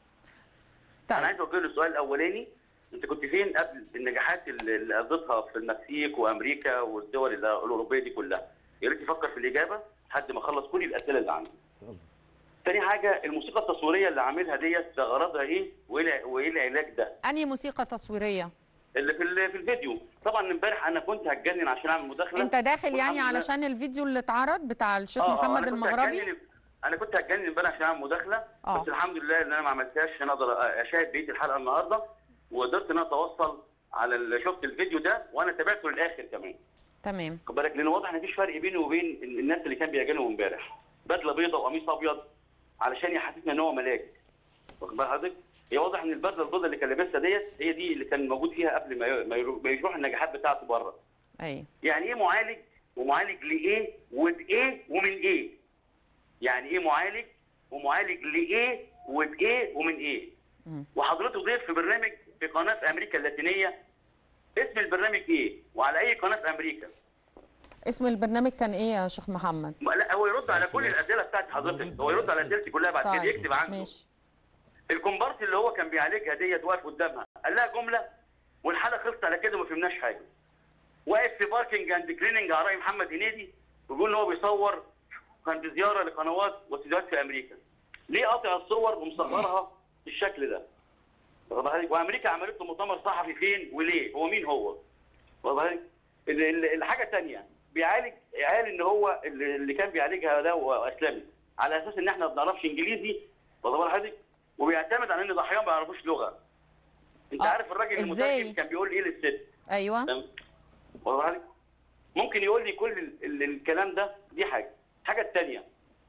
O: انا عايز اوجه له السؤال الاولاني انت كنت فين قبل النجاحات اللي اللي قضيتها في المكسيك وامريكا والدول الاوروبيه دي كلها؟ يا ريت تفكر في الاجابه لحد ما اخلص كل الاسئله اللي عندي. تاني حاجه الموسيقى التصويريه اللي عاملها ديت ده غرضها ايه وايه وايه العلاج ده
A: انهي موسيقى تصويريه
O: اللي في ال- في الفيديو طبعا امبارح انا كنت هتجنن عشان اعمل مداخله
A: انت داخل يعني
O: والحمد لله-
A: علشان الفيديو اللي اتعرض بتاع الشيخ
O: آه، آه،
A: محمد
O: أنا كنت
A: المغربي
O: هتجنن- انا كنت هتجنن امبارح عشان اعمل مداخله
A: آه.
O: بس الحمد لله ان انا ما عملتهاش عشان اقدر اشاهد بقيه الحلقه النهارده وقدرت ان انا اتوصل على ال- شفت الفيديو ده وانا تابعته للاخر كمان
A: تمام
O: خد بالك لان واضح ان مفيش فرق بيني وبين ال- الناس اللي كان بيجانوا امبارح بدله بيضاء وقميص ابيض علشان يحسسنا ان هو ملاك واخد بال حضرتك هي واضح ان البدله البيضاء اللي كان لابسها ديت هي دي اللي كان موجود فيها قبل ما ي- ما يرو- ما يروح النجاحات بتاعته بره
A: ايوه
O: يعني ايه معالج ومعالج لايه وبايه ومن ايه يعني ايه معالج ومعالج لايه وبايه ومن ايه وحضرته ضيف في برنامج في قناه في امريكا اللاتينيه اسم البرنامج ايه وعلى اي قناه في امريكا
A: اسم البرنامج كان ايه يا شيخ محمد
O: ما- لا هو يرد على كل الاسئله بتاعت حضرتك هو يرد على اسئلتي كلها بعد كده
A: طيب
O: يكتب عنده
A: ماشي
O: الكومبارس اللي هو كان بيعالجها ديت واقف قدامها قال لها جمله والحلقه خلصت على كده وما فهمناش حاجه واقف في باركنج اند كليننج على راي محمد هنيدي ويقول ان هو بيصور كان بزياره لقنوات واستديوهات في امريكا ليه قاطع الصور ومصغرها بالشكل ده واخد بالك؟ وامريكا عملت له مؤتمر صحفي فين وليه هو مين هو واخد بالك؟ ال- ال- الحاجه الثانيه بيعالج قال ان هو اللي اللي كان بيعالجها ده هو اسلامي على اساس ان احنا ما بنعرفش انجليزي واخد بال حضرتك وبيعتمد على ان ضحايا ما يعرفوش لغه انت
A: آه،
O: عارف الراجل
A: إزاي؟
O: المترجم كان بيقول ايه للست
A: ايوه
O: تمام واخد بالك؟ ممكن يقول لي كل ال ال الكلام ده دي حاجه الحاجه الثانيه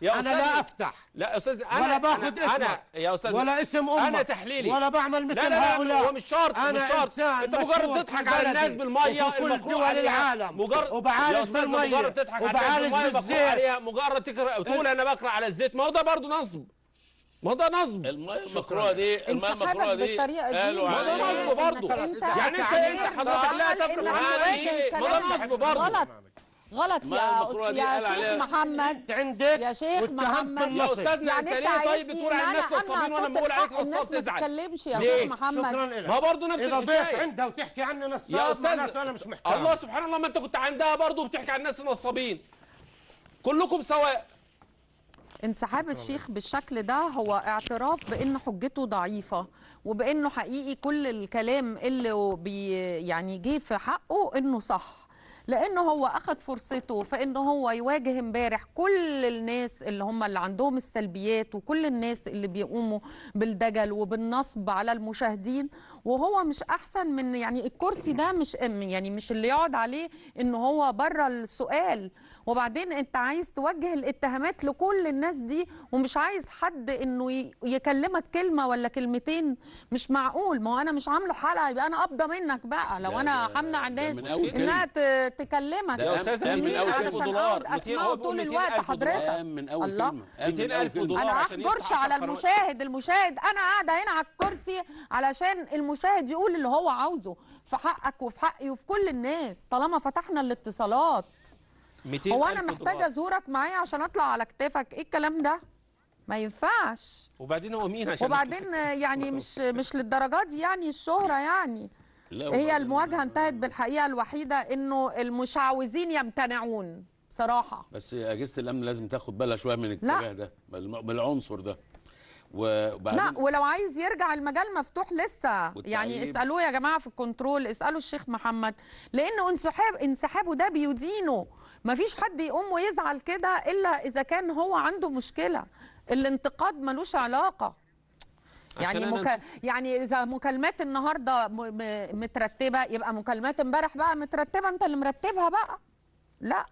I: يا
C: انا
I: أستاذ-
C: لا افتح
I: لا يا استاذ انا
C: ولا باخذ
I: أنا-
C: اسمك
I: انا يا استاذ
C: ولا اسم امك
I: انا تحليلي
C: ولا بعمل مثل
I: لا لا لا
C: هؤلاء
I: هو مش شرط
C: انا
I: مش شرط
C: انسان
I: انت
C: مشهور
I: مجرد
C: في
I: تضحك على الناس
C: بلدي
I: بالميه
C: وفي كل
I: المقروء
C: دول
I: عليها.
C: العالم
I: مجرد
C: وبعالج
I: يا أستاذ
C: بالمية
I: مجرد تضحك على الناس
C: وبعالج
I: بالميه المقروء
C: بالزيت.
I: عليها مجرد تقرا تقول انا بقرا على الزيت ما هو ده برضه نصب ما هو ده نصب
J: الميه المقروءه دي الميه المقروءه دي قالوا
I: ما ده
J: عليها-
I: نصب برضه
P: انت
I: يعني انت انت حضرتك لا تفرق عن شيء ما ده نصب برضه
P: غلط غلط
J: ما
P: يا
J: المقروءة
P: أست...
J: دي
P: يا
J: قال
P: شيخ
J: عليها-
P: محمد
C: عندك
P: يا شيخ
C: واتهمت
P: محمد
C: بالنصب.
I: يا أستاذنا
P: يعني
I: أنت
P: انت
I: ليه طيب
P: عايزني
I: بتقول
P: إن
I: على الناس
P: أنا
I: نصابين
P: أمنع
I: وأنا
P: صوت
I: بقول عليك
P: الحق؟
I: نصاب
P: الناس ما
I: تزعل؟
P: تتكلمش يا
I: ليه؟
P: شيخ محمد
C: شكرا لك
I: ما برضه نفس
C: اذا ضيف
I: الحكايه
C: عندها وتحكي عني نصاب
I: يا استاذ
C: معناته انا مش محترم
I: الله سبحان الله ما انت كنت عندها برضه بتحكي عن الناس النصابين كلكم سواء
A: انسحاب الشيخ بالشكل ده هو اعتراف بان حجته ضعيفه وبانه حقيقي كل الكلام اللي بي يعني جه في حقه انه صح لانه هو اخذ فرصته في انه هو يواجه امبارح كل الناس اللي هم اللي عندهم السلبيات وكل الناس اللي بيقوموا بالدجل وبالنصب على المشاهدين وهو مش احسن من يعني الكرسي ده مش يعني مش اللي يقعد عليه انه هو بره السؤال وبعدين انت عايز توجه الاتهامات لكل الناس دي ومش عايز حد انه ي- يكلمك كلمه ولا كلمتين مش معقول ما هو انا مش عامله حلقه يبقى انا ابضى منك بقى لو
J: ده-
A: انا
J: ده-
A: همنع
J: ده
A: الناس
J: من أول
A: انها
J: كلمة.
A: ت- تكلمك
J: ده يا أستاذة
A: مين
J: 200,000
A: علشان
J: دولار.
A: اقعد
J: 200 هو
A: اسمعه
J: بيقول
A: طول
J: 200,000
A: الوقت
J: دولار.
A: حضرتك
J: قام من أول
A: الله
J: كلمة. قام من
I: 200,000
J: أول كلمة.
I: دولار
A: انا
I: عشان يفتح
A: احجرش على
I: 10 قنوات.
A: المشاهد المشاهد انا قاعده هنا على الكرسي علشان المشاهد يقول اللي هو عاوزه في حقك وفي حقي وفي كل الناس طالما فتحنا الاتصالات
I: 200
A: هو انا
I: ألف
A: محتاجه
I: دولار.
A: ازورك معايا عشان اطلع على كتافك ايه الكلام ده ما ينفعش
I: وبعدين هو مين عشان
A: وبعدين يعني مش مش للدرجات دي يعني الشهره يعني
J: لا
A: هي
J: وبعدين-
A: المواجهه انتهت بالحقيقه الوحيده انه المشعوذين يمتنعون بصراحه
J: بس اجهزه الامن لازم تاخد بالها شويه من الاتجاه ده من من العنصر ده وبعدين
A: لا ولو عايز يرجع المجال مفتوح لسه يعني
J: والتعيين.
A: اسالوه يا جماعه في الكنترول اسالوا الشيخ محمد لانه انسحاب انسحابه ده بيدينه مفيش حد يقوم ويزعل كده الا اذا كان هو عنده مشكله الانتقاد ملوش علاقه يعني
I: عشان أنا
A: مك... يعني اذا مكالمات النهارده م... م... مترتبه يبقى مكالمات امبارح بقى مترتبه انت اللي مرتبها بقى لا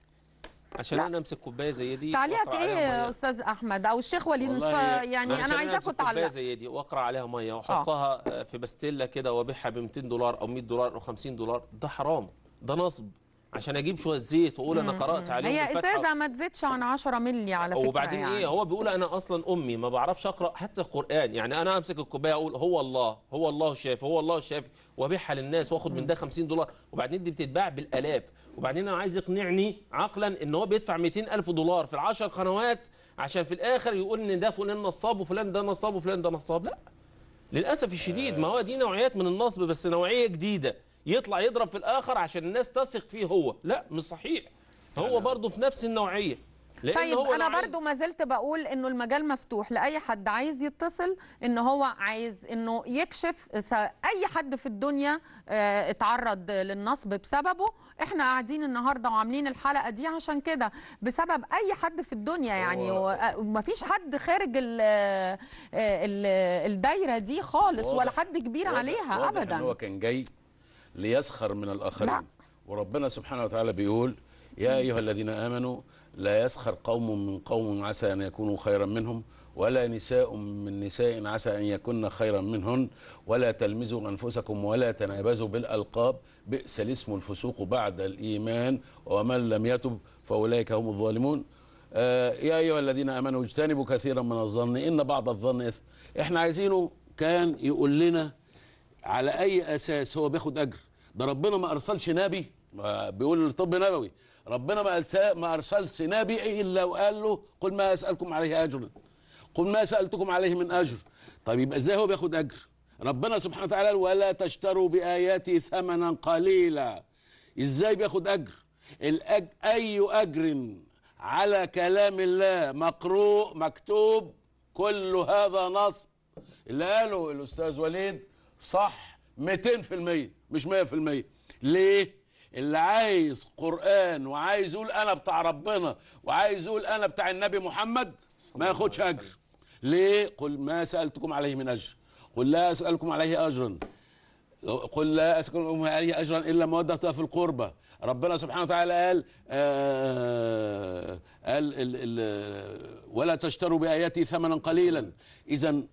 I: عشان انا امسك كوبايه زي دي
A: تعليقك
I: وأقرأ
A: ايه
I: عليها
A: يا
I: مية.
A: استاذ احمد او الشيخ وليد
I: والله
A: ف- يعني
I: عشان
A: انا عايزاكم
I: أمسك كوبايه
A: تعلقوا
I: زي دي واقرا عليها ميه واحطها آه، في بستيلا كده وابيعها ب 200 دولار او 100 دولار او 50 دولار ده حرام ده نصب عشان اجيب شويه زيت واقول انا قرات عليهم
A: هي
I: الفاتحة.
A: ازازه ما تزيدش عن 10 مللي على فكره
I: وبعدين
A: يعني.
I: ايه هو بيقول انا اصلا امي ما بعرفش اقرا حتى القران يعني انا امسك الكوبايه اقول هو الله هو الله الشافي هو الله الشافي وابيعها للناس واخد من ده 50 دولار وبعدين دي بتتباع بالالاف وبعدين انا عايز يقنعني عقلا ان هو بيدفع 200 الف دولار في العشر قنوات عشان في الاخر يقول ان ده فلان نصاب وفلان ده نصاب وفلان ده نصاب لا للاسف الشديد ما هو دي نوعيات من النصب بس نوعيه جديده يطلع يضرب في الاخر عشان الناس تثق فيه هو لا مش صحيح هو برضه في نفس النوعيه لان
A: طيب
I: هو
A: انا
I: لو عايز-
A: برضو ما زلت بقول انه المجال مفتوح لاي حد عايز يتصل ان هو عايز انه يكشف س- اي حد في الدنيا آه، اتعرض للنصب بسببه احنا قاعدين النهارده وعاملين الحلقه دي عشان كده بسبب اي حد في الدنيا يعني وما فيش حد خارج ال ال الدايره دي خالص ولا
J: واضح-
A: حد كبير
J: واضح-
A: عليها
J: واضح
A: ابدا
J: إن هو كان جاي ليسخر من الاخرين
A: لا.
J: وربنا سبحانه وتعالى بيقول يا ايها الذين امنوا لا يسخر قوم من قوم عسى ان يكونوا خيرا منهم ولا نساء من نساء عسى ان يكن خيرا منهن ولا تلمزوا انفسكم ولا تنابزوا بالالقاب بئس الاسم الفسوق بعد الايمان ومن لم يتب فاولئك هم الظالمون آه، يا ايها الذين امنوا اجتنبوا كثيرا من الظن ان بعض الظن اثم احنا عايزينه كان يقول لنا على اي اساس هو بياخد اجر ده ربنا ما ارسلش نبي ما بيقول الطب نبوي ربنا ما أرسل ما ارسلش نبي الا وقال له قل ما اسالكم عليه اجر قل ما سالتكم عليه من اجر طيب يبقى ازاي هو بياخد اجر ربنا سبحانه وتعالى قال ولا تشتروا باياتي ثمنا قليلا ازاي بياخد اجر الأج... اي اجر على كلام الله مقروء مكتوب كل هذا نصب اللي قاله الاستاذ وليد صح 200% مش 100% ليه اللي عايز قرآن وعايز يقول أنا بتاع ربنا وعايز يقول أنا بتاع النبي محمد ما ياخدش أجر ليه قل ما سألتكم عليه من أجر قل لا أسألكم عليه أجرا قل لا أسألكم عليه أجرا إلا مودة في القربى ربنا سبحانه وتعالى قال آه قال ال ال ولا تشتروا بآياتي ثمنا قليلا إذا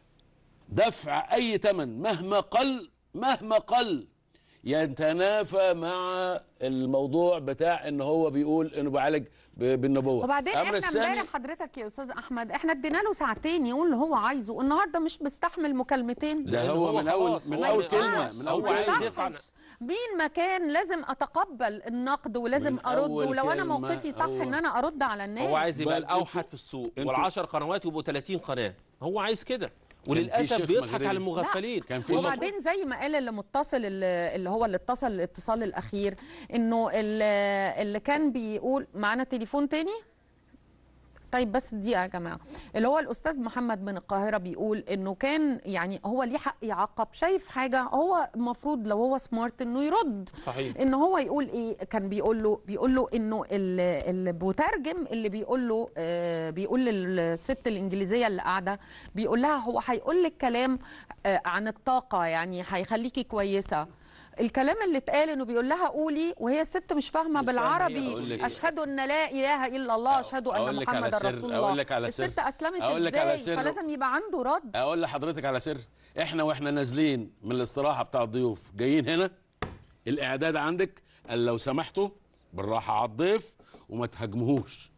J: دفع أي ثمن مهما قل مهما قل يتنافى مع الموضوع بتاع ان هو بيقول انه بيعالج ب- بالنبوه
A: وبعدين
J: الأمر
A: احنا
J: الثاني-
A: امبارح حضرتك يا استاذ احمد احنا ادينا له ساعتين يقول اللي هو عايزه النهارده مش بيستحمل مكالمتين
J: ده هو من اول من
A: ما
J: اول
A: ينفعش.
J: كلمه من اول
A: ما
J: كلمه
A: يصحش. مين مكان لازم اتقبل النقد ولازم
I: من
A: ارد
I: أول
A: ولو انا
I: كلمة
A: موقفي صح
I: هو-
A: ان انا ارد على الناس
I: هو عايز يبقى
J: بل
I: الاوحد في السوق
J: انتوا-
I: وال10 قنوات يبقوا 30 قناه هو عايز كده
J: في
I: وللاسف
J: شيخ
I: بيضحك
J: مغربي.
I: على المغفلين
A: لا. وبعدين زي ما قال اللي متصل اللي اللي هو اللي اتصل الاتصال الاخير انه اللي, اللي كان بيقول معانا تليفون تاني طيب بس دقيقة يا جماعة اللي هو الأستاذ محمد من القاهرة بيقول إنه كان يعني هو ليه حق يعاقب شايف حاجة هو المفروض لو هو سمارت إنه يرد
I: صحيح
A: إن هو يقول إيه كان بيقول له بيقول له إنه ال- المترجم اللي بيقول له آه بيقول للست الإنجليزية اللي قاعدة بيقول لها هو هيقول لك كلام آه عن الطاقة يعني هيخليكي كويسة الكلام اللي اتقال انه بيقول لها قولي وهي الست مش فاهمه
J: مش فاهمة هي
A: بالعربي
J: هقول لك.
A: اشهد ان لا اله الا الله اشهد ان
J: أقول لك على
A: محمد
J: سر-
A: رسول
J: أقول
A: الله
J: لك على سر.
A: الست اسلمت
J: أقول لك على
A: ازاي
J: سر.
A: فلازم يبقى عنده رد
J: اقول لحضرتك على سر احنا واحنا نازلين من الاستراحه بتاع الضيوف جايين هنا الاعداد عندك قال لو سمحتوا بالراحه على الضيف وما تهاجموهوش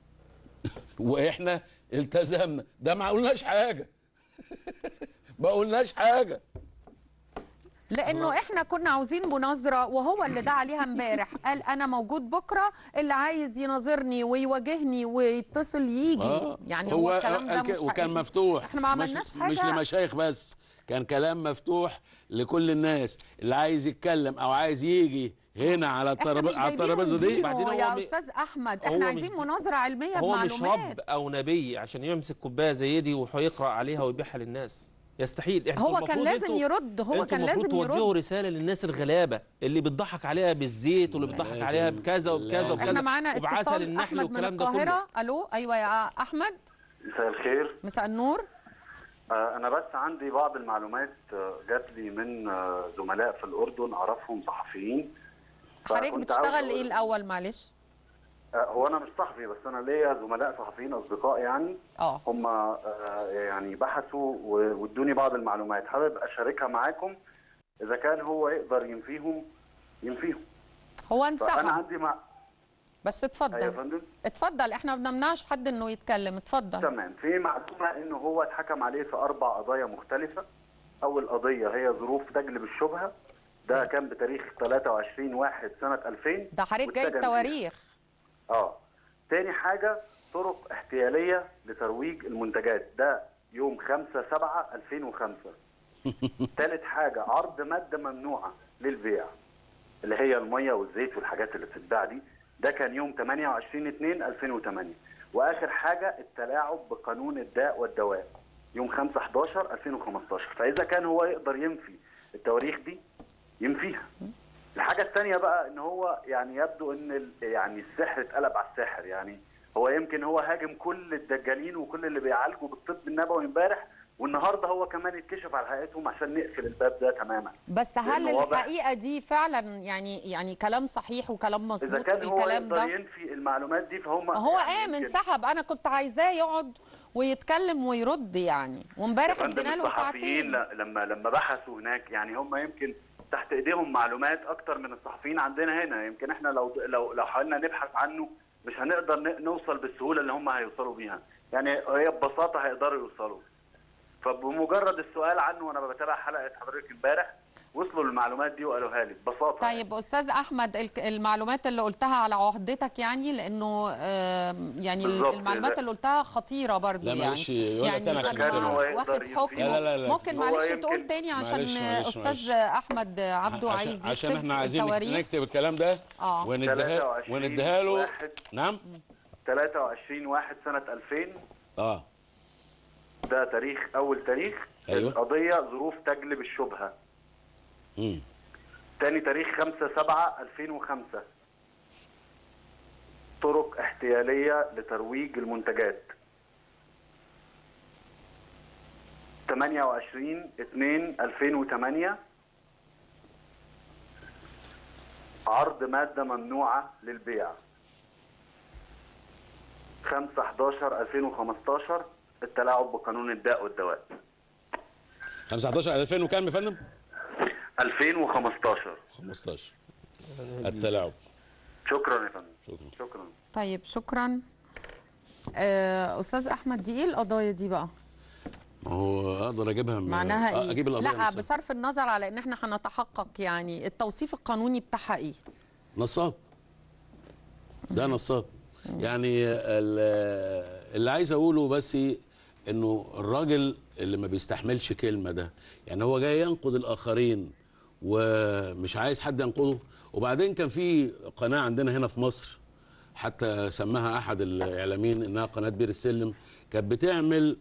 J: واحنا التزمنا ده ما قلناش حاجه ما قلناش حاجه
A: لانه احنا كنا عاوزين مناظره وهو اللي دعا عليها امبارح قال انا موجود بكره اللي عايز يناظرني ويواجهني ويتصل يجي
J: آه،
A: يعني هو الكلام ده
J: قال
A: مش
J: ك- وكان
A: حقيقي.
J: مفتوح
A: احنا ما
J: مش-
A: عملناش
J: مش
A: حاجة.
J: لمشايخ بس كان كلام مفتوح لكل الناس اللي عايز يتكلم او عايز يجي هنا على
A: احنا مش
J: الترابيزه على الترابيزه دي
A: جايبينه
I: بعدين هو
A: يا
I: مش-
A: استاذ احمد
I: هو
A: احنا
I: مش-
A: عايزين مناظره علميه
I: هو مش
A: بمعلومات
I: رب او نبي عشان يمسك كوبايه زي دي وهيقرا عليها ويبيعها للناس يستحيل إحنا
A: هو
I: المفروض
A: كان لازم
I: انتوا-
A: يرد هو
I: انتوا
A: كان
I: المفروض
A: لازم
I: توجهوا
A: يرد
I: رساله للناس الغلابه اللي بتضحك عليها بالزيت واللي بتضحك
J: لازم-
I: عليها بكذا وبكذا وبكذا
A: احنا معانا
I: وبعسل
A: اتصال
I: النحل
A: احمد من
I: والكلام ده كله
A: القاهره الو ايوه يا احمد
P: مساء الخير
A: مساء النور
P: آه، أنا بس عندي بعض المعلومات آه، جات لي من آه، زملاء في الأردن أعرفهم صحفيين
A: حضرتك
P: فكنت
A: بتشتغل
P: عاوز
A: ايه
P: أقول-
A: الاول معلش
P: آه، هو أنا مش صحفي بس أنا ليا زملاء صحفيين أصدقاء يعني
A: اه
P: هم آه، يعني بحثوا و- وادوني بعض المعلومات حابب أشاركها معاكم إذا كان هو يقدر ينفيهم ينفيهم
A: هو
P: فأنا
A: انسحب
P: عندي مع
A: بس
P: أيوة يا
A: اتفضل
P: فندم
A: اتفضل احنا ما بنمنعش حد انه يتكلم اتفضل
P: تمام في معلومه انه هو اتحكم عليه في اربع قضايا مختلفه اول قضيه هي ظروف تجلب الشبهه ده كان بتاريخ 23 1 سنه 2000
A: ده حضرتك جايب
P: واتسجن فيها.
A: تواريخ
P: اه تاني حاجه طرق احتياليه لترويج المنتجات ده يوم 5 7 2005 تالت حاجه عرض ماده ممنوعه للبيع اللي هي الميه والزيت والحاجات اللي بتتباع دي ده كان يوم 28 2 2008 واخر حاجه التلاعب بقانون الداء والدواء يوم 5 11 2015 فاذا كان هو يقدر ينفي التواريخ دي ينفيها الحاجه الثانيه بقى ان هو يعني يبدو ان ال- يعني السحر اتقلب على الساحر يعني هو يمكن هو هاجم كل الدجالين وكل اللي بيعالجوا بالطب النبوي امبارح والنهارده هو كمان يتكشف على حقيقتهم عشان نقفل الباب ده تماما
A: بس هل
P: لأنه واضح-
A: الحقيقه دي فعلا يعني يعني كلام صحيح وكلام
P: اذا
A: مظبوط
P: كان هو
A: الكلام
P: يقدر
A: ده
P: ينفي المعلومات دي فهم
A: هو
P: يعني
A: قام
P: يمكن-
A: انسحب انا كنت عايزاه يقعد ويتكلم ويرد يعني
P: يا
A: وامبارح
P: فندم
A: ادينا له
P: الصحفيين
A: ساعتين
P: ل- لما لما بحثوا هناك يعني هم يمكن تحت ايديهم معلومات اكتر من الصحفيين عندنا هنا يمكن احنا لو لو لو حاولنا نبحث عنه مش هنقدر ن- نوصل بالسهوله اللي هم هيوصلوا بيها يعني هي ببساطه هيقدروا يوصلوا فبمجرد السؤال عنه وانا بتابع حلقه حضرتك امبارح وصلوا للمعلومات دي وقالوها لي ببساطه
A: طيب استاذ احمد الك- المعلومات اللي قلتها على عهدتك يعني لانه آم، يعني
P: بالظبط.
A: المعلومات
P: لا.
A: اللي قلتها خطيره برضو
J: لا
A: يعني
J: معلش يقولها تاني عشان
A: أنا
J: كده. هو
P: يقدر
A: واخد
P: ينفي-
A: حكم
J: لا لا لا.
A: ممكن
P: هو
A: معلش
P: يمكن-
A: تقول تاني عشان
J: معلش- معلش-
A: استاذ
J: معلش.
A: احمد عبده
J: عشان,
A: عايز
J: عشان
A: يكتب
J: احنا عايزين
A: التواريخ
J: نكتب الكلام ده
A: اه
J: ونديها
P: 23
J: ونديها له
P: واحد
J: نعم
P: 23 1 سنه 2000
J: اه
P: ده تاريخ اول تاريخ
J: أيوة.
P: القضيه ظروف تجلب الشبهه
J: امم
P: تاني تاريخ 5 7 2005 طرق احتيالية لترويج المنتجات 28 2 2008 عرض مادة ممنوعة للبيع 5 11 2015 التلاعب بقانون الداء والدواء
J: 15 2000 وكام يا فندم
P: 2015
J: 15 التلاعب
P: شكرا يا فندم
J: شكرا
P: شكرا
A: طيب شكرا آه، استاذ احمد دي ايه القضايا دي بقى
J: ما هو اقدر اجيبها من
A: معناها
J: آه،
A: ايه
J: اجيب القضيه
A: لا
J: نفسها.
A: بصرف النظر على ان احنا هنتحقق يعني التوصيف القانوني بتاعها ايه
J: نصاب ده نصاب يعني ال- اللي عايز اقوله بس انه الراجل اللي ما بيستحملش كلمه ده يعني هو جاي ينقد الاخرين ومش عايز حد ينقده وبعدين كان في قناه عندنا هنا في مصر حتى سماها احد الاعلاميين انها قناه بير السلم كانت بتعمل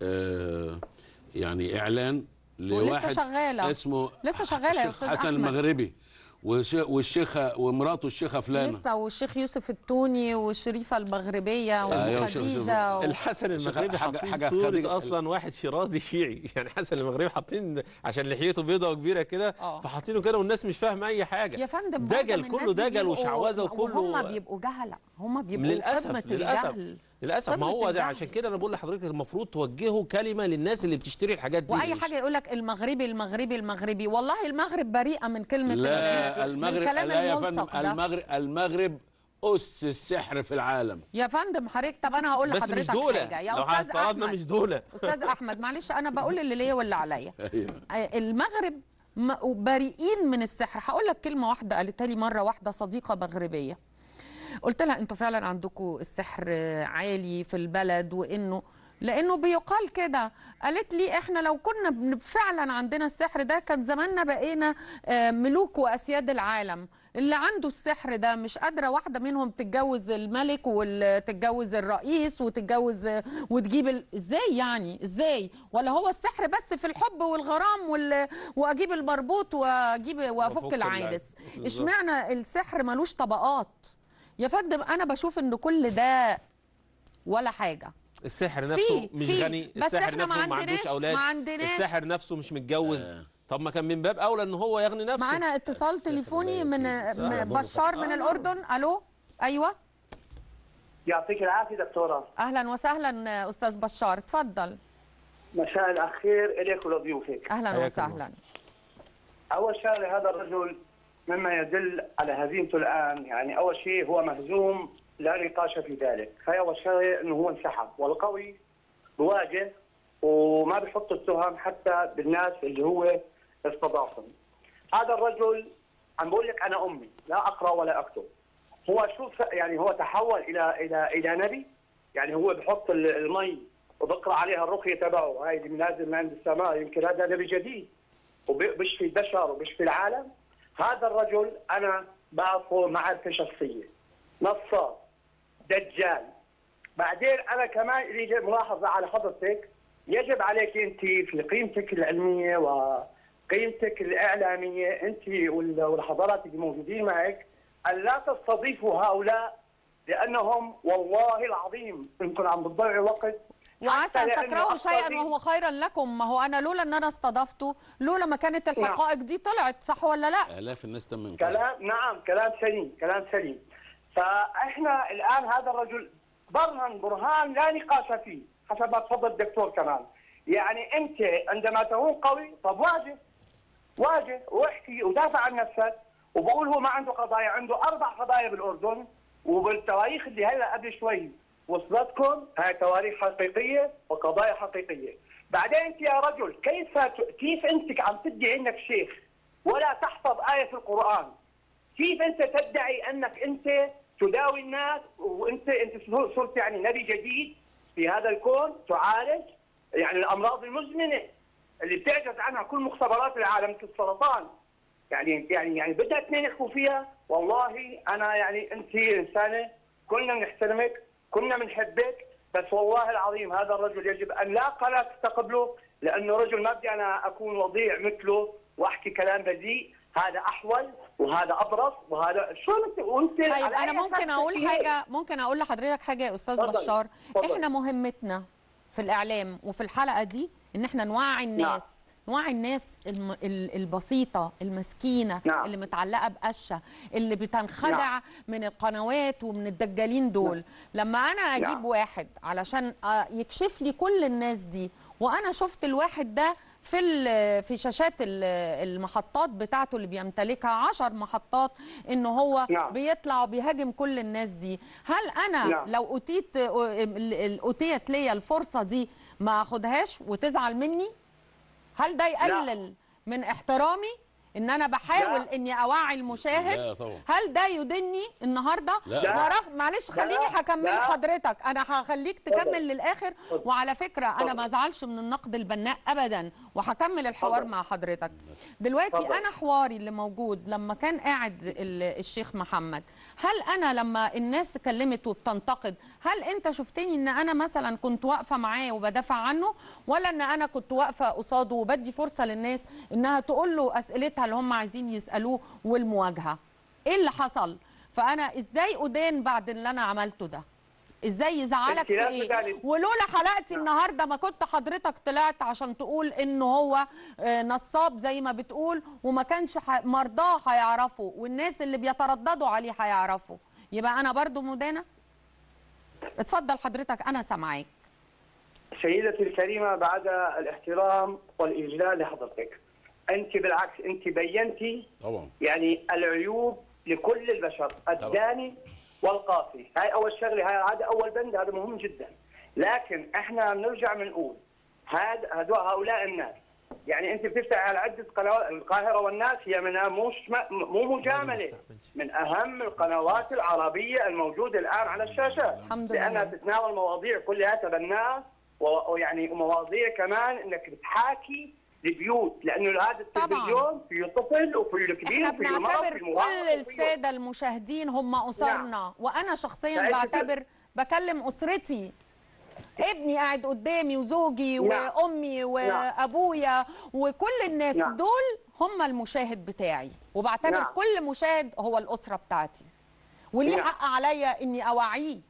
J: آه يعني اعلان لواحد
A: شغالة.
J: اسمه
A: لسه شغالة يا
J: الشيخ
A: أستاذ
J: حسن
A: أحمد.
J: المغربي وش- والشيخه ومراته الشيخه فلانه
A: لسه والشيخ يوسف التوني والشريفه المغربيه
J: أيوة، شوف-
A: وخديجه و...
I: الحسن المغربي
J: حاجة-
I: حاطين
J: حاجة
I: صورة
J: خديجة-
I: اصلا واحد شيرازي شيعي يعني حسن المغربي حاطين عشان لحيته بيضة وكبيره كده
A: آه.
I: فحاطينه كده والناس مش فاهمه اي حاجه
A: يا فندم
I: دجل
A: معظم
I: كله
A: الناس دي
I: دجل
A: بيبقوا-
I: وشعوذه وكله
A: وهم بيبقوا جهله هم بيبقوا
I: للاسف
A: قمة
I: للاسف
A: الجهل
I: للاسف ما
A: قمة
I: هو ده
A: الجهل.
I: عشان كده انا بقول لحضرتك المفروض توجهوا كلمه للناس اللي بتشتري الحاجات دي
A: واي حاجه يقول لك المغربي المغربي المغربي والله المغرب بريئه من كلمه
J: لا
A: من
J: المغرب
A: الكلام
J: لا يا
A: الملصق
J: فندم
A: ده.
J: المغرب المغرب اس السحر في العالم
A: يا فندم حضرتك طب انا هقول
I: بس
A: لحضرتك
I: مش دولة
A: حاجه يا
I: لو
A: استاذ
I: افترضنا
A: احمد
I: مش دولة
A: استاذ احمد معلش انا بقول اللي ليا واللي عليا
J: ايوه
A: آه، المغرب م- بريئين من السحر هقول لك كلمه واحده قالتها لي مره واحده صديقه مغربيه قلت لها انتوا فعلا عندكم السحر آه، عالي في البلد وانه لانه بيقال كده قالت لي احنا لو كنا بن- فعلا عندنا السحر ده كان زماننا بقينا آه، ملوك واسياد العالم اللي عنده السحر ده مش قادره واحده منهم تتجوز الملك وتتجوز الرئيس وتتجوز وتجيب ال... ازاي يعني ازاي ولا هو السحر بس في الحب والغرام وال... واجيب المربوط واجيب وافك
I: وأفك
A: العانس
I: العانس. بالظبط.
A: اشمعنى السحر ملوش طبقات يا فندم انا بشوف ان كل ده ولا حاجه
I: السحر
A: في-
I: نفسه مش
A: في.
I: غني
A: بس
I: السحر
A: إحنا ما
I: نفسه ما
A: عندناش-
I: عندوش اولاد
A: ما عندناش-
I: السحر نفسه مش متجوز طب ما كان من باب اولى ان هو يغني نفسه
A: معانا اتصال تليفوني من من بشار من الاردن الو ايوه
Q: يعطيك العافيه دكتوره
A: اهلا وسهلا استاذ بشار اتفضل
Q: مساء الخير اليك ولضيوفك
A: اهلا
I: حياك
A: وسهلا
Q: اول شغله هذا الرجل مما يدل على هزيمته الان يعني اول شيء هو مهزوم لا نقاش في ذلك هي اول شغله انه هو انسحب والقوي بواجه وما بيحط التهم حتى بالناس اللي هو استضافهم هذا الرجل عم بقول لك انا امي لا اقرا ولا اكتب هو شوف يعني هو تحول الى الى الى نبي يعني هو بحط ال- المي وبقرا عليها الرقيه تبعه هاي اللي نازل من عند السماء يمكن هذا نبي جديد وبيشفي البشر وبيشفي العالم هذا الرجل انا بعرفه معرفه شخصيه نصاب دجال بعدين انا كمان لي ملاحظه على حضرتك يجب عليك انت في قيمتك العلميه وقيمتك الاعلاميه انت وال- والحضارات اللي موجودين معك ان لا تستضيفوا هؤلاء لانهم والله العظيم انكم عم بتضيعوا وقت
A: وعسى ان
Q: حتى لأنه
A: تكرهوا شيئا
Q: أصلاً-
A: وهو خيرا لكم ما هو انا لولا ان انا استضفته لولا ما كانت الحقائق دي طلعت صح ولا لا
J: الاف الناس تم انقاذها
Q: كلام نعم كلام سليم كلام سليم فاحنا الان هذا الرجل برهن برهان لا نقاش فيه حسب ما تفضل الدكتور كمان يعني انت عندما تكون قوي طب واجه واجه واحكي ودافع عن نفسك وبقول هو ما عنده قضايا عنده اربع قضايا بالاردن وبالتواريخ اللي هلا قبل شوي وصلتكم هاي تواريخ حقيقيه وقضايا حقيقيه بعدين انت يا رجل كيف ت- كيف انت عم تدعي انك شيخ ولا تحفظ ايه في القران كيف انت تدعي انك انت تداوي الناس وانت انت صرت يعني نبي جديد في هذا الكون تعالج يعني الامراض المزمنه اللي بتعجز عنها كل مختبرات العالم مثل السرطان يعني يعني يعني بدها اثنين يحكوا فيها والله انا يعني انت انسانه كلنا بنحترمك كلنا بنحبك بس والله العظيم هذا الرجل يجب ان لا قناه تستقبله لانه رجل ما بدي انا اكون وضيع مثله واحكي كلام بذيء هذا احول وهذا ابرص وهذا شو انت وانت
A: طيب
Q: على
A: انا
Q: أي
A: ممكن
Q: أساس
A: اقول
Q: تحكي هيك؟
A: حاجه ممكن اقول لحضرتك حاجه يا استاذ
Q: اتفضل،
A: بشار
Q: اتفضل.
A: احنا مهمتنا في الاعلام وفي الحلقه دي ان احنا نوعي الناس نوعي الناس الم... ال- البسيطة المسكينة
Q: نعم.
A: اللي متعلقة بقشة اللي بتنخدع
Q: نعم.
A: من القنوات ومن الدجالين دول لما أنا أجيب
Q: نعم.
A: واحد علشان آه، يكشف لي كل الناس دي وأنا شفت الواحد ده في ال- في شاشات ال- المحطات بتاعته اللي بيمتلكها عشر محطات ان هو
Q: نعم.
A: بيطلع وبيهاجم كل الناس دي هل انا
Q: نعم.
A: لو اتيت ال- ال- اتيت ليا الفرصه دي ما اخدهاش وتزعل مني هل ده يقلل من احترامي ان انا بحاول
J: لا.
A: اني اوعي المشاهد
J: لا طبعا.
A: هل ده يدني النهارده
J: لا.
A: ورغم معلش
J: لا.
A: خليني هكمل
J: لا.
A: حضرتك انا هخليك تكمل للاخر وعلى فكره انا ما ازعلش من النقد البناء ابدا وهكمل الحوار مع حضرتك دلوقتي
R: اتفضل.
A: انا حواري اللي موجود لما كان قاعد ال- الشيخ محمد هل انا لما الناس كلمت وبتنتقد هل انت شفتني ان انا مثلا كنت واقفه معاه وبدافع عنه ولا ان انا كنت واقفه قصاده وبدي فرصه للناس انها تقول له اسئلتها اللي هم عايزين يسالوه والمواجهه ايه اللي حصل فانا ازاي ادان بعد اللي انا عملته ده ازاي يزعلك في
Q: الخلاف
A: ايه
Q: بتاعي-
A: ولولا حلقتي النهارده ما كنت حضرتك طلعت عشان تقول انه هو آه، نصاب زي ما بتقول وما كانش ح- مرضاه هيعرفوا والناس اللي بيترددوا عليه هيعرفوا يبقى انا برضو مدانه اتفضل حضرتك انا سامعاك
Q: سيدتي الكريمة بعد الاحترام والإجلال لحضرتك أنت بالعكس أنت بينتي
J: طبعا
Q: يعني العيوب لكل البشر الداني والقاسي هاي أول شغلة هاي هذا أول بند هذا مهم جدا لكن احنا بنرجع بنقول هذا هدول هؤلاء الناس يعني انت بتفتح على عده قنوات القاهره والناس هي من مش مو مجامله من اهم القنوات العربيه الموجوده الان على الشاشات
A: الحمد
Q: لانها
A: لله.
Q: تتناول مواضيع كلها تبناها و- ويعني مواضيع كمان انك بتحاكي البيوت لانه هذا التلفزيون فيه طفل وفيه الكبير
A: احنا
Q: وفيه المرأة
A: بنعتبر
Q: وفيه المراهق
A: كل
Q: وفيه-
A: الساده المشاهدين هم اسرنا وانا شخصيا
Q: فأنت
A: بعتبر بكلم اسرتي ابني قاعد قدامي وزوجي
Q: نعم.
A: وامي وابويا وكل الناس
Q: نعم.
A: دول هم المشاهد بتاعي وبعتبر
Q: نعم.
A: كل مشاهد هو الاسره بتاعتي وليه
Q: نعم.
A: حق عليا اني اوعيه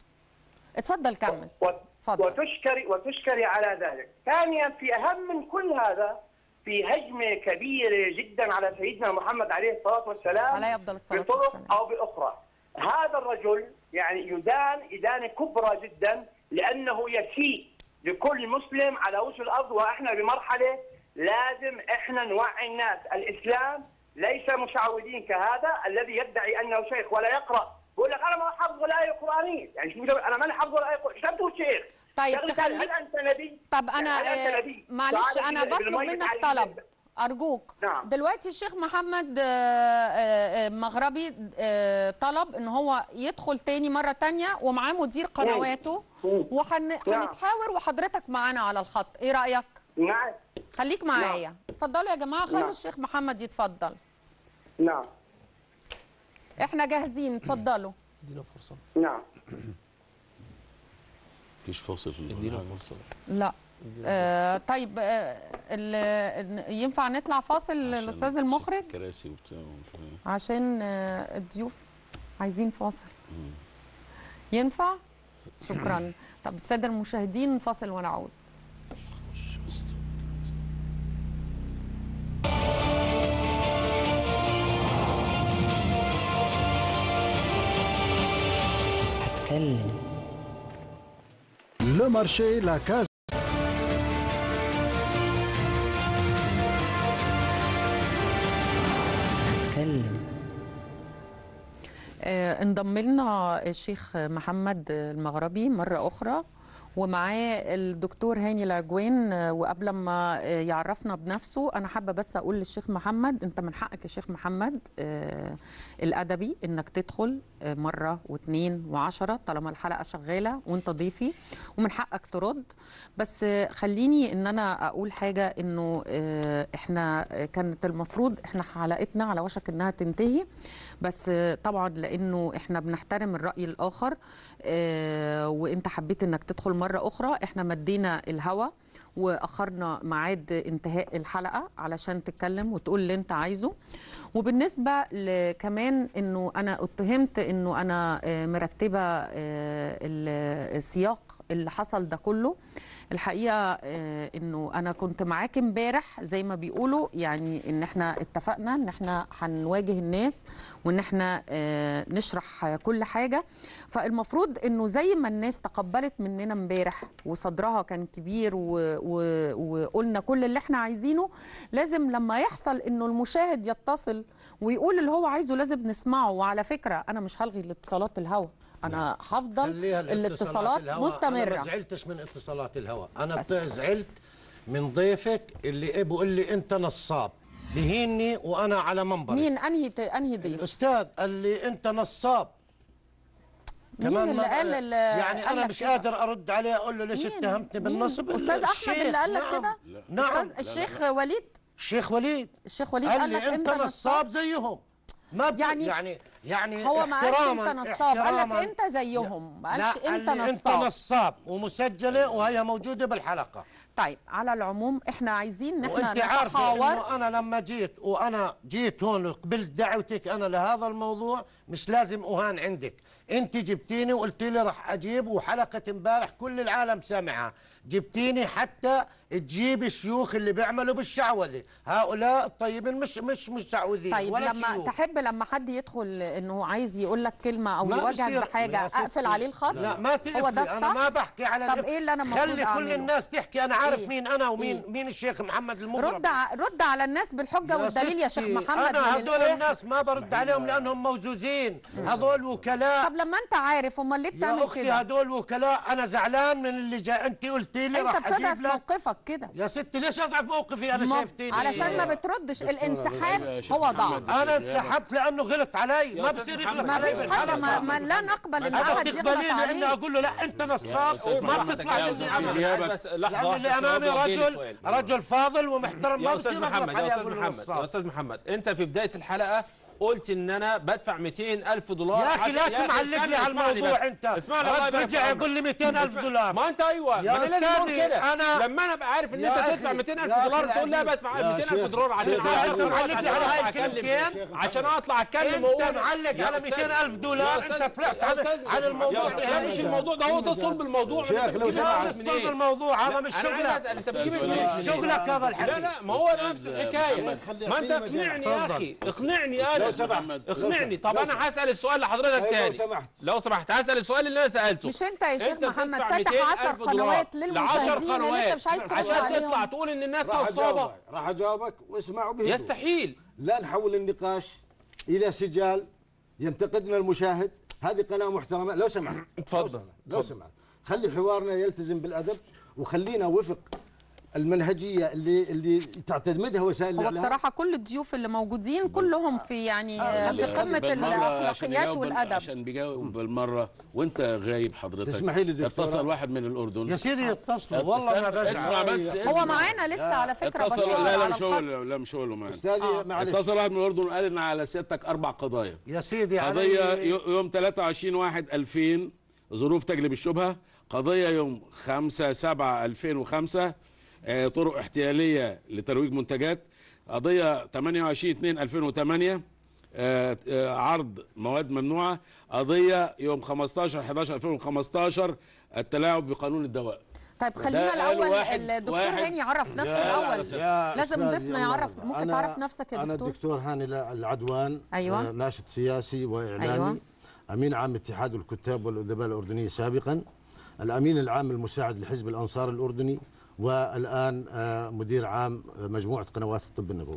A: اتفضل كمل
Q: وتشكري وتشكري على ذلك. ثانيا في اهم من كل هذا في هجمه كبيره جدا على سيدنا محمد عليه الصلاه والسلام
A: عليه أفضل الصلاة
Q: بطرق
A: والسلام.
Q: او باخرى. هذا الرجل يعني يدان ادانه كبرى جدا لانه يسيء لكل مسلم على وجه الارض واحنا بمرحله لازم احنا نوعي الناس، الاسلام ليس مشعوذين كهذا الذي يدعي انه شيخ ولا يقرا يقول لك انا ما حافظ الايه القرانيه، يعني شو انا ماني حافظ الايه القرانيه، شو بتقول شيخ؟
A: طيب
Q: شغلة
A: تخليك-
Q: هل انت نبي؟
A: طب انا
Q: هل انت
A: آه،
Q: نبي؟
A: معلش
Q: تعال
A: انا
Q: بال-
A: بطلب
Q: بالميت
A: منك
Q: على
A: طلب ارجوك
Q: نعم.
A: دلوقتي الشيخ محمد آه، آه، آه، مغربي آه، طلب ان هو يدخل تاني مره تانية ومعاه مدير قنواته وهنتحاور وحضرتك معانا على الخط ايه رايك
Q: نعم
A: خليك معايا اتفضلوا يا جماعه خلوا
Q: نعم.
A: الشيخ محمد يتفضل
Q: نعم
A: احنا جاهزين اتفضلوا
I: ادينا فرصه
Q: نعم
J: مفيش فاصل
I: ادينا فرصه
A: لا آه طيب آه ال- ينفع نطلع فاصل الاستاذ المخرج
J: كراسي وبتاع ومش عارف.
A: عشان آه، الضيوف عايزين فاصل ينفع شكرا طب الساده المشاهدين فاصل ونعود
S: هتكلم
T: Le marché, la case.
S: هتكلم
A: آه، انضم لنا الشيخ محمد المغربي مرة أخرى ومعاه الدكتور هاني العجوان آه، وقبل ما آه، يعرفنا بنفسه أنا حابة بس أقول للشيخ محمد أنت من حقك يا شيخ محمد آه، الأدبي إنك تدخل آه، مرة واثنين وعشرة طالما الحلقة شغالة وأنت ضيفي ومن حقك ترد بس آه، خليني إن أنا أقول حاجة إنه آه، إحنا آه، كانت المفروض إحنا حلقتنا على وشك إنها تنتهي بس آه، طبعا لانه احنا بنحترم الراي الاخر آه، وانت حبيت انك تدخل مره اخرى احنا مدينا الهوا واخرنا ميعاد انتهاء الحلقه علشان تتكلم وتقول اللي انت عايزه وبالنسبه ل- كمان انه انا اتهمت انه انا آه، مرتبه آه، ال- السياق اللي حصل ده كله الحقيقه آه، انه انا كنت معاك امبارح زي ما بيقولوا يعني ان احنا اتفقنا ان احنا هنواجه الناس وان احنا آه، نشرح كل حاجه فالمفروض انه زي ما الناس تقبلت مننا امبارح وصدرها كان كبير و... و... وقلنا كل اللي احنا عايزينه لازم لما يحصل انه المشاهد يتصل ويقول اللي هو عايزه لازم نسمعه وعلى فكره انا مش هلغي الاتصالات الهوا انا هفضل
C: خليها
A: الاتصالات
C: الهواء. انا
A: مستمره
C: ما زعلتش من اتصالات الهواء انا
A: بس.
C: بس. زعلت من ضيفك اللي إيه بيقول لي انت نصاب بهيني وانا على منبر
A: مين انهي ت- انهي ضيف
C: الاستاذ قال لي انت نصاب
A: مين
C: كمان
A: اللي
C: ما-
A: قال ال-
C: يعني
A: قال
C: انا
A: لك
C: مش
A: كده؟
C: قادر ارد عليه اقول له ليش
A: مين؟
C: اتهمتني بالنصب
A: استاذ احمد
C: الشيخ،
A: اللي قال لك
C: نعم.
A: كده
C: نعم
A: أستاذ الشيخ وليد
C: الشيخ وليد
A: الشيخ وليد
C: قال
A: قال
C: لي
A: لك
C: انت نصاب زيهم ما يعني يعني يعني
A: هو ما قالش
C: احتراما-
A: انت نصاب قال لك
C: احتراما-
A: انت زيهم ما
C: لا
A: قالش
C: قال
A: انت
C: لي انت
A: نصاب
C: نصاب ومسجله وهي موجوده بالحلقه
A: طيب على العموم احنا عايزين ان احنا
C: وانت عارفه
A: نتحاور
C: انه انا لما جيت وانا جيت هون قبلت دعوتك انا لهذا الموضوع مش لازم اهان عندك انت جبتيني وقلت لي راح اجيب وحلقه امبارح كل العالم سامعها جبتيني حتى تجيب الشيوخ اللي بيعملوا بالشعوذه هؤلاء الطيبين مش مش مشعوذين
A: طيب
C: ولا
A: لما
C: شيوخ.
A: تحب لما حد يدخل انه عايز يقول لك كلمه او
C: ما
A: يواجهك
C: بصير.
A: بحاجه
C: يا ستي.
A: اقفل عليه الخط
C: لا ما تقفلي
A: هو ده
C: انا
A: الصح
C: ما بحكي على
A: طب
C: الإف-
A: ايه اللي انا المفروض
C: خلي كل
A: أعمله؟
C: الناس تحكي انا عارف
A: إيه؟
C: مين انا ومين
A: إيه؟
C: مين الشيخ محمد المغرب
A: رد ع... رد على الناس بالحجه والدليل يا شيخ
C: ستي،
A: محمد
C: انا
A: من
C: هدول
A: الآخر.
C: الناس ما برد عليهم لانهم موزوزين هذول وكلاء
A: طب لما انت عارف امال ليه
C: يا
A: بتعمل
C: اختي
A: كده
C: هدول وكلاء انا زعلان من اللي جاي انت قلت لي
A: انت
C: راح
A: بتضعف
C: اجيب لك
A: موقفك كده
C: يا ستي ليش اضعف موقفي انا
A: ما-
C: شايفتيني
A: علشان ما بتردش الانسحاب هو ضعف
C: انا انسحبت لانه غلط علي
I: يا
C: ما
I: أستاذ
C: بصير
I: محمد،
C: يغلط
A: ما
C: علي
A: فيش حاجه ما, ما لا نقبل ان
C: انا
A: احد يغلط
C: بتقبلي لي اني
A: عليه
C: اقول له لا انت نصاب
I: أستاذ
C: وما
I: محمد،
C: بتطلع
I: يا
C: مني
I: أستاذ
C: ابدا
I: محمد، عايز بس لحظة
C: لأن اللي
I: واحدة
C: امامي
I: عشان أوجه لي
C: رجل
I: سؤال.
C: رجل فاضل ومحترم
I: يا
C: ما
I: استاذ
C: بصير اغلط
I: محمد يا
C: عليه
I: استاذ
C: اقول له
I: محمد يا
C: نصاب
I: استاذ محمد انت في بدايه الحلقه قلت ان انا بدفع 200 الف دولار
C: يا اخي لا
I: عشان-
C: تمعلق
I: اسمعني-
C: لي على
I: اسمعني
C: الموضوع
I: بس.
C: انت
I: اسمعني الله
C: رد
I: يبارك
C: رجع
I: في
C: يقول لي 200 الف
I: اسمع-
C: دولار
I: ما انت ايوه
C: يا
I: ما انا لازم اقول
C: أستاذي،
I: كده
C: أنا-
I: لما انا ابقى عارف ان
C: يا
I: انت
C: أخي-
I: تدفع 200 الف
C: يا أخي
I: دولار تقول لا
C: العزيز.
I: بدفع
C: يا
I: 200 الف
C: شيخ-
I: دولار عشان
C: شيخ،
I: عشان
C: أنت معلق لي على هاي الكلمتين
I: عشان اطلع اتكلم
C: انت
I: واقول
C: معلق
I: يا
C: على
I: أستاذ-
C: 200 الف دولار
I: يا
C: انت
I: أستاذ-
C: طلعت
I: يا
C: على
I: أستاذ-
C: على الموضوع
I: يا أستاذ، لا مش الموضوع ده هو ده صلب الموضوع
C: شيخ،
I: أنت
C: لو
I: بتجيب
C: سمحت.
I: الناس
C: صلب
I: منين؟
C: الموضوع، هذا
I: لا،
C: مش
I: أنا
C: شغلك.
I: عايز أسأل، انت بتجيب
C: أستاذ
I: الناس
C: وليد.
I: منين؟
C: شغلك هذا
I: لا
C: الحديث.
I: لا ما هو نفس
J: أستاذ
I: الحكايه
J: محمد.
I: ما انت اقنعني يا اخي اقنعني انا
J: أستاذ محمد.
I: اقنعني طب
J: لو
I: انا
J: سمحت.
I: هسال السؤال لحضرتك
J: أيوة، لو
I: تاني
J: سمحت.
I: لو سمحت هسال السؤال اللي انا سالته
A: مش انت يا شيخ
I: أنت
A: محمد
I: بتدفع
A: فاتح
I: 200
A: 10
I: ألف دولار
A: قنوات
I: ل
A: للمشاهدين
I: 10
A: اللي انت
I: قنوات
A: مش عايز ترد
I: عشان تطلع
A: عليهم
I: تقول ان الناس
R: راح
I: نصابه
R: أجاوبك. راح اجاوبك واسمعوا بهدوء
I: يستحيل
R: لا نحول النقاش الى سجال ينتقدنا المشاهد هذه قناه محترمه لو سمحت
I: اتفضل
R: لو سمحت خلي حوارنا يلتزم بالادب وخلينا وفق المنهجيه اللي اللي تعتمدها وسائل
A: هو
R: الاعلام
A: بصراحه كل الضيوف اللي موجودين كلهم في يعني
R: آه،
A: في قمه
J: بالمرة عشان
A: الاخلاقيات
J: يجاوب-
A: والادب
J: عشان بيجاوب بالمره وانت غايب حضرتك
R: تسمحي لي دكتورة؟
J: اتصل واحد من الاردن
C: يا سيدي اتصلوا،
J: أه،
C: والله ما
J: استنى،
C: بزعل.
J: اسمع بس
A: هو
J: اسمع.
A: معانا لسه على فكره
J: اتصل
A: بشار
J: لا لا
A: على
J: مش هو
A: الخط
J: اللي- لا مش هو اللي معانا
R: استاذي
A: آه.
R: معلش
J: اتصل واحد من الاردن وقال لنا على سيادتك اربع قضايا
C: يا سيدي
J: قضيه
C: علي
J: يو- يوم 23 1 2000 ظروف تجلب الشبهه قضيه يوم 5 7 2005 آه، طرق احتياليه لترويج منتجات قضيه 28 2 2008 آه، آه، عرض مواد ممنوعه قضيه يوم 15 11 2015 التلاعب بقانون الدواء
A: طيب
J: ده
A: خلينا
J: قال
A: الاول
J: واحد-
A: الدكتور
J: واحد-
A: هاني يعرف نفسه
J: يا-
A: الاول
R: يا
A: لازم
R: أستاذ
A: ضيفنا
R: يلا
A: يعرف
R: والله.
A: ممكن
R: أنا-
A: تعرف نفسك يا
R: انا
A: دكتور
R: الدكتور هاني العدوان
A: أيوة.
R: آه، ناشط سياسي واعلامي
A: أيوة.
R: امين عام اتحاد الكتاب والادباء الاردنيه سابقا الامين العام المساعد لحزب الانصار الاردني والان آه، مدير عام آه، مجموعه قنوات الطب النبوي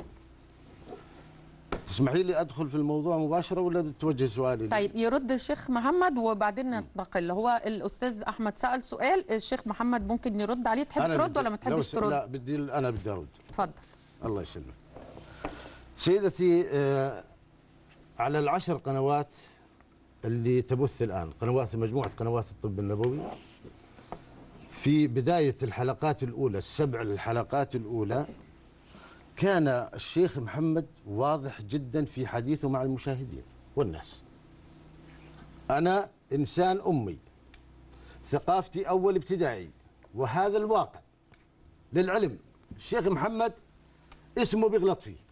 R: تسمحي لي ادخل في الموضوع مباشره ولا بتوجه سؤالي لي؟
A: طيب يرد الشيخ محمد وبعدين ننتقل هو الاستاذ احمد سال سؤال الشيخ محمد ممكن يرد عليه تحب
R: أنا
A: ترد
R: بدي-
A: ولا ما
R: لو
A: تحبش
R: س- لا
A: ترد
R: بدي انا بدي ارد
A: اتفضل
R: الله يسلمك سيدتي آه، على العشر قنوات اللي تبث الآن قنوات مجموعة قنوات الطب النبوي في بداية الحلقات الأولى السبع الحلقات الأولى كان الشيخ محمد واضح جدا في حديثه مع المشاهدين والناس أنا إنسان أمي ثقافتي أول ابتدائي وهذا الواقع للعلم الشيخ محمد اسمه بيغلط فيه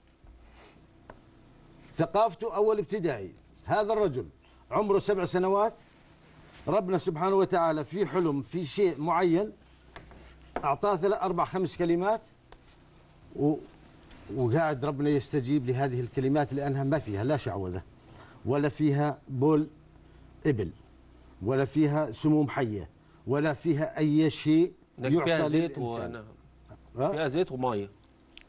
R: ثقافته أول ابتدائي هذا الرجل عمره سبع سنوات ربنا سبحانه وتعالى في حلم في شيء معين أعطاه ثلاث أربع خمس كلمات و وقاعد ربنا يستجيب لهذه الكلمات لأنها ما فيها لا شعوذة ولا فيها بول إبل ولا فيها سموم حية ولا فيها أي شيء
I: ده فيها
R: يعطى
I: زيت
R: للإنسان.
I: و... فيها زيت وميه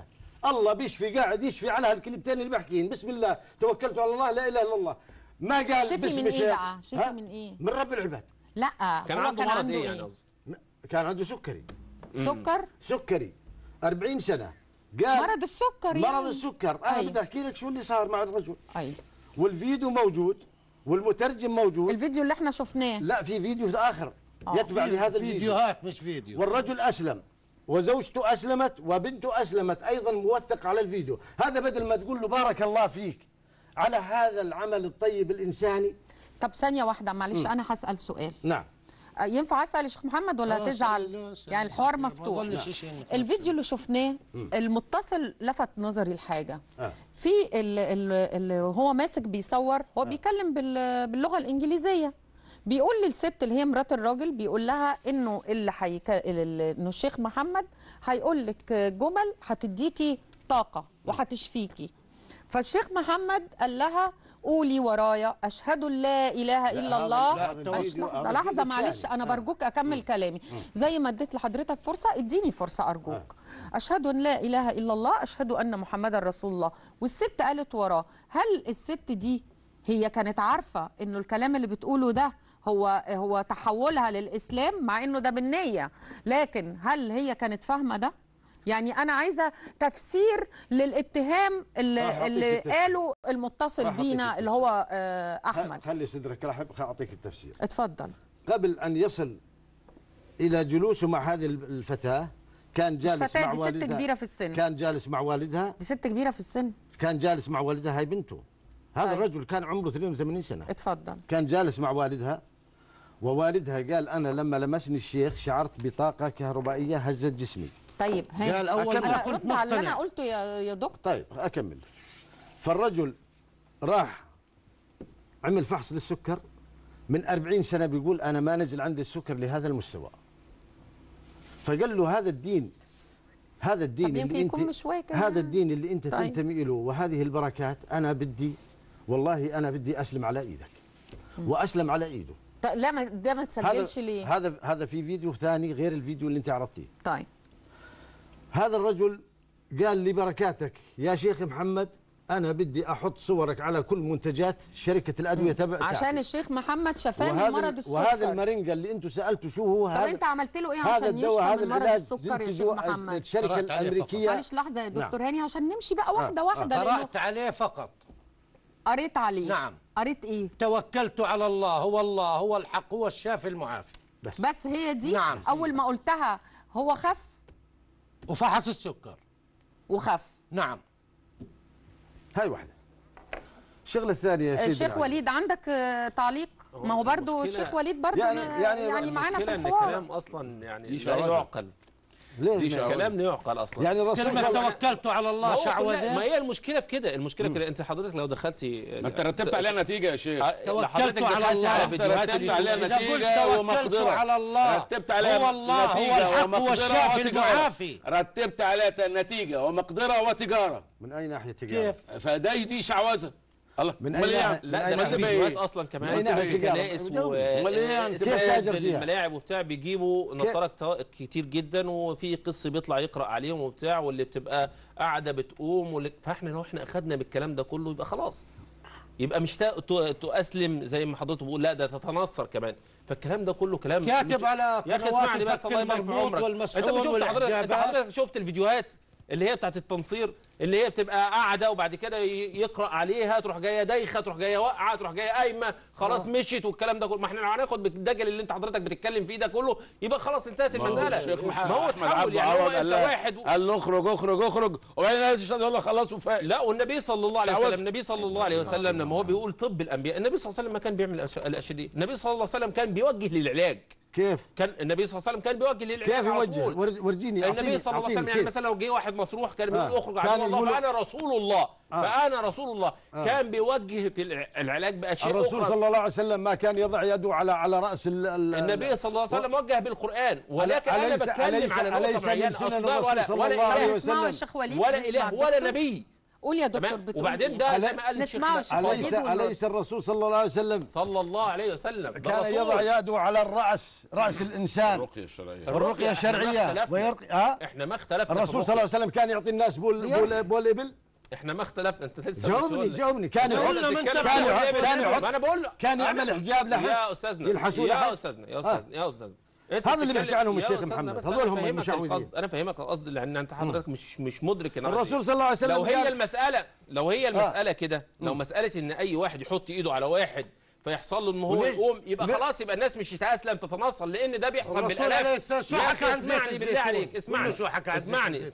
R: الله الله بيشفي قاعد يشفي على هالكلمتين اللي بحكين بسم الله توكلت على الله لا اله الا الله ما قال
T: شفي
R: باسم
T: من ايه
R: شيخ.
T: بقى شفي
R: ها؟
T: من ايه
R: من رب العباد
T: لا
I: كان
T: هو
I: عنده
T: كان
I: مرض
T: عنده
I: ايه
T: ايه,
I: يعني قصدي؟
R: كان عنده سكري
T: سكر
R: سكري 40 سنه قال
T: مرض السكر
R: مرض
T: يعني.
R: السكر انا
T: أي.
R: بدي احكي لك شو اللي صار مع الرجل
T: اي
R: والفيديو موجود والمترجم موجود
T: الفيديو اللي احنا شفناه
R: لا في فيديو اخر
T: آه.
R: يتبع
C: في
R: لهذا الفيديو
C: فيديوهات مش فيديو
R: والرجل اسلم وزوجته اسلمت وبنته اسلمت ايضا موثق على الفيديو هذا بدل ما تقول له بارك الله فيك على هذا العمل الطيب الانساني
A: طب ثانيه واحده معلش
R: مم.
A: انا هسال سؤال
R: نعم
A: آه، ينفع اسال يا شيخ محمد ولا
C: آه،
A: هتزعل
C: اسأل، لا، اسأل.
A: يعني الحوار
C: ما
A: مفتوح
C: أظنش شيء إنك
A: الفيديو اللي شفناه
C: مم.
A: المتصل لفت نظري الحاجه
R: آه.
A: في اللي هو ماسك بيصور هو بيتكلم بال- باللغه الانجليزيه بيقول للست اللي هي مرات الراجل بيقول لها انه اللي حيك... ال- انه الشيخ محمد هيقول لك جمل هتديكي طاقه وهتشفيكي فالشيخ محمد قال لها قولي ورايا اشهد ان لا اله الا
R: هذا-
A: الله
R: لا، ده
A: معلش
R: فيديو-
A: لحظه
R: هذا
A: لحظه
R: فيديو
A: معلش
R: ثاني.
A: انا
R: آه.
A: برجوك اكمل كلامي زي ما اديت لحضرتك فرصه اديني فرصه ارجوك اشهد ان لا اله الا الله اشهد ان محمدا رسول الله والست قالت وراه هل الست دي هي كانت عارفه انه الكلام اللي بتقوله ده هو هو تحولها للاسلام مع انه ده بالنيه لكن هل هي كانت فاهمه ده يعني انا عايزه تفسير للاتهام
R: راح
A: اللي,
R: أعطيك
A: اللي
R: التفسير.
A: قاله المتصل
R: راح أعطيك
A: بينا اللي هو آه، احمد
R: خلي صدرك راح اعطيك التفسير
A: اتفضل
R: قبل ان يصل الى جلوسه مع هذه الفتاه كان
A: مش
R: جالس
A: فتاة
R: مع
A: دي ست
R: والدها
A: كبيره في السن
R: كان جالس مع والدها
A: دي ست كبيره في السن
R: كان جالس مع والدها هاي بنته هذا
A: طيب.
R: الرجل كان عمره 82 سنه
A: اتفضل
R: كان جالس مع والدها ووالدها قال انا لما لمسني الشيخ شعرت بطاقه كهربائيه هزت جسمي
A: طيب ها
R: قال أول
A: أنا
R: ما كنت
A: رد على اللي انا
R: مقتنع.
A: قلته يا يا دكتور
R: طيب اكمل فالرجل راح عمل فحص للسكر من 40 سنه بيقول انا ما نزل عندي السكر لهذا المستوى فقال له هذا الدين هذا الدين
A: طب يمكن
R: اللي
A: يكون
R: انت
A: مش واكل
R: هذا
A: يعني.
R: الدين اللي انت
A: طيب.
R: تنتمي له وهذه البركات انا بدي والله انا بدي اسلم على ايدك واسلم على ايده
A: ط- لا ما ده ما تسجلش
R: هذا
A: ليه
R: هذا هذا في فيديو ثاني غير الفيديو اللي انت عرضتيه
A: طيب
R: هذا الرجل قال لي بركاتك يا شيخ محمد انا بدي احط صورك على كل منتجات شركه الادويه تبع
A: عشان الشيخ محمد شفاه من مرض السكر
R: وهذا المرنجا اللي انتم سالتوا شو هو
A: طب
R: هذا
A: انت عملت له ايه
R: هذا
A: عشان
R: الدواء
A: يشفى
R: هذا
A: من مرض
R: العلاج
A: السكر يا شيخ
R: ينتجه
A: محمد
R: الشركه
C: قرأت عليه
R: الامريكيه
A: معلش لحظه يا
R: نعم.
A: دكتور هاني عشان نمشي بقى واحده واحده لانه
C: قرأت عليه فقط
A: قريت عليه
C: نعم.
A: قريت ايه
C: توكلت على الله هو الله هو الحق هو الشافي المعافي
R: بس,
A: بس هي دي
C: نعم.
A: اول ما قلتها هو خف
C: وفحص السكر
A: وخف
C: نعم
R: هاي واحده الشغله الثانيه يا سيدي
A: الشيخ
R: العزيز.
A: وليد عندك آه، تعليق ما هو برضو
I: المشكلة-
A: الشيخ وليد برضو
R: يعني-
A: يعني,
R: يعني
A: يعني معانا في
I: المشكلة ان
A: الحوار
I: الكلام اصلا يعني
J: دي
I: لا
J: شعوذة.
I: يعقل
R: ليه
J: دي
R: ما-
J: شعوذة.
I: كلام لا يعقل اصلا
R: يعني الرسول
C: كلمة
R: صلى الله عليه-
C: توكلت على
I: ما
C: الله
I: هو كلها-
C: شعوذة
I: ما هي المشكله في كده المشكله كده انت حضرتك لو دخلتي
J: ما انت رتبت عليها نتيجه يا شيخ
C: توكلت
I: حضرتك
C: على
I: دخلتي
C: الله.
I: على
C: أنت
I: فيديوهات
J: رتبت عليها
I: اليوتيوب
C: إذا قلت
J: نتيجه
C: توكلت
J: ومقدره
C: على الله
J: رتبت عليها
C: هو الله هو
J: نتيجة
C: الحق
J: ومقدرة
C: هو الشافي
J: وتجارة.
C: المعافي
J: رتبت عليها نتيجه ومقدره وتجاره
R: من اي ناحيه تجارة؟
C: كيف
J: فدي دي شعوذه الله
R: من
J: أمال
R: أي
J: إيه
R: ناحية؟
J: يعني؟
I: لا ده
R: أمال
I: في
R: تبقى
I: فيديوهات
J: إيه؟
I: اصلا
R: من
I: كمان
R: أي ناحية
I: في
R: تجارة؟
I: كنائس
J: أمال إيه يعني؟
R: كيف تاجر فيها؟
I: الملاعب وبتاع بيجيبوا نصارى كتا- كتير جدا وفي قس بيطلع يقرا عليهم وبتاع واللي بتبقى قاعده بتقوم واللي فاحنا لو احنا اخذنا بالكلام ده كله يبقى خلاص يبقى مش تا- ت- تؤسلم زي ما حضرتك بتقول لا ده تتنصر كمان فالكلام ده كله كلام
C: كاتب
I: مش-
C: على
I: يا اخي
C: قنوات
I: اسمعني بس
C: الفك
I: الله يبارك في
C: المربوط
I: عمرك
C: والمسحور
I: انت شفت حضرتك انت
C: والحجابات.
I: حضرتك شفت الفيديوهات اللي هي بتاعت التنصير اللي هي بتبقى قاعده وبعد كده ي- يقرا عليها تروح جايه دايخه تروح جايه واقعه تروح جايه قايمه خلاص مشيت والكلام ده كله ما احنا لو هناخد بالدجل اللي انت حضرتك بتتكلم فيه ده كله يبقى خلاص انتهت المساله
J: الشيخ
I: ما هو
J: احمد
I: اتحول
J: عبد
I: يعني هو
J: العوض قال
I: انت
J: لها-
I: واحد و...
J: قال له اخرج اخرج اخرج وبعدين قال تشهد والله خلاص وفاق
I: لا والنبي صلى الله عليه
J: شعوذة.
I: وسلم النبي صلى الله عليه وسلم لما هو بيقول طب الانبياء النبي صلى الله عليه وسلم ما كان بيعمل الأش- الاشياء دي النبي صلى الله عليه وسلم كان بيوجه للعلاج
R: كيف؟
I: كان النبي صلى الله عليه وسلم كان بيوجه للعلاج
R: كيف
I: على
R: يوجه؟
I: طول.
R: ور- ورجيني
I: النبي صلى الله عليه وسلم يعني مثلا لو جه واحد مصروح كان بيقول
R: آه.
I: اخرج
R: كان
I: عن الله
R: يقول-
I: فانا رسول الله
R: آه.
I: فانا رسول الله
R: آه.
I: كان بيوجه في الع- العلاج باشياء
R: الرسول
I: اخرى
R: صلى الله عليه وسلم ما كان يضع يده على على راس ال- ال-
I: النبي صلى الله عليه وسلم وجه بالقران ولكن انا
R: أليس-
I: بتكلم
R: أليس-
I: على
R: أليس
I: نقطه
R: من
I: معينه
R: سنن
I: اصل ده
R: الرسول
I: ولا
R: صلى
I: ولا
R: الله عليه
I: اله
A: نسمعه يا
R: وسلم.
A: شيخ وليد
I: ولا
A: نسمع
I: اله
A: الدكتور.
I: ولا نبي
A: قول يا دكتور
I: تمام
A: بتقول
I: وبعدين
A: إيه؟
I: ده زي ما قال الشيخ
A: نسمعه يا شيخ
R: أليس
A: وليد ونرد.
R: أليس الرسول صلى الله عليه وسلم
I: صلى الله عليه وسلم ده
R: كان
I: رسول.
R: يضع يده على الراس راس الانسان
J: الرقيه الشرعيه
R: الرقيه
I: إحنا ما
R: الشرعيه
I: اختلفنا.
R: ويرقي ها
I: احنا ما اختلفنا في
R: الرسول صلى الله عليه وسلم كان يعطي الناس بول بول, بول ابل
I: احنا ما اختلفنا انت لسه
R: جاوبني
I: بتقول-
R: جاوبني كان
I: أنت
R: يحط
I: لسه بتتكلم
R: كان
I: عن
R: يحط
I: الإبل.
R: كان يحط
I: ما انا بقول لك
R: كان يعمل
I: أنا-
R: حجاب لحس
I: يا استاذنا
R: يلحسوه
I: يا
R: لحس.
I: استاذنا يا
R: آه.
I: استاذنا يا استاذنا أنت
R: هذا اللي
I: بتتكلم-
R: بيحكي عنهم
I: يا
R: الشيخ
I: أستاذنا
R: محمد.
I: بس
R: هذول
I: أنا
R: هم
I: فاهمك
R: المشعوذين.
I: القصد انا فاهمك القصد لان انت حضرتك مش مش مدرك أنا قصدي
R: الرسول
I: إيه.
R: صلى الله عليه وسلم
I: لو هي
R: قال-
I: المساله لو هي المساله كده لو مساله ان اي واحد يحط ايده على واحد فيحصل له ان هو
C: وليش؟
I: يقوم يبقى
C: ليه؟
I: خلاص يبقى الناس مش تتاسلم تتنصل لان ده بيحصل
C: الرسول
I: بالالاف
C: عليه السلام شو
I: يا
C: حكى
I: أخي
C: عن زيت
I: اسمعني بالله
C: الزيتون؟
I: عليك اسمعني
C: قول له شو حكى عن زيت
I: اسمعني
C: الزيتون؟
I: اسمعني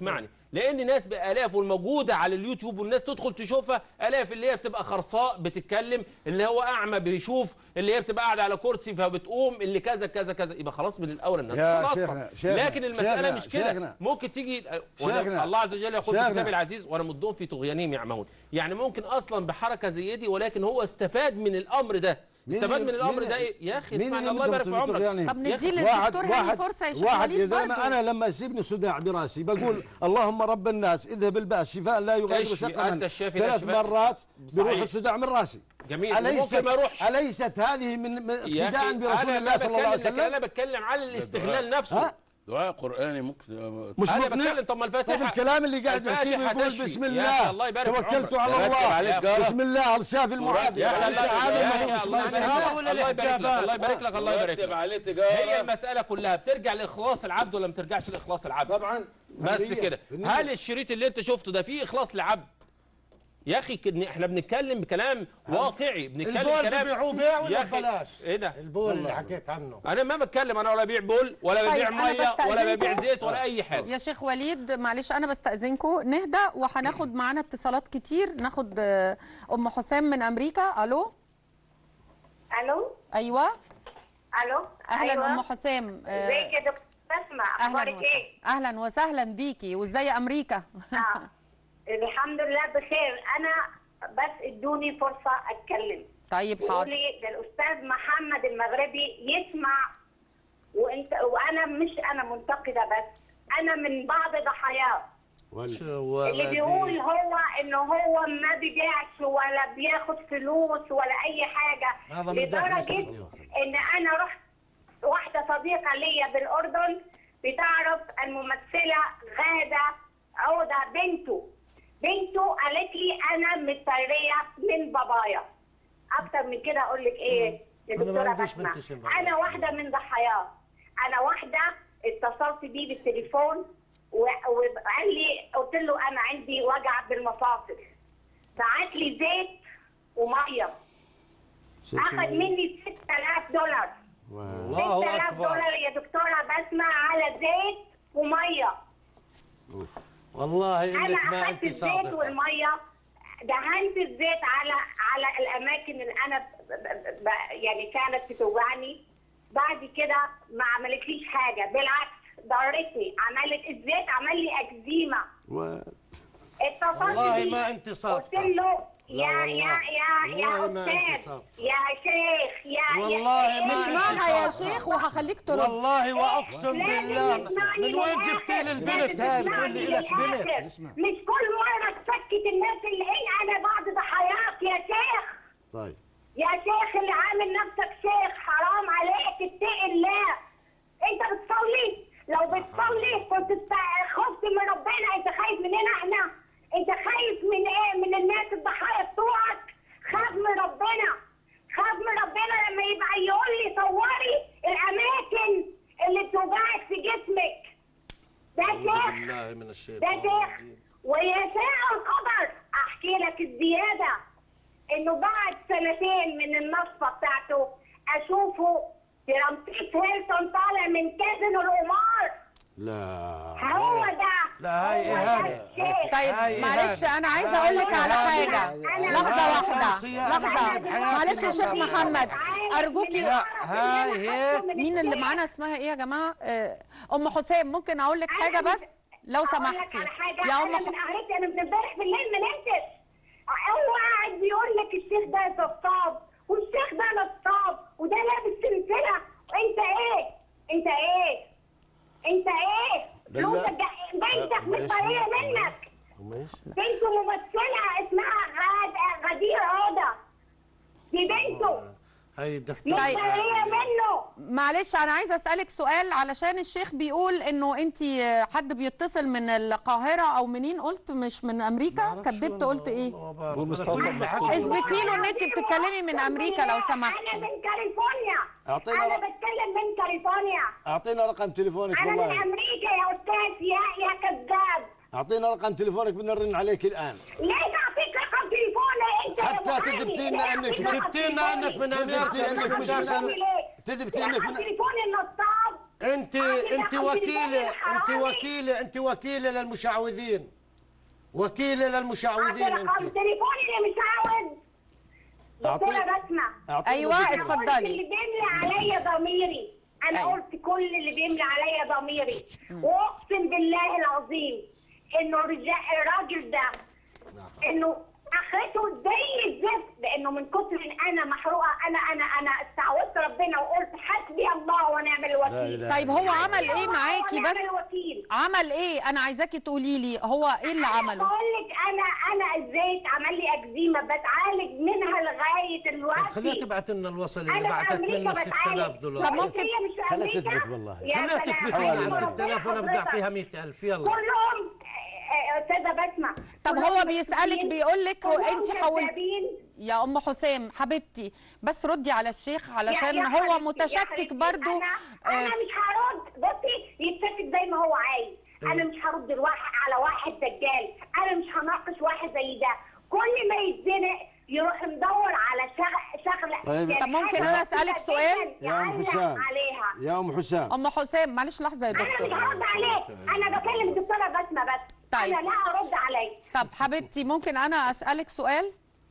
I: لان ناس بالاف والموجوده على اليوتيوب والناس تدخل تشوفها الاف اللي هي بتبقى خرصاء بتتكلم اللي هو اعمى بيشوف اللي هي بتبقى قاعده على كرسي فبتقوم اللي كذا كذا كذا يبقى خلاص من الاول الناس
R: يا
I: تتنصر
R: شيخنا- شيخنا-
I: لكن المساله
R: شيخنا-
I: مش كده
R: شيخنا.
I: ممكن تيجي
R: شيخنا.
I: وأنا الله عز وجل يقول في
R: شيخنا.
I: كتابه العزيز ونمدهم في طغيانهم يعمهون يعني ممكن اصلا بحركه زي دي ولكن هو استفاد من الامر ده
R: مين
I: استفاد من
R: اللي-
I: الامر
R: مين-
I: ده إيه؟ يا اخي
R: مين
I: اسمعني
R: اللي
I: الله يبارك في
R: بدهم
I: عمرك
R: يعني؟
A: طب
I: يا
A: ندي
I: أخي،
A: للدكتور هاني فرصه يا شيخ
R: واحد
A: وليد
R: يا زلمه
A: برضه.
R: انا لما يصيبني صداع براسي بقول اللهم رب الناس اذهب الباس شفاء لا يغادر
I: تشفي،
R: سقما
I: أنت الشافي لا
R: ثلاث
I: شفاء.
R: مرات بيروح
I: صحيح.
R: الصداع من راسي
I: جميل
R: أليست
I: ممكن ما يروحش
R: أليست هذه من من
I: يا
R: اقتداء
I: أخي،
R: برسول
I: أنا
R: الله
I: ما
R: صلى الله عليه
I: بتكلم لكن انا
R: وسلم
I: بتكلم على الاستغلال نفسه
J: دعاء قرآني ممكن
R: مش
I: انا
R: مقنع؟
I: بتكلم طب ما الفاتحه
R: طب الكلام اللي قاعد يحكيه
I: الفاتحة
R: بيقول
I: تشفي.
R: بسم
I: يا
R: الله
I: أخي الله يبارك في
R: توكلت
I: عمرك.
R: على
I: ترتب
R: الله
I: عليك قرار.
R: بسم الله الشافي المعافي
I: يا أخي
R: ليس
I: الله
R: هذا
I: يا
R: ما
I: أخي
R: هوش
I: الله
R: ليس
I: يبارك
R: هذا
I: لك
R: ولا
I: الله يبارك لك
R: الاحتجابات
I: الله يبارك لك الله يبارك
J: رتب
I: لك
J: عليه تجارة.
I: هي المساله كلها بترجع لاخلاص العبد ولا ما بترجعش لاخلاص العبد
R: طبعا
I: بس
R: بالنية.
I: كده
R: بالنية.
I: هل الشريط اللي انت شفته ده فيه اخلاص لعبد يا اخي كن- احنا بنتكلم بكلام واقعي بنتكلم
C: البول
I: كلام
C: بيبيعوه بيع ولا
I: يا أخي،
C: ببلاش؟
I: ايه ده
C: البول اللي حكيت عنه
I: انا ما بتكلم انا ولا ببيع بول ولا
A: طيب،
I: ببيع
A: أنا
I: ميه ولا ببيع
A: بستأذنكم.
I: زيت ولا اي حاجه
A: يا شيخ وليد معلش انا بستاذنكم نهدى وهناخد معانا اتصالات كتير ناخد آه، ام حسام من امريكا الو
E: الو
A: ايوه
E: الو
A: اهلا
E: أيوة.
A: ام حسام آه،
E: ازيك يا دكتور بسمة
A: اهلا
E: اخبارك
A: وسهلا
E: ايه؟
A: اهلا وسهلا بيكي وازاي امريكا
E: آه. الحمد لله بخير انا بس ادوني فرصه اتكلم
A: طيب حاضر
E: قولي ده الاستاذ محمد المغربي يسمع وانت وانا مش انا منتقده بس انا من بعض ضحاياه اللي بيقول هو انه هو ما بيبيعش ولا بياخد فلوس ولا اي حاجه
C: هذا من داخل
E: لدرجه
C: مصر.
E: ان انا رحت واحده صديقه ليا بالاردن بتعرف الممثله غاده عوده بنته بنته قالت لي انا متطريه من بابايا اكتر من كده اقول لك ايه يا
C: أنا ما
E: دكتوره
C: عنديش
E: بسمة
C: بنت اسمها بابايا.
E: انا واحده من ضحاياه انا واحده اتصلت بيه بالتليفون و- وقال لي قلت له انا عندي وجع بالمفاصل بعت لي زيت وميه اخذ مني 6000 دولار
C: الله
E: 6000
C: أكبر.
E: دولار يا دكتوره بسمة على زيت وميه
C: والله
E: انا
C: انك ما
E: اخذت
C: انت
E: الزيت
C: صادقه
E: والميه دهنت الزيت على على الاماكن اللي انا ب- ب- ب- يعني كانت بتوجعني بعد كده ما عملتليش حاجه بالعكس ضرتني عملت الزيت عمل لي اكزيما اتصلت
C: والله
E: بيه.
C: ما أنت صادقة.
E: قلت له
C: لا
E: يا
C: والله.
E: يا يا يا
C: والله ما أنت
E: استاذ
C: صادقة.
E: يا شيخ يا
C: والله
E: يا
C: ما أنت
A: نسمعها يا
C: صادقة.
A: شيخ وهخليك ترد
C: والله واقسم
E: لازم
C: بالله
E: تسمعني
C: من وين
E: للآخر.
C: جبتي لي البنت
E: لازم
C: هاي
E: تسمعني
C: بتقول لي لك بنت
E: للآخر. مش كل مره تسكت الناس اللي هي انا بعض ضحاياك يا شيخ
R: طيب
E: يا شيخ اللي عامل نفسك شيخ حرام عليك اتقي الله انت بتصلي لو بتصلي كنت تستع- خفت من ربنا انت خايف مننا احنا انت خايف من ايه من الناس الضحايا بتوعك خاف من ربنا خاف من ربنا لما يبقى يقول لي صوري الاماكن اللي بتوجعك في جسمك ده
C: أعوذ
E: شيخ
C: بالله من
E: ده
C: الشيطان
E: شيخ ويشاء القدر احكي لك الزياده انه بعد سنتين من النصفه بتاعته اشوفه في رمسيس هيلتون طالع من كازينو القمار
R: لا
E: هو ده
C: لا هاي
E: هو ده
C: إهانة.
E: الشيخ.
A: طيب
C: هاي
A: معلش
C: إهانة.
A: انا عايزه اقول لك على
C: هاي
A: حاجه
E: أنا
A: لحظه
E: هاي
A: واحده
C: صيانة
A: لحظه
C: بحياتي
A: معلش يا شيخ
C: ما
A: محمد ارجوكي
C: لا هاي هيك
A: مين اللي معانا اسمها ايه يا جماعه آه، ام حسام ممكن اقول لك حاجه بس لو
E: أقول لك
A: سمحتي
E: على حاجة
A: يا
E: انا
A: ام
E: من
A: ح-
E: قهرتي انا من امبارح بالليل ما نمتش هو قاعد بيقول لك الشيخ ده نصاب والشيخ ده نصاب وده لابس سلسله وانت ايه؟ انت ايه؟ انت ايه؟
R: لا.
E: فلوسك جا- بنتك
R: أه، ماشي.
E: متطريه منك
R: وماشي
E: بنته ممثله اسمها غاد غدير عوده دي بنته
C: هاي الدفتر
E: متطريه منه
A: معلش انا عايزه اسالك سؤال علشان الشيخ بيقول انه انت حد بيتصل من القاهره او منين قلت مش من امريكا كدبت قلت ايه
I: قول مستوصف مسكوت.
A: اثبتي له ان انت بتتكلمي من امريكا لو
E: انا
A: سمحتي
E: من كاليفورنيا
R: أعطينا
E: انا
R: رق-
E: بتكلم من كاليفورنيا
R: اعطينا رقم تليفونك
E: انا من
R: والله
E: امريكا يا استاذ يا يا كذاب
R: اعطينا رقم تليفونك بدنا نرن عليك الان
E: ليه اعطيك رقم تليفوني انت يا
R: حتى
E: محامي؟
R: تثبتي
E: ليه
R: لنا انك
E: أعطيك رقم
C: تثبتي لنا انك من
E: تليفوني؟
C: أمريكا
R: تثبتي انك مش من
E: تليفوني
R: أمريكا
E: ليه؟
R: تثبتي انك
E: رقم
R: من
E: تليفوني النصاب
C: انت انت وكيله انت وكيله انت وكيله للمشعوذين وكيله للمشعوذين
U: رقم
C: انت
U: تليفوني اللي مش عاوز دكتورة
C: أعطي-
U: بسمة
C: أعطينا أيوة، ذكر.
U: أنا قلت
C: اتفضلي.
U: اللي بيملي عليا ضميري انا
C: أيوة.
U: قلت كل اللي بيملي عليا ضميري واقسم بالله العظيم انه الرجال الراجل ده انه اخرته زي الزفت لانه من كتر ان انا محروقه انا انا انا استعوذت ربنا وقلت حسبي الله ونعم الوكيل
A: طيب هو عمل
U: حسبي
A: ايه
U: الله
A: معاكي
U: ونعم
A: بس
U: الوكيل.
A: عمل ايه انا عايزاكي تقولي لي هو ايه اللي عمله
U: بقول لك انا انا الزيت عمل لي اكزيما بتعالج منها لغايه
C: طب
U: دلوقتي
C: خليها تبعت لنا الوصل اللي
U: أنا في
C: بعتت
U: أمريكا
C: لنا
U: بتعالج.
C: 6000 دولار
U: طب ممكن- هي مش في
C: خليها
U: أمريكا؟
C: تثبت والله
U: يا
C: خليها
U: سلام.
C: تثبت
U: حوالي
C: لنا
U: ربنا
C: 6000 وانا بدي
U: حضرتك.
C: اعطيها 100000 يلا
U: كلهم آه، استاذه بسمه
A: طب
U: كلهم
A: هو بيسالك
U: مسؤولين.
A: بيقول لك هو
U: كلهم
A: انت حاولت
U: كذابين.
A: يا ام حسام حبيبتي بس ردي على الشيخ علشان
U: يا- يا
A: هو
U: حبيبتي، يا
A: متشكك
U: حبيبتي،
A: برضو
U: انا, أنا
A: آه،
U: مش هرد بصي يتشكك زي ما هو عايز انا مش هرد الواحد على واحد دجال انا مش هناقش واحد زي ده كل ما يتزنق يروح مدور على شغ... شغله
R: طيب.
U: يعني
R: طب ممكن
U: حاجة
A: أنا
U: بسيطة
A: أسألك سؤال؟
U: جداً
R: يا ام
U: يعلق
R: حسام
U: عليها
R: يا ام حسام
A: ام حسام معلش لحظه يا
U: انا مش
A: دكتور
U: هرد عليك انا بكلم الدكتوره بسمه بس
A: طيب.
U: انا لا ارد عليك
A: طب حبيبتي ممكن انا اسالك سؤال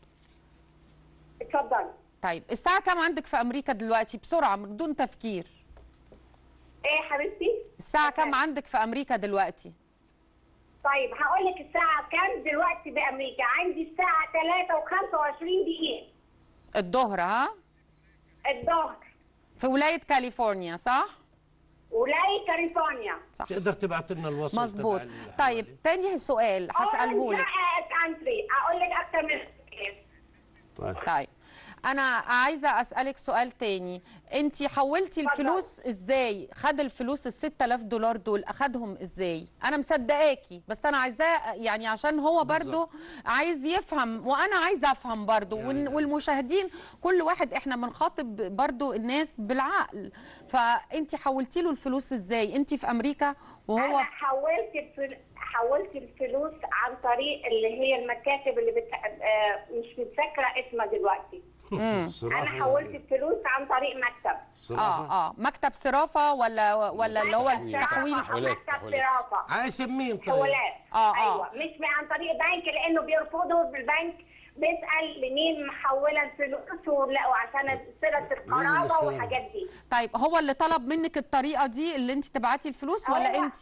U: اتفضلي
A: طيب الساعه كام عندك في امريكا دلوقتي بسرعه من دون تفكير
U: ايه يا حبيبتي
A: الساعه كام عندك في امريكا دلوقتي
U: طيب هقول لك الساعه كام دلوقتي بامريكا عندي الساعه 3 و25 دقيقه
A: الظهر ها
U: الظهر
A: في ولايه كاليفورنيا صح
U: ولايه كاليفورنيا
A: صح
C: تقدر تبعت لنا الوصل
A: مظبوط
C: تبع ال-
A: طيب تاني سؤال هساله لك
U: كانتري اقول لك اكتر من كده.
R: طيب
A: طيب انا عايزه اسالك سؤال تاني انت حولتي الفلوس ازاي خد الفلوس ال 6000 دولار دول اخدهم ازاي انا مصدقاكي بس انا عايزاه يعني عشان هو برضو عايز يفهم وانا عايزه افهم برضو وال- والمشاهدين كل واحد احنا بنخاطب برضو الناس بالعقل فانت حولتي له الفلوس ازاي انت في امريكا وهو
U: انا حولت الفل... حولت الفلوس عن طريق اللي هي المكاتب اللي بت... آه، مش متذكره اسمها دلوقتي
A: مم.
U: انا حولت الفلوس عن طريق مكتب
A: اه اه مكتب صرافه ولا ولا اللي هو التحويل
U: مكتب صرافه
C: عايز مين طيب
U: حولات
A: آه، آه.
U: ايوه مش عن طريق بنك لانه بيرفضوا بالبنك بيسال لمين محوله الفلوس ولا- وعشان صله القرابه والحاجات دي
A: طيب هو اللي طلب منك الطريقه دي اللي انت تبعتي الفلوس ولا
U: هو-
A: انت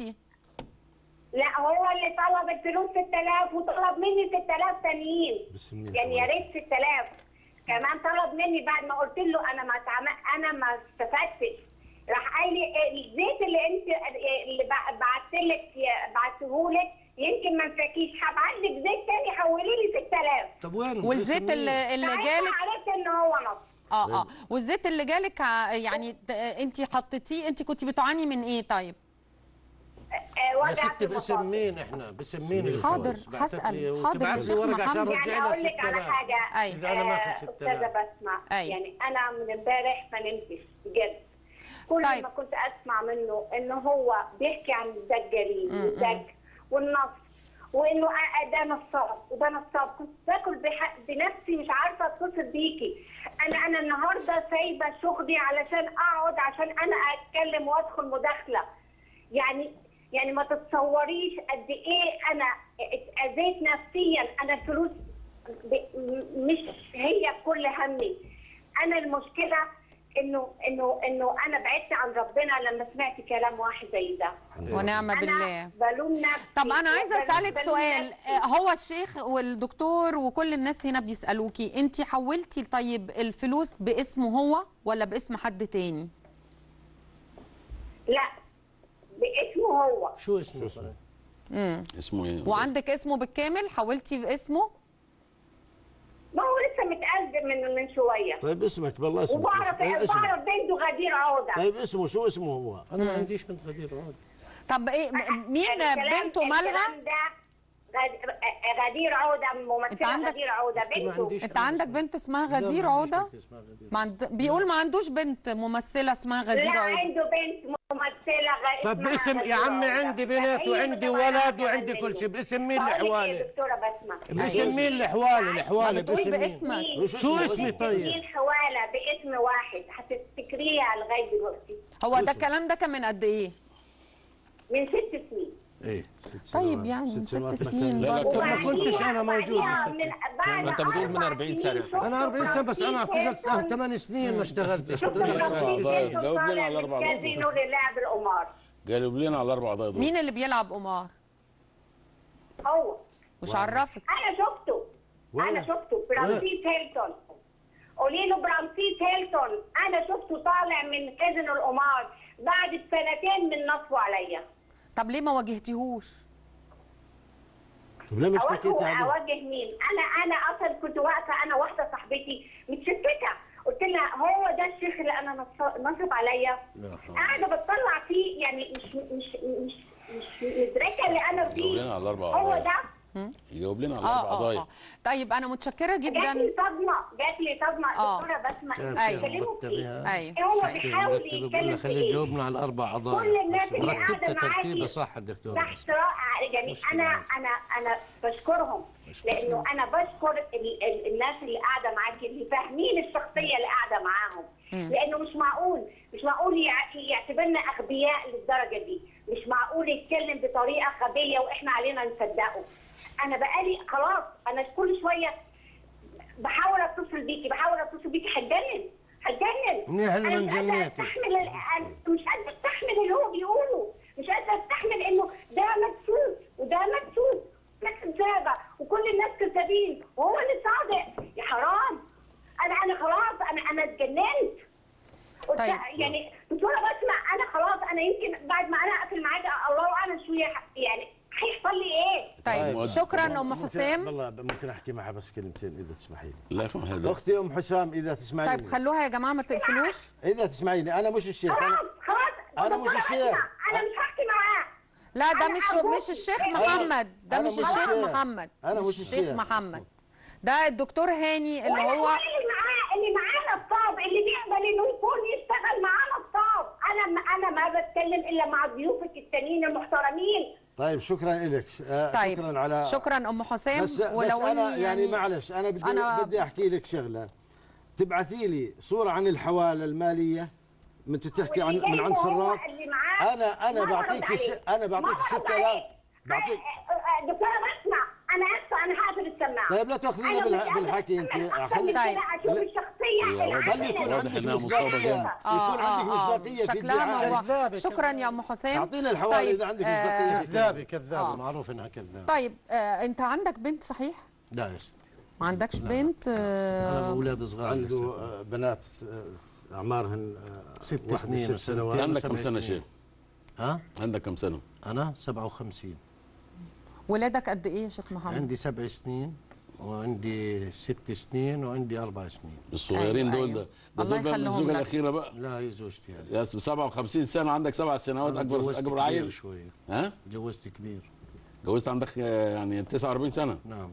U: لا هو اللي طلب الفلوس 6000 وطلب مني 6000 تانيين
R: بسم الله
U: يعني يا ريت 6000 كمان طلب مني بعد ما قلت له انا ما تعم... انا ما استفدتش راح قال لي إيه الزيت اللي انت اللي بعت لك بعته لك يمكن ما نفكيش هبعت لك زيت تاني حولي لي 6000
C: طب وين
A: والزيت اللي, اللي
U: ساعتها
A: جالك
U: عرفت ان هو نصب
A: اه اه والزيت اللي جالك ع- يعني انت حطيتيه انت كنت بتعاني من ايه طيب
U: آه، وجع
C: يا
U: في
C: ستي باسم
U: المفاصل.
C: مين احنا باسم مين الفلوس؟
A: حاضر،
C: بعتت
A: هسأل.
C: لي
A: حاضر
C: وتبعت
A: يا
C: لي
A: شيخ
C: ورقه عشان
A: محمد.
C: ارجع
U: يعني
C: لها
U: اقول لك على
C: 6000
U: حاجه
A: أيوة.
C: اذا انا ماخذ
U: استاذه
C: 6000
U: بسمع
A: أيوة.
U: يعني انا من امبارح ما نمتش بجد كل
A: طيب.
U: ما كنت اسمع منه ان هو بيحكي عن الدجالين
A: م- م.
U: والدج والنصب وانه أ- ده نصاب وده نصاب كنت باكل بح- بنفسي مش عارفه اتصل بيكي انا انا النهارده سايبه شغلي علشان اقعد عشان انا اتكلم وادخل مداخله يعني يعني ما تتصوريش قد ايه انا اتاذيت نفسيا انا الفلوس ب- م- مش هي كل همي انا المشكله انه انه انه انا بعدت عن ربنا لما سمعت كلام واحد زي ده
A: ونعم
U: أنا
A: بالله
U: بلوم نفسي
A: طب انا عايزه
U: وبلوم-
A: اسالك
U: بلوم
A: سؤال
U: نفسي.
A: آه، هو الشيخ والدكتور وكل الناس هنا بيسالوكي انت حولتي طيب الفلوس باسمه هو ولا باسم حد تاني
U: لا باسمه هو
C: شو اسمه طيب؟
A: امم
J: اسمه ايه
A: وعندك اسمه بالكامل حولتي باسمه
U: ما هو لسه متأذب من من شويه
R: طيب اسمك بالله اسمك
U: وبعرف
R: إيه اسمه
U: بعرف بنته غدير عوده
R: طيب اسمه شو اسمه هو
C: انا ما عنديش بنت غدير عود
A: طب ايه م- مين
U: الكلام-
A: بنته مالها
U: الكلام ده غد- غدير عوده ممثله
A: عندك-
U: غدير عوده بنته
A: انت عندك بنت اسمها
C: لا،
A: غدير
C: ما عنديش
A: عوده
C: بنت اسمها غدير.
A: ما عند... بيقول ما عندوش بنت ممثله اسمها غدير
U: لا
A: عوده
U: عنده بنت ممثله غ...
C: طب
U: اسمها
C: باسم يا
U: غدير
C: عمي
U: عودة.
C: عندي بنات
U: هي
C: وعندي
U: متبرعة
C: ولد وعندي
U: كمان
C: كل
U: منه.
C: شيء باسم مين
U: بقول لك
C: الحوالي
U: إيه، دكتوره بسمه
C: باسم مين الحوالي الحوالي
A: بتقول
C: باسم مين
A: باسمك
C: شو اسمي طيب
U: مين حوالي حاله باسم واحد هتفتكريها لغايه دلوقتي
A: هو ده الكلام ده كان من قد ايه
U: من ست سنين
C: ايه
A: طيب يعني من ست سنين
C: لا، لا،
A: برضه.
C: طب ما كنتش انا موجود
U: وبعديها
C: بس-
U: من بعد
I: ما انت بتقول من 40 سنه
C: انا 40 سنه بس انا اعتزلت 8 سنين ما اشتغلتش
J: شكراً.
C: بقول لك ست
J: أربع
C: سنين.
J: دقايق. جاوب لنا على الأربع دقايق.
U: كازينو للعب القمار
J: جاوب لنا على الاربع دقايق دول
A: مين اللي بيلعب قمار
U: هو
A: مش عرفك
U: انا شفته انا شفته برامسيس هيلتون قولي له برامسيس هيلتون انا شفته طالع من كازينو القمار بعد سنتين من نصبه عليا
A: طب ليه ما واجهتيهوش
R: طب ليه ما اشتكيتي
U: أواجه,
R: عليه؟
U: اواجه مين انا انا اصلا كنت واقفه انا واحده صاحبتي متشككه قلت لها هو ده الشيخ اللي انا نص- نصب عليا قاعده بتطلع فيه يعني مش مش مش مش مدركه اللي انا
J: جاوب
U: فيه
J: لنا على الاربع
U: هو
J: دقايق
U: ده
J: يجاوب لنا على
A: اه
J: الاربع
A: اه
J: دقايق
A: اه طيب انا متشكره
U: جات لي
A: جدا
U: صدمه جات لي صدمه
A: آه.
U: دكتوره بسمع
A: كان
U: انتوا
A: فيها
U: بتتكلموا
C: مرتبة،
U: فيه
C: ها؟
A: ايوه
U: هو
A: أيوة.
U: بيحاول
C: مرتبة بقول
U: يتكلم
C: لها خلي
U: فيه
C: تجاوبنا على الاربع
U: كل
C: قضايا
U: الناس اللي قاعده
C: رتبتها ترتيبه
U: معاكي
C: صح الدكتور
U: تحت رائع يعني انا انا انا بشكرهم لانه انا بشكر ال ال الناس اللي قاعده معاكي اللي فاهمين الشخصيه اللي قاعده معاهم
B: مم.
U: لانه مش معقول مش معقول يع- يعتبرنا اغبياء للدرجه دي مش معقول يتكلم بطريقه غبيه واحنا علينا نصدقه انا بقالي خلاص انا كل شويه بحاول اتصل بيكي بحاول اتصل بيكي هتجنن هتجنن
C: منيح اللي
U: أنا
C: ما
U: مش قادرة
C: انجنيتي.
U: استحمل ال- أنا مش قادره استحمل اللي هو بيقوله مش قادره استحمل انه ده مدسوس وده مدسوس ده كذابه وكل الناس كذابين وهو اللي صادق يا حرام انا انا خلاص انا انا اتجننت قلت
A: طيب.
U: يعني دكتوره بسمع انا خلاص انا يمكن بعد ما انا اقفل معاك الله اعلم شويه يعني هيحصل لي ايه؟
A: طيب شكرا ام
R: ممكن-
A: حسام
R: والله ممكن احكي معها بس كلمتين اذا تسمحي لي
J: لا يكون هذا
R: اختي ام حسام اذا تسمعيني
A: طيب خلوها يا جماعه ما تقفلوش
R: اذا تسمعيني انا مش الشيخ انا
U: خلاص
R: انا مش
U: دكتورة
R: الشيخ
U: بسمع، انا مش هحكي معاه
A: لا ده
U: أنا
A: مش
U: أرجوكي.
A: مش الشيخ
U: أنا-
A: محمد ده
R: أنا
A: مش
R: مش
A: الشيخ
R: الشيخ.
A: محمد
R: أنا مش
A: الشيخ
R: الشيخ.
A: محمد ده الدكتور هاني اللي
U: ولا-
A: هو
U: ولا اللي معاه اللي معاه نصاب اللي بيقبل انه يكون يشتغل معاه نصاب انا ما انا ما بتكلم الا مع ضيوفك التانيين المحترمين
R: طيب شكرا لك آه
A: طيب
R: شكرا على
A: شكرا ام حسام
R: بس, بس
A: ولو
R: انا
A: اني
R: يعني, معلش انا بدي
A: أنا-
R: بدي احكي لك شغله تبعثي لي صوره عن الحواله الماليه من تحكي عن
U: واللي
R: من
U: جاي
R: عند
U: هو
R: سراج
U: اللي معاه
R: انا انا
U: ما برد
R: بعطيك س...
U: عليه.
R: انا بعطيك
U: ما برد
R: 6000
U: عليه.
R: بعطيك
U: آه، آه، دكتوره بسمع انا اسفه انا هقفل السماعه
R: طيب لا تاخذينا
U: أنا
R: بالح-
U: مش قادرة-
R: بالحكي انت
U: من أكتر
R: خلي
U: من كده اشوف الشخصيه
J: هي واضح-
U: العادية.
R: خلي يكون
J: واضح
R: عندك
J: إنها مصابة
R: مصداقيه
J: جامد.
R: يكون عندك مصداقيه في
A: شكلها
R: الدعاء
A: موضوع شكرا يا ام حسام
R: اعطينا الحوالي
A: طيب،
R: اذا عندك
A: آه،
R: مصداقيه
C: كذابه كذابه
A: آه.
C: معروف انها كذابه
A: طيب آه انت عندك بنت صحيح
C: لا يا ستي
A: ما عندكش
C: لا.
A: بنت
C: انا
A: آه
C: اولاد صغار
R: عنده
C: لسه.
R: آه، بنات آه، اعمارهن آه،
C: ست
R: واحدة
C: سنين
R: ست سنوات
J: عندك كم
C: سبع
J: سنه
C: سنين.
J: شيخ
C: ها
J: عندك كم سنه
C: انا 57
A: ولادك قد ايه يا شيخ محمد
C: عندي سبع سنين وعندي ست سنين وعندي اربع سنين
J: الصغيرين
A: أيوة،
J: دول
A: أيوة.
J: ده ده
A: الله
J: دول بقى من
A: يخليهم
J: الزوجه
A: لك.
J: الاخيره بقى
C: لا هي زوجتي هذه
J: يا 57 سنه عندك سبع سنوات
C: أنا
J: اكبر
C: اتجوزت
J: اكبر
C: كبير
J: عيل
C: شوي
J: ها
C: تجوزت كبير
J: جوزت عندك آه، يعني 49 سنه
C: نعم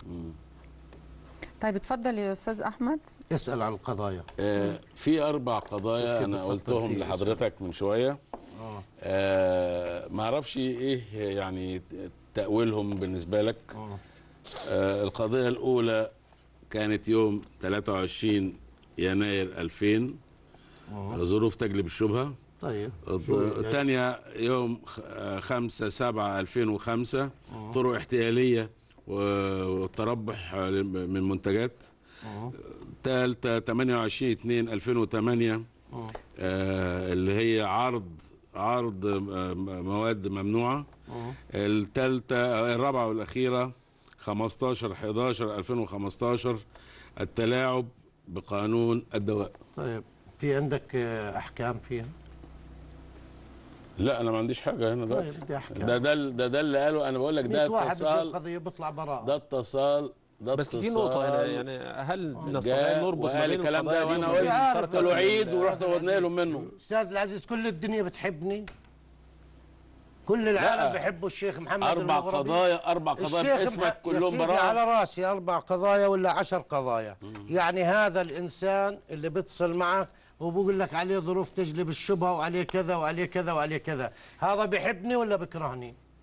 A: طيب اتفضل يا استاذ احمد
C: اسال عن القضايا
J: آه، في اربع
C: شوف
J: قضايا
C: كيف
J: انا
C: بتفضل
J: قلتهم
C: فيه،
J: لحضرتك من شويه
C: اه
J: آه ما اعرفش ايه يعني تاويلهم بالنسبه لك
C: اه
J: آه القضيه الاولى كانت يوم 23 يناير 2000
C: اه
J: ظروف تجلب الشبهه
C: طيب
J: الثانيه يوم 5 7 2005 طرق احتياليه و- والتربح من منتجات
C: اه
J: ثالثه 28 2 2008
C: اه
J: آه، اللي هي عرض عرض آه، مواد ممنوعه
C: اه
J: الثالثه الرابعه والاخيره 15 11 2015 التلاعب بقانون الدواء
C: طيب في عندك آه، احكام فيها
J: لا انا ما عنديش حاجه هنا
C: طيب
J: دلوقتي
C: بدي احكام
J: ده ده ده ده اللي قاله انا بقول لك ده
C: 100 واحد بجيب
J: اتصال
C: قضيه بيطلع براءه
J: ده اتصال ده
I: بس في
J: اتصال
I: نقطة هنا يعني هل نستطيع
J: جاء
I: أن نربط ما
J: وقال
I: بين
J: الكلام ده
I: القضايا دي
J: وانا
I: وما بين
J: قلت
I: الطرف
J: قلت له
I: الثاني؟
J: عيد ورحت ودنا له منه
C: استاذ العزيز كل الدنيا بتحبني كل العالم
J: لا.
C: بيحبوا الشيخ محمد
J: اربع
C: المغربي.
J: قضايا اربع قضايا
C: الشيخ
J: باسمك
C: مح- يا
J: كلهم
C: سيدي
J: براءه
C: على راسي اربع قضايا ولا عشر قضايا يعني هذا الانسان اللي بيتصل معك وبقول لك عليه ظروف تجلب الشبهه وعليه كذا وعليه كذا وعليه كذا هذا بيحبني ولا بكرهني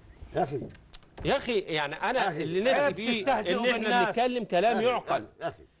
R: يا اخي
I: يا اخي يعني انا
R: أخي،
I: اللي نفسي
R: عيب
I: فيه
R: تستهزئوا
I: ان احنا
R: بالناس.
I: نتكلم كلام
R: أخي،
I: يعقل
R: أخي، أخي.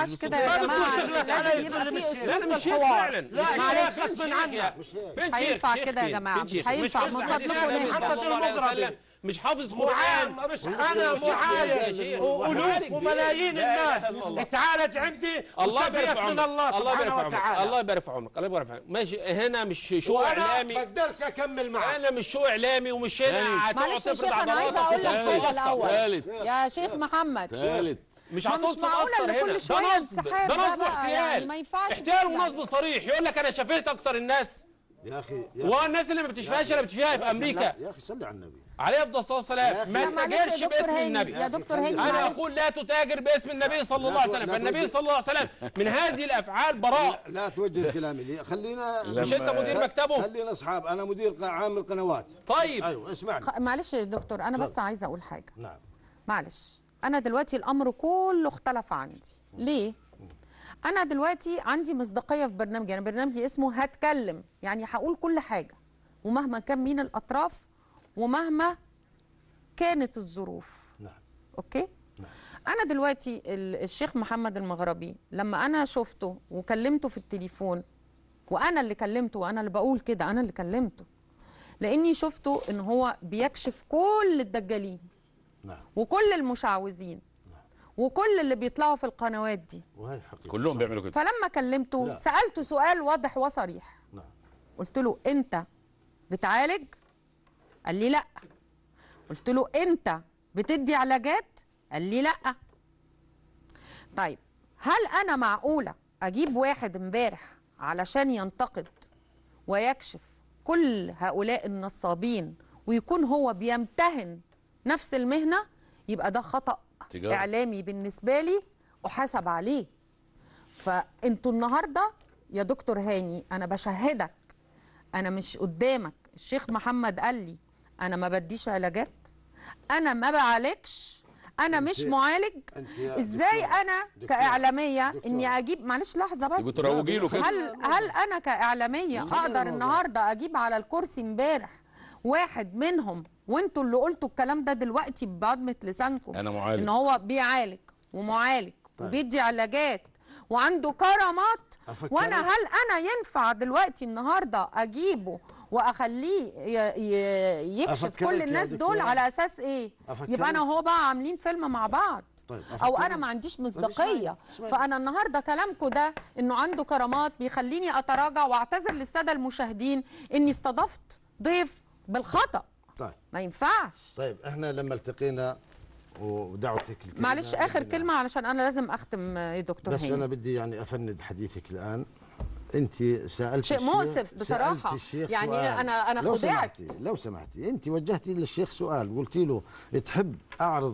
A: ينفعش كده يا
I: ما
A: جماعه
I: بتقول دلوقتي
A: لازم
I: علي.
A: يبقى
I: لا،
A: في
I: مش-
A: اسلوب
I: لا،
A: في
I: مش هيك
A: الحوار
I: فعلا.
B: لا،
A: معلش
B: يا
A: مش
B: غصباً
A: هيك.
B: عنك.
A: مش هينفع كده يا جماعه مش هينفع من فضلكم
I: محمد
A: نهدى.
B: محمد المغربي
I: مش حافظ
B: معايا
I: قران
B: مش انا معايا والوف وملايين الناس تعالج عندي
I: الله يبارك
B: وشفيت
I: في
B: من
I: عمرك
B: الله
I: الله يبارك
B: سبحانه
I: في عمرك
B: وتعالى
I: الله يبارك في عمرك الله يبارك في عمرك ماشي هنا مش شو
B: وانا
I: اعلامي
B: ما اقدرش اكمل معاك
I: انا مش شو اعلامي ومش هنا هتقعد
T: معلش يا
I: تفرض
T: شيخ انا عايزه
I: عضلاتك
T: اقول لك
I: وتفرض
T: حاجه الاول
J: ثالث.
T: يا شيخ محمد
J: ثالث
I: مش
T: ما مش
I: هتوصل
T: معقولة
I: اكتر
T: إن
I: هنا
T: كل شوية
I: ده نصب
T: انسحاب
I: ده
T: ده
I: نصب
T: بقى،
I: واحتيال
T: يعني ما ينفعش
I: احتيال
T: كده.
I: ونصب صريح يقول لك انا شفيت اكتر الناس
R: يا اخي يا
I: والناس اللي ما بتشفيهاش اللي بتشفيها في امريكا
R: يا اخي صلي على النبي
I: عليه افضل الصلاه والسلام ما
T: لا، معلش يا
I: تتاجرش
T: دكتور
I: باسم
T: هاني،
I: النبي
T: يا دكتور هاني
I: انا
T: معلش.
I: اقول لا تتاجر باسم النبي صلى الله عليه
R: لا
I: وسلم
R: تو-
I: فالنبي
R: لا
I: صلى الله عليه وسلم من هذه الافعال براء
R: لا توجه كلامي لي خلينا
I: مش انت مدير مكتبه
R: خلينا اصحاب انا مدير قا- عامل قنوات
I: طيب
R: ايوه اسمعني
T: خ- معلش يا دكتور انا بس عايزه اقول حاجه
R: نعم
T: معلش انا دلوقتي الامر كله اختلف عندي ليه انا دلوقتي عندي مصداقيه في برنامجي انا برنامجي اسمه هتكلم يعني هقول كل حاجه ومهما كان مين الاطراف ومهما كانت الظروف
R: نعم
T: اوكي انا دلوقتي ال- الشيخ محمد المغربي لما انا شفته وكلمته في التليفون وانا اللي كلمته وانا اللي بقول كده انا اللي كلمته لاني شفته ان هو بيكشف كل الدجالين
R: نعم
T: وكل المشعوذين وكل اللي بيطلعوا في القنوات دي
R: وهي حقيقة
J: كلهم بيعملوا كده
T: فلما كلمته
R: لا.
T: سالته سؤال واضح وصريح
R: نعم
T: قلت له انت بتعالج قال لي لا قلت له انت بتدي علاجات قال لي لا طيب هل انا معقوله اجيب واحد امبارح علشان ينتقد ويكشف كل هؤلاء النصابين ويكون هو بيمتهن نفس المهنه يبقى ده خطا
J: تجارة.
T: اعلامي بالنسبه لي احاسب عليه فانتوا النهارده يا دكتور هاني انا بشهدك انا مش قدامك الشيخ محمد قال لي انا ما بديش علاجات انا ما بعالجش انا مش معالج
R: أنت يا
T: ازاي
R: دكتورة،
T: انا
R: دكتورة،
T: كاعلاميه
R: دكتورة.
T: اني اجيب معلش لحظه بس
J: يبقوا تروجي له كده
T: هل هل انا كاعلاميه
R: خلينا
T: اقدر
R: الموضوع.
T: النهارده اجيب على الكرسي امبارح واحد منهم وانتوا اللي قلتوا الكلام ده دلوقتي بعضمه لسانكم
J: انا معالج
T: ان هو بيعالج ومعالج
R: طيب.
T: وبيدي علاجات وعنده كرامات
R: أفكرك-
T: وانا هل انا ينفع دلوقتي النهارده اجيبه واخليه ي- ي- يكشف
R: أفكرك
T: كل
R: يا
T: الناس دول
R: دكتورة.
T: على اساس ايه
R: أفكرك.
T: يبقى انا وهو بقى عاملين فيلم مع بعض
R: طيب
T: او
R: أفكرك.
T: انا ما عنديش
R: طيب
T: مصداقيه
R: اسمعي- اسمعي.
T: فانا النهارده كلامكم ده انه عنده كرامات بيخليني اتراجع واعتذر للساده المشاهدين اني استضفت ضيف بالخطا
R: طيب
T: ما ينفعش
R: طيب احنا لما التقينا ودعوتك الكريمة
T: معلش اخر
R: بدنا-
T: كلمه علشان انا لازم اختم آه، يا دكتور
R: بس انا
T: هاني
R: بدي يعني افند حديثك الان انت سالت
T: شيء
R: الشيخ-
T: مؤسف بصراحة.
R: سألت الشيخ
T: يعني
R: سؤال.
T: أنا- أنا
R: لو
T: خدعت.
R: سمحتي لو سمحتي انت وجهتي للشيخ سؤال قلتي له تحب اعرض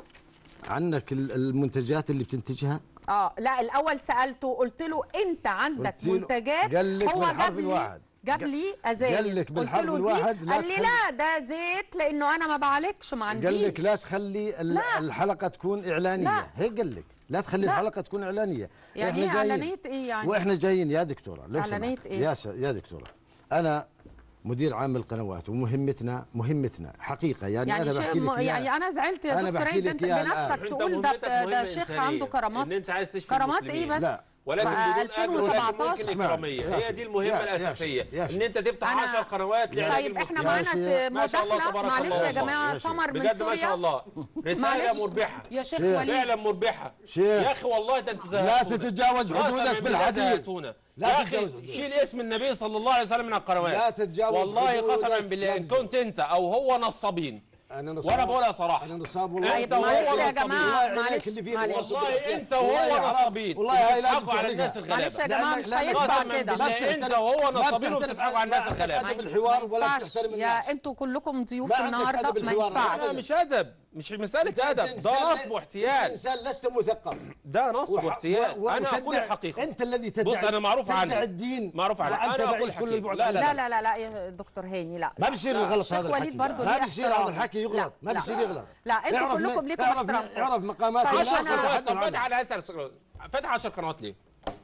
R: عنك ال- المنتجات اللي بتنتجها
T: اه لا الاول سالته قلت له انت عندك
R: قلت له-
T: منتجات
R: قال لك
T: هو
R: بالحرف
T: جاب لي
R: الواحد.
T: جاب لي ازايز
R: قال لك
T: قلت
R: بالحرف
T: له
R: الواحد
T: دي
R: لا
T: قال لي
R: تخلي-
T: لا ده زيت لانه انا ما بعالجش ما عنديش
R: قال لك لا تخلي ال-
T: لا.
R: الحلقه تكون اعلانيه
T: لا.
R: هيك قال لك لا تخلي
T: لا.
R: الحلقه تكون اعلانيه
T: يعني
R: إحنا
T: ايه
R: جايين-
T: اعلانيه ايه يعني
R: واحنا جايين يا دكتوره لو
T: إعلانية
R: سمحت.
T: إيه؟
R: يا س... يا دكتوره انا مدير عام القنوات ومهمتنا مهمتنا حقيقه يعني,
T: يعني
R: انا
T: شيء
R: بحكي
T: م...
R: لك إياها.
T: يعني انا زعلت يا
R: أنا
T: دكتور
R: بحكي
T: عيد
R: لك
T: انت
R: إياها
T: بنفسك
I: أنت
T: تقول ده
I: مهمتك
T: ده
I: مهمة
T: شيخ
I: إنسانية.
T: عنده كرامات
I: ان انت عايز تشفي
T: كرامات
I: المسلمين.
T: ايه بس
R: لا.
I: ولكن
T: بقى
I: بدون اجر ولكن
T: 2017
I: ممكن اكراميه
R: اسمعني.
I: هي دي المهمه
R: يا- يا
I: الاساسيه
R: شيخ، يا
I: ان
R: شيخ.
I: انت تفتح
T: أنا-
I: 10 قنوات لعلاج
T: طيب احنا
I: المسلمين.
T: معانا
R: شيخ.
T: ت-
I: ما شاء الله
T: مداخله
I: تبارك
T: معلش
I: الله
T: يا جماعه
R: يا شيخ.
T: سمر من
I: بجد ما
T: سوريا
I: شاء الله رساله
T: معلش.
I: مربحه
T: يا شيخ
R: شيخ.
T: وليد
I: فعلا مربحه
R: شيخ.
I: يا اخي والله ده انتوا
R: لا
I: زهقتونا
R: تتجاوز
I: قسماً
R: حدودك في
I: بالله
R: الحديث
I: زهقتونا
R: لا
I: يا اخي
R: تتجاوز.
I: شيل اسم النبي صلى الله عليه وسلم من القنوات
R: لا تتجاوز
I: والله
R: حدودك.
I: قسما بالله ان كنت انت او هو نصابين
R: انا نصاب
I: وانا بقولها صراحه
R: انا نصاب والله
T: طيب
I: أنت وهو
T: معلش يا
I: نصابين.
T: جماعه
R: والله
T: معلش
R: اللي فيه
T: معلش
I: والله انت
R: والله
I: وهو
R: يعرف-
I: نصابين
R: والله هاي لازم
I: بتضحكوا على الناس
R: تعرفها.
T: معلش
I: الغلابه
T: يا جماعه مش
R: لا- لا-
T: هينفع
I: قسما
T: كده
I: بالله انت وهو نصابين وبتضحكوا على الناس الغلابه
R: ادب الحوار ولا
T: ينفعش.
R: بتحترم الناس
T: يا انتوا كلكم ضيوف
R: ما عندك
T: النهارده
R: أدب
T: ما
R: الحوار.
T: ينفعش
I: انا مش ادب مش مساله ادب
R: إنسان-
I: ده نصب واحتيال
R: انسان لست مثقف
I: ده نصب
R: وح-
I: واحتيال
R: و-
I: انا
R: وتدعي-
I: اقول الحقيقه
R: انت الذي تدعي
I: بص انا معروف
R: تدعي
I: عني
R: الدين
I: معروف عني
R: وأنت
I: انا اقول
R: بعيد كل
I: الحقيقه
R: البعد
I: لا
R: عن
I: لا
T: لا
I: لا
T: لا لا لا يا دكتور هاني لا
R: ما بصير الغلط
T: الشيخ
R: هذا
T: وليد
R: الحكي
T: برضه
R: ما
T: ليه
R: بصير هذا
T: احترامه.
R: الحكي
T: لا،
R: يغلط ما
T: لا.
R: بصير يغلط
T: لا انتوا
R: اعرف
T: كلكم
R: م-
T: ليكم
R: اعرف
T: احترامكم
R: اعرف مقامات
T: طيب،
R: الناس
I: 10
T: أنا-
I: قنوات طب
R: وتحدث
I: فتح
R: عنها.
I: على اسال فتح 10 قنوات ليه؟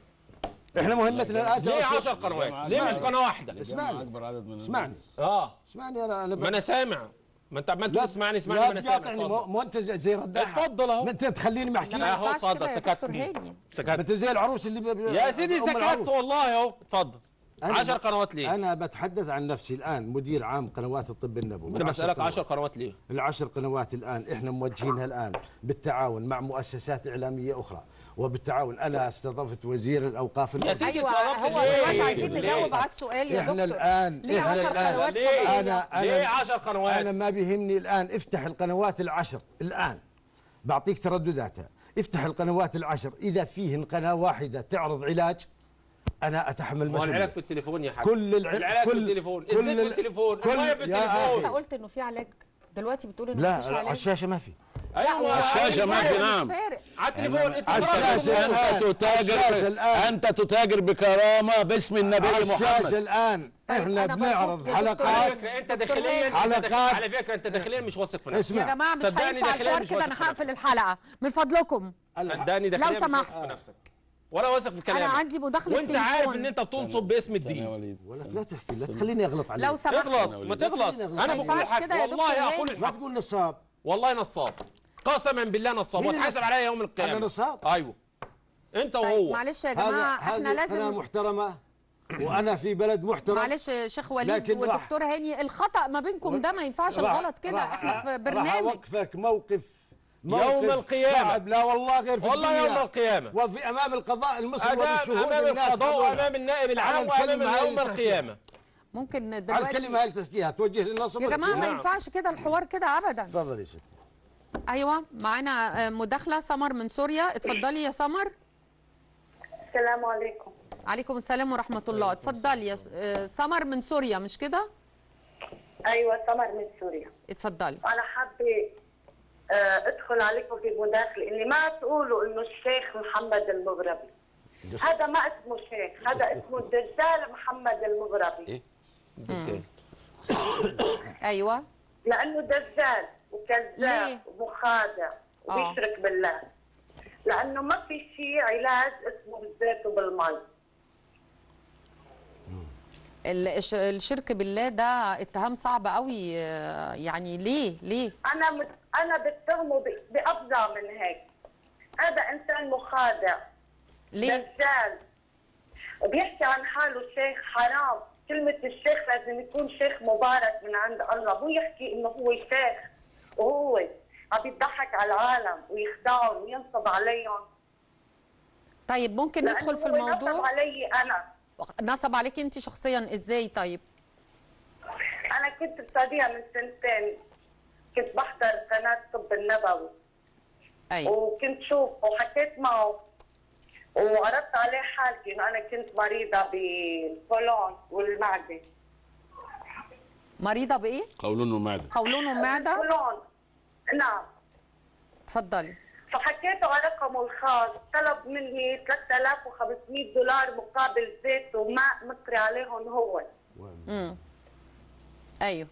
R: احنا مهمتنا الان
I: ليه 10 قنوات؟ ليه مش قناه واحده؟
R: اسمعني
J: اكبر عدد من
R: اسمعني
J: الناس.
I: اه
R: اسمعني انا انا
I: ما انا سامع ما انت عمال تقول
R: لا-
I: اسمعني اسمعني
R: لا
I: ما انا سامع
R: تقاطعني،
I: اتفضل.
R: مو مو انت زي زي رداح
I: اتفضل اهو
R: ما انت تخليني ما
T: لا، ما
R: احكي
I: اهو
T: ينفعش
I: اتفضل
T: كده يا
I: سكت
T: دكتور هاني
I: سكت
R: انت زي العروس اللي ب- ب-
I: يا سيدي
R: أم
I: سكت
R: العروس.
I: والله اهو اتفضل
R: أنا
I: 10
R: ب-
I: قنوات ليه؟
R: انا بتحدث عن نفسي الان مدير عام قنوات الطب النبوي
I: انا بسالك 10
R: 10
I: قنوات ليه؟
R: العشر قنوات الان احنا موجهينها الان بالتعاون مع مؤسسات اعلاميه اخرى وبالتعاون انا استضفت وزير الاوقاف
I: يا سيدي
T: ايوه
I: اتفضل
T: هو
I: ليه؟
T: دلوقتي عايزين
I: ليه؟
T: نجاوب على السؤال يا
R: احنا
T: دكتور
R: الان
T: ليه
R: احنا
T: 10
R: الآن
T: قنوات
I: ليه؟
T: فضائية؟
R: انا انا
I: ليه 10 قنوات؟
R: انا ما بيهمني الان افتح القنوات العشر الان بعطيك تردداتها افتح القنوات العشر اذا فيهن قناه واحده تعرض علاج انا اتحمل
I: ما هو العلاج
R: مسؤوليه
I: في التليفون يا حاج
R: كل الع-
I: العلاج في
R: كل-
I: التليفون
R: كل
I: الزيت في
R: ال-
I: التليفون
R: كل-
I: الميه في
R: يا
I: التليفون
T: انت قلت انه في علاج دلوقتي بتقول انه
R: لا
T: مفيش
R: على
T: علاج
R: الشاشه ما في
I: ايوه
J: الشاشة ما في
T: مش
J: نعم
T: فارق
I: على التليفون انت
R: على
I: فرجت
R: الشاشة
I: الجمهور.
R: الآن.
J: أنت تتاجر
R: الشاشة الآن.
J: أنت تتاجر بكرامة باسم النبي
R: على الشاشه
J: محمد
R: الان احنا
T: أنا
R: بنعرض
T: بربط يا
I: على
R: حلقات
I: فكره انت
T: دكتور
I: داخليا
T: هاني.
I: انت داخل-
R: حلقات.
I: على فكره انت داخليا مش واثق في نفسك
T: يا
R: اسمع
T: جماعه مش
I: صدقني
T: هينفع
I: داخليا
T: الحوار
I: مش
T: كده
I: واثق
T: انا
I: في
T: هقفل
I: نفسك.
T: الحلقه من فضلكم
I: صدقني داخليا
T: لو
I: مش واثق
T: سمحت.
I: في نفسك ولا واثق في كلامك
T: انا عندي مداخله
I: وانت عارف
T: تليفون.
I: ان انت بتنصب باسم
J: سنة يا
I: الدين
J: وليد
R: ولا لا تحكي لا تخليني اغلط عليك
T: لو سمحت
I: اغلط ما تغلط
R: ما
I: انا بقول
T: ينفعش
I: الحق
T: كده يا
I: والله
T: دكتور
I: اقول
T: هاني.
R: ما
I: الحق
R: تقول نصاب
I: والله نصاب قسما بالله نصاب
R: مين
I: واتحاسب
R: النصاب؟
I: عليا يوم القيامه
R: انا نصاب
I: ايوه انت
T: طيب
I: وهو
T: معلش يا
R: هذا
T: جماعه احنا
R: هذه قناه
T: لازم
R: محترمه وانا في بلد محترم
T: معلش يا شيخ وليد
R: لكن راح-
T: والدكتور هاني الخطا ما بينكم ده ما ينفعش
R: راح-
T: الغلط كده
R: راح-
T: احنا في
R: راح
T: برنامج
R: اوقفك موقف
I: يوم
R: موقف
I: القيامة.
R: صعب لا والله غير في
I: والله
R: الدنيا.
I: يوم القيامة.
R: وفي امام القضاء المسلم
I: أمام
R: وبشهود
I: أمام
R: الناس
I: القضاء
R: حضورها.
I: وأمام النائب العام
R: على
I: وأمام
R: الكلمة هاي
I: يوم
R: اللي تحكيها.
I: القيامة
T: ممكن
R: على
T: دلوقتي
R: الكلمه هاي اللي تحكيها توجه للناصب
T: يا جماعه ما
R: والكلام.
T: ينفعش كده الحوار كده ابدا
R: تفضل يا ستي
T: ايوه معانا آه، مداخله سمر من سوريا اتفضلي يا سمر
U: السلام عليكم
T: عليكم السلام ورحمه الله اتفضلي يا س- آه، سمر من سوريا مش كده
U: ايوه سمر من سوريا
T: اتفضلي
U: انا حابه آه، ادخل عليكم في مداخله اني ما تقولوا انه الشيخ محمد المغربي هذا ما اسمه شيخ هذا اسمه الدجال محمد المغربي
T: ايوه
U: لانه دجال وكذاب
T: ليه؟
U: ومخادع وبيشرك بالله لانه ما في شيء علاج اسمه بالزيت وبالمي
T: ال- الش- الشرك بالله ده اتهام صعب قوي آه، يعني ليه ليه
U: انا مت... انا بتهمه ب... بافظع من هيك هذا انسان مخادع
T: ليه
U: دجال وبيحكي عن حاله شيخ حرام كلمة الشيخ لازم يكون شيخ مبارك من عند الله مو يحكي انه هو شيخ وهو عم يضحك على العالم ويخدعهم وينصب عليهم
T: طيب ممكن
U: لأنه
T: ندخل في
U: هو نصب
T: الموضوع
U: علي انا
T: نصب عليكي انت شخصيا ازاي طيب
U: انا كنت بسعودية من سنتين كنت بحضر قناة الطب النبوي
T: ايوه
U: وكنت شوف وحكيت معه وعرضت عليه حالتي انه انا كنت مريضه بالقولون والمعده
T: مريضه بايه
J: قولون ومعدة
T: قولون ومعده
U: قولون نعم
T: اتفضلي
U: فحكيته على رقمه الخاص طلب مني 3500 دولار مقابل زيت وماء مصري عليهم هو
T: امم ايوه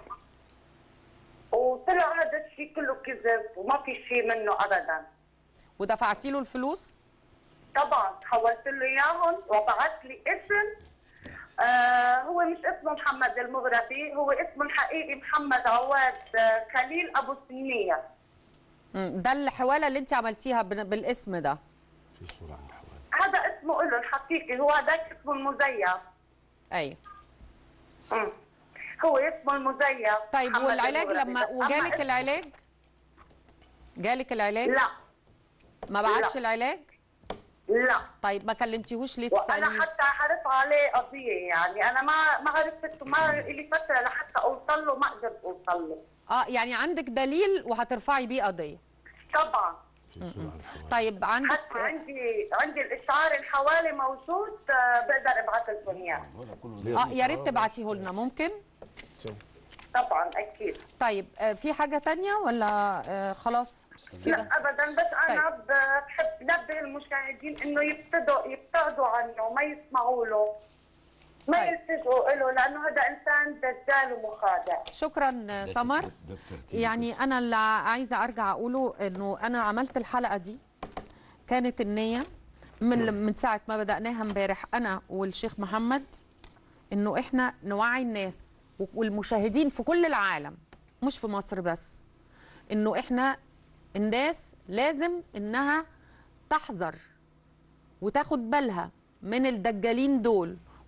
U: وطلع هذا الشيء كله كذب وما في شيء منه ابدا
T: ودفعتي له الفلوس
U: طبعا حولت له اياهم وبعث لي اسم آه هو مش اسمه محمد المغربي هو اسمه الحقيقي محمد عواد آه خليل ابو سنيه
T: مم. ده الحواله اللي انت عملتيها بن- بالاسم ده
U: هذا اسمه له الحقيقي هو هذاك اسمه المزيف
T: ايوه
U: مم. هو اسمه المزيف
T: طيب
U: محمد
T: والعلاج
U: المغربي.
T: لما
U: أما
T: وجالك
U: اسمه-
T: العلاج جالك العلاج
U: لا
T: ما بعتش
U: لا.
T: العلاج
U: لا
T: طيب ما كلمتيهوش ليه
U: وانا
T: تساليه
U: حتى حرص عليه قضيه يعني انا ما ما عرفت ما لي فتره لحتى اوصل له ما قدرت اوصل له
T: اه يعني عندك دليل وهترفعي بيه قضيه
U: طبعا
T: طيب عندك
U: حتى عندي عندي الاشعار الحوالي موجود آه، بقدر ابعث لكم اياه
T: اه يا ريت تبعتيه لنا ممكن
U: طبعا اكيد
T: طيب آه، في حاجه تانية ولا آه، خلاص كده
U: لا ابدا بس انا ب- بحب نبه المشاهدين انه يبتدوا يبتعدوا عنه وما يسمعوا له ما يلتجوا له لانه هذا انسان دجال ومخادع
T: شكرا آه، سمر يعني انا اللي عايزه ارجع اقوله انه انا عملت الحلقه دي كانت النيه من من ساعه ما بداناها امبارح انا والشيخ محمد انه احنا نوعي الناس والمشاهدين في كل العالم مش في مصر بس انه احنا الناس لازم انها تحذر وتاخد بالها من الدجالين دول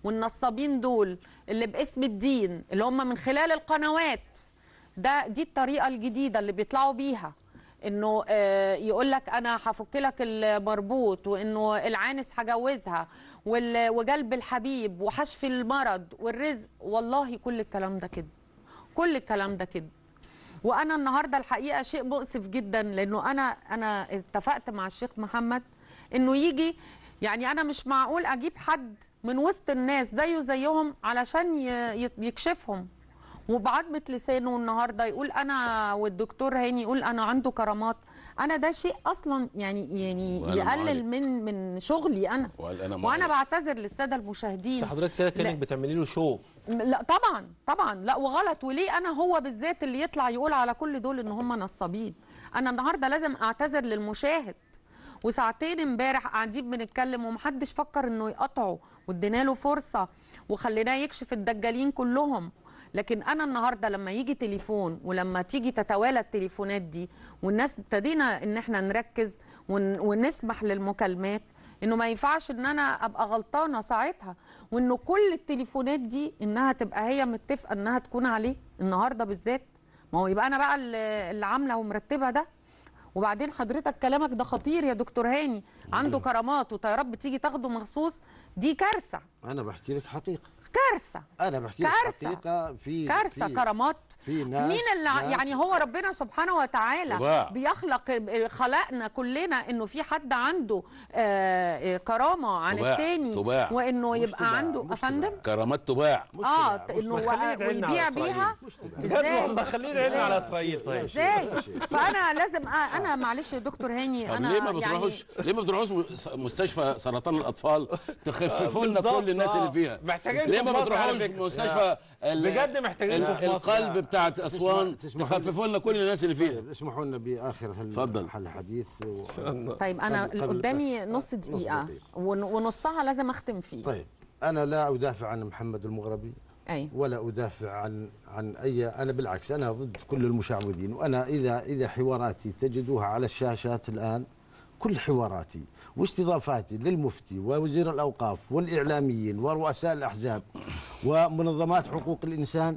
A: والنصابين دول اللي باسم الدين اللي هم من خلال القنوات ده دي الطريقه الجديده اللي بيطلعوا بيها انه آه، يقول لك انا هفك لك المربوط وانه العانس هجوزها وال- وجلب الحبيب وحشف المرض والرزق والله كل الكلام ده كده كل الكلام ده كده وانا النهارده الحقيقه شيء مؤسف جدا لانه انا انا اتفقت مع الشيخ محمد انه يجي يعني انا مش معقول اجيب حد من وسط الناس زيه زيهم علشان ي- ي- يكشفهم وبعضمة لسانه النهارده يقول انا والدكتور هاني يقول انا عنده كرامات انا ده شيء اصلا يعني يعني
J: وأنا معاك.
A: يقلل من من شغلي انا
J: وقال انا
A: وانا
J: معاك.
A: بعتذر للساده المشاهدين
I: حضرتك كده كانك
A: لا.
I: بتعملي له شو
A: م- لا طبعا طبعا لا وغلط وليه انا هو بالذات اللي يطلع يقول على كل دول ان هم نصابين انا النهارده لازم اعتذر للمشاهد وساعتين امبارح قاعدين بنتكلم ومحدش فكر انه يقطعه وادينا له فرصه وخليناه يكشف الدجالين كلهم لكن انا النهارده لما يجي تليفون ولما تيجي تتوالى التليفونات دي والناس ابتدينا ان احنا نركز ون ونسمح للمكالمات انه ما ينفعش ان انا ابقى غلطانه ساعتها وانه كل التليفونات دي انها تبقى هي متفقه انها تكون عليه النهارده بالذات ما هو يبقى انا بقى اللي اللي عامله ومرتبه ده وبعدين حضرتك كلامك ده خطير يا دكتور هاني عنده كرامات وطيارات بتيجي تاخده مخصوص دي كارثه
R: انا بحكي لك حقيقه
A: كارثه
R: انا بحكي لك
A: كارثة.
R: حقيقه في
A: كارثه
R: في
A: كرامات
R: في ناس
A: مين اللي ع-
R: ناس
A: يعني هو ربنا سبحانه وتعالى
R: طباع.
A: بيخلق خلقنا كلنا انه في حد عنده آه، آه، كرامه عن
J: طباع.
A: التاني
J: طباع.
A: وانه
J: مش
A: يبقى
J: طباع.
A: عنده افندم
J: كرامات تباع
A: اه انه
I: خليه
A: وق-
I: يدعي لنا على
A: ويبيع
I: إسرائيل.
A: بيها
I: بجد
A: ازاي
I: والله خليه يدعي لنا على
A: إزاي؟
I: اسرائيل طيب
A: ازاي فانا لازم أ- انا معلش يا دكتور هاني
J: طب
A: انا
J: ليه ما
A: يعني
J: بتروحوش ليه ما بتروحوش مس- مستشفى سرطان الاطفال تخففوا لنا
I: بالظبط،
J: كل الناس
I: آه.
J: اللي فيها
I: محتاجينكم
J: ليه
I: في
J: ما
I: مصر على
J: بتروحوش
I: فكرة.
J: مستشفى ال-
I: بجد محتاجينكم
J: ال-
I: في مصر.
J: القلب بتاعت اسوان
R: تسمحوا لي-
J: تخففوا لنا كل الناس اللي فيها
R: اسمحوا لنا باخر
J: اتفضل.
R: الحديث و...
A: طيب انا
R: قبل- قبل-
A: قدامي نص دقيقه ون- ونصها لازم اختم فيه
R: طيب انا لا ادافع عن محمد المغربي
A: اي
R: ولا ادافع عن عن اي انا بالعكس انا ضد كل المشعوذين وانا اذا اذا حواراتي تجدوها على الشاشات الان كل حواراتي واستضافاتي للمفتي ووزير الاوقاف والاعلاميين ورؤساء الاحزاب ومنظمات حقوق الانسان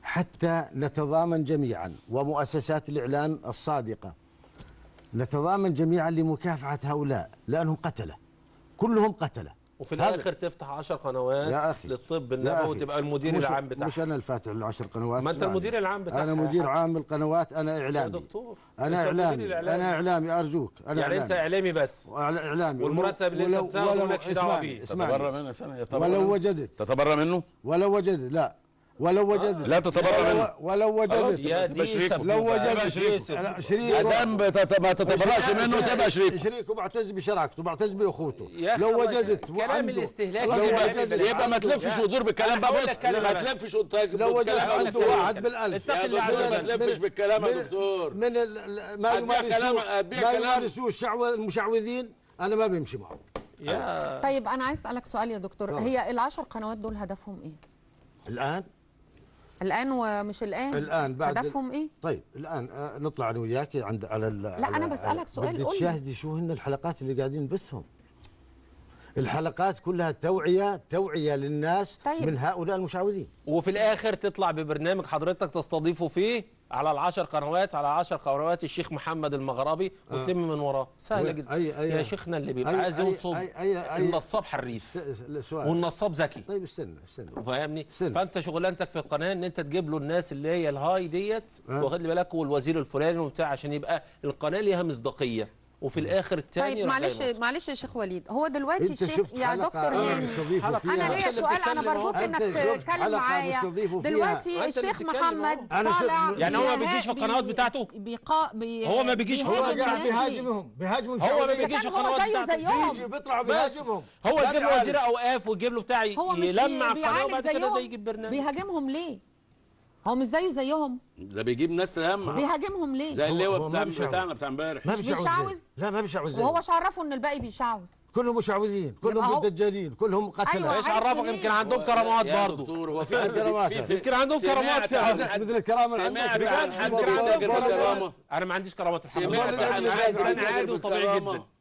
R: حتى نتضامن جميعا ومؤسسات الاعلام الصادقه نتضامن جميعا لمكافحه هؤلاء لانهم قتله كلهم قتله
I: وفي
R: هذا-
I: الاخر تفتح 10 قنوات
R: يا أخي.
I: للطب
R: يا
I: النبوي
R: أخي،
I: وتبقى المدير
R: مش
I: العام بتاعها
R: مش انا الفاتح العشر قنوات
I: ما أنت
R: اسمعني.
I: المدير العام بتاعها
R: انا
I: يا
R: مدير
I: حاج.
R: عام القنوات انا اعلامي
I: يا دكتور
R: انا
I: أنت المدير
R: اعلامي
I: الإعلامي.
R: انا اعلامي ارجوك انا
I: يعني انت اعلامي بس
R: اعلامي
I: والمرتب اللي انت
R: ولو-
I: بتاخده
R: ولو-
I: مالكش دعوه
R: اسمعني،
I: بيه
R: اسمعني.
J: تتبرى منه سنه يتبرى
R: ولو
J: منه؟
R: وجدت
J: تتبرى منه
R: ولو وجدت لا ولو وجدت
J: لا تتبرى
R: ولو-
J: منه.
R: ولو
J: خلاص،
R: وجدت
J: يا دي سب-
R: لو
J: تبقى
R: وجدت
J: شريك.
R: لا، شريك
J: أذان بتت- ما تتبرأش منه تبقى شريك.
R: شريك وبعتز بشراكته وبعتز باخوته
I: يا أخي
R: لو
I: الله
R: وجدت
I: كلام
R: وعنده-
I: الاستهلاك
R: لو
I: يا
R: وجدت
I: جماعة
J: يبقى ما تلفش ودور بالكلام بقى
I: هقول
J: بص
I: لك كلمة
J: ما
I: بس.
J: تلفش وت-
R: لو وجدت
J: بالكلام
R: عنده
J: بالكلام.
R: واحد بالألف
I: اتق
J: يا
I: الله
J: دكتور
I: عز
J: ما
I: وجل.
J: تلفش بالكلام يا
R: من-
J: دكتور
R: من ال- ال- ما
J: أتبيع كلام-
R: يمارسوه
J: أتبيع
R: ما
J: كلام.
R: يمارسوه الشعوذ المشعوذين انا ما بمشي معه
I: يا
A: طيب انا عايز اسالك سؤال يا دكتور
R: طبعا.
A: هي العشر قنوات دول هدفهم ايه
R: الان
A: الان ومش الان
R: الان بعد
A: هدفهم ايه
R: طيب الان آه، نطلع انا وياك عند على ال-
A: لا،
R: على
A: أنا بسألك
R: على-
A: سؤال،
R: بدي
A: قول لي.
R: تشاهدي شو هن الحلقات اللي قاعدين نبثهم الحلقات كلها توعيه توعيه للناس
A: طيب.
R: من هؤلاء المشعوذين
I: وفي الاخر تطلع ببرنامج حضرتك تستضيفه فيه على العشر قنوات على عشر قنوات الشيخ محمد المغربي
R: آه.
I: وتلم من وراه سهله
R: وي-
I: جدا
R: أي- أي-
I: يا شيخنا اللي بيبقى
R: أي-
I: عايز
R: أي-
I: ينصب
R: أي- أي- أي-
I: النصاب حريف
R: سؤال
I: والنصاب ذكي
R: طيب استنى استنى
I: فاهمني
R: استنى.
I: فانت شغلانتك في القناه ان انت تجيب له الناس اللي هي الهاي ديت
R: آه.
I: واخد لي بالك والوزير الفلاني وبتاع عشان يبقى القناه ليها مصداقيه وفي الاخر الثاني
A: طيب معلش معلش يا شيخ وليد هو دلوقتي
R: أنت
A: الشيخ
R: شفت
A: يا
R: حلقة
A: دكتور
R: أنا
A: هاني
R: مستضيفه فيها؟
A: انا ليا
R: أنت اللي
A: سؤال انا
R: بتتكلم
A: برجوك
R: أهو.
A: انك
R: أنت شفت
A: تتكلم
R: حلقة
A: معايا
R: مستضيفه فيها.
A: دلوقتي
I: أنت اللي
A: الشيخ
I: بتتكلم
A: محمد
R: أنا شفت-
A: طالع
I: يعني هو ما
A: بيه-
I: بيجيش في القنوات
A: بي-
I: بتاعته؟
A: بيقا بي
I: هو ما بيجيش في
R: هو
I: القنوات
R: قاعد
I: بتاعته
R: بيهاجمهم بيهاجموا
I: هو ما
R: المشعوذين.
A: إذا
I: بيجيش
A: كان
I: القنوات
A: هو زيه
I: بتاعته
A: زيهم.
R: بيجي بيطلعوا
I: بس
R: بيهاجمهم
I: هو
R: لا
I: يجيب له
R: بيعالج.
I: وزير اوقاف ويجيب له بتاع
A: هو مش
I: يلمع
A: بي-
I: القناه
A: بيعالج
I: وبعد كده ده
A: زيهم
I: يجيب برنامج
A: بيهاجمهم ليه هو مش زيه زيهم
J: ده بيجيب ناس تلمع
A: بيهاجمهم ليه
J: زي
R: هو-
J: اللواء
R: هو
J: بتاع
R: ما بيشعوذ.
J: بتاعنا بتاع امبارح
R: ما
A: مش
R: بيشعوذ
A: بيشعوذ؟
R: زي- لا ما بيشعوذ زي.
A: وهو مش عرفه ان الباقي بيشعوذ
R: كلهم مشعوذين
A: يبقى
R: كلهم
A: هو-
R: دجالين كلهم قتله
A: أيوة،
I: ايش
A: عارف
I: عرفك
A: ليه؟
I: يمكن عندهم
J: هو-
I: كرامات
J: يا
I: برضه
J: دكتور هو في
R: في كرامات.
J: في- في-
I: يمكن عندهم
J: سمعت
I: كرامات يا
J: عن
I: عم.
J: حد-
R: مثل الكرامه اللي
J: سمعت
R: عندك.
I: بجد
J: عن حد
I: يمكن عندهم
J: كده
I: كرامات
J: كرامة.
I: انا ما عنديش كرامات الحمد
J: سمعت
I: لله
J: عن
I: انا
J: حد
I: انسان
J: كده
I: عادي وطبيعي
J: بالكرامة.
I: جدا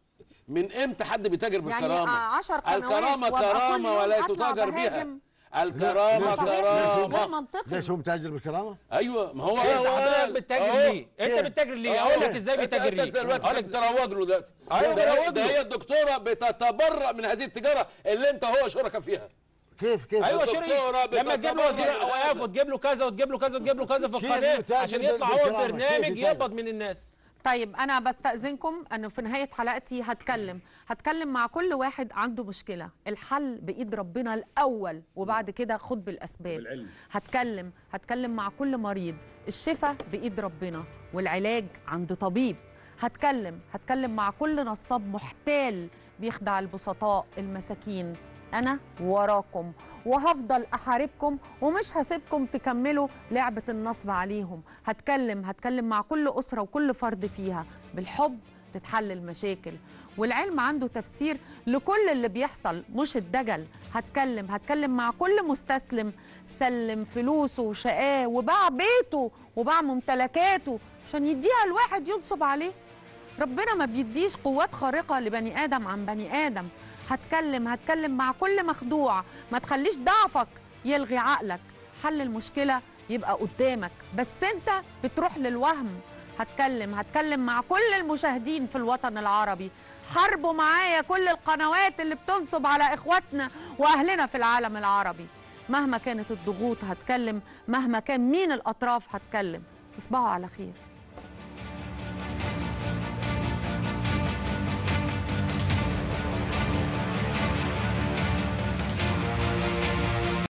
J: من امتى حد بيتاجر
T: يعني
J: بالكرامه
T: عشر قنوات
J: الكرامه
T: وأبقى كل
J: كرامه
T: يوم
J: ولا
T: أطلع
J: تتاجر بها
T: بهاجم.
J: الكرامه
T: صحيح، غير
J: كرامه
T: منطقي
R: ليش هو متاجر بالكرامه؟
J: ايوه ما هو
B: انت
J: هو
B: حضرتك
J: قال.
B: بتتاجر
J: أهو.
B: ليه؟ انت بتتاجر ليه؟ اقول لك ازاي
J: أنت-
B: بتتاجر
J: انت
B: ليه؟
J: دلوقتي
B: أقول لك
J: بتروج له دلوقتي
B: أيوة،
J: ده هي-
B: بروج
J: ده
B: له.
J: هي الدكتوره بتتبرأ من هذه التجاره اللي انت هو شركاء فيها
R: كيف كيف
B: ايوه
J: الدكتورة
B: شريك لما تجيب له وزير
J: بتتبرع
B: الاوقاف
J: بهذا.
B: وتجيب له كذا وتجيب له كذا وتجيب له كذا في
R: كيف
B: القناه
R: يتاجر
B: عشان
R: بال-
B: يطلع هو
R: بالكرامة؟
B: البرنامج
R: كيف يتاجر؟
B: يقبض من الناس
T: طيب انا بستاذنكم انه في نهايه حلقتي هتكلم هتكلم مع كل واحد عنده مشكله الحل بايد ربنا الاول وبعد كده خد بالاسباب هتكلم هتكلم مع كل مريض الشفاء بايد ربنا والعلاج عند طبيب هتكلم هتكلم مع كل نصاب محتال بيخدع البسطاء المساكين انا وراكم وهفضل احاربكم ومش هسيبكم تكملوا لعبه النصب عليهم هتكلم هتكلم مع كل اسره وكل فرد فيها بالحب تتحل المشاكل والعلم عنده تفسير لكل اللي بيحصل مش الدجل هتكلم هتكلم مع كل مستسلم سلم فلوسه وشقاه وباع بيته وباع ممتلكاته عشان يديها لواحد ينصب عليه ربنا ما بيديش قوات خارقة لبني آدم عن بني آدم هتكلم هتكلم مع كل مخدوع ما تخليش ضعفك يلغي عقلك حل المشكلة يبقى قدامك بس انت بتروح للوهم هتكلم هتكلم مع كل المشاهدين في الوطن العربي حاربوا معايا كل القنوات اللي بتنصب على اخواتنا واهلنا في العالم العربي مهما كانت الضغوط هتكلم مهما كان مين الاطراف هتكلم تصبحوا على خير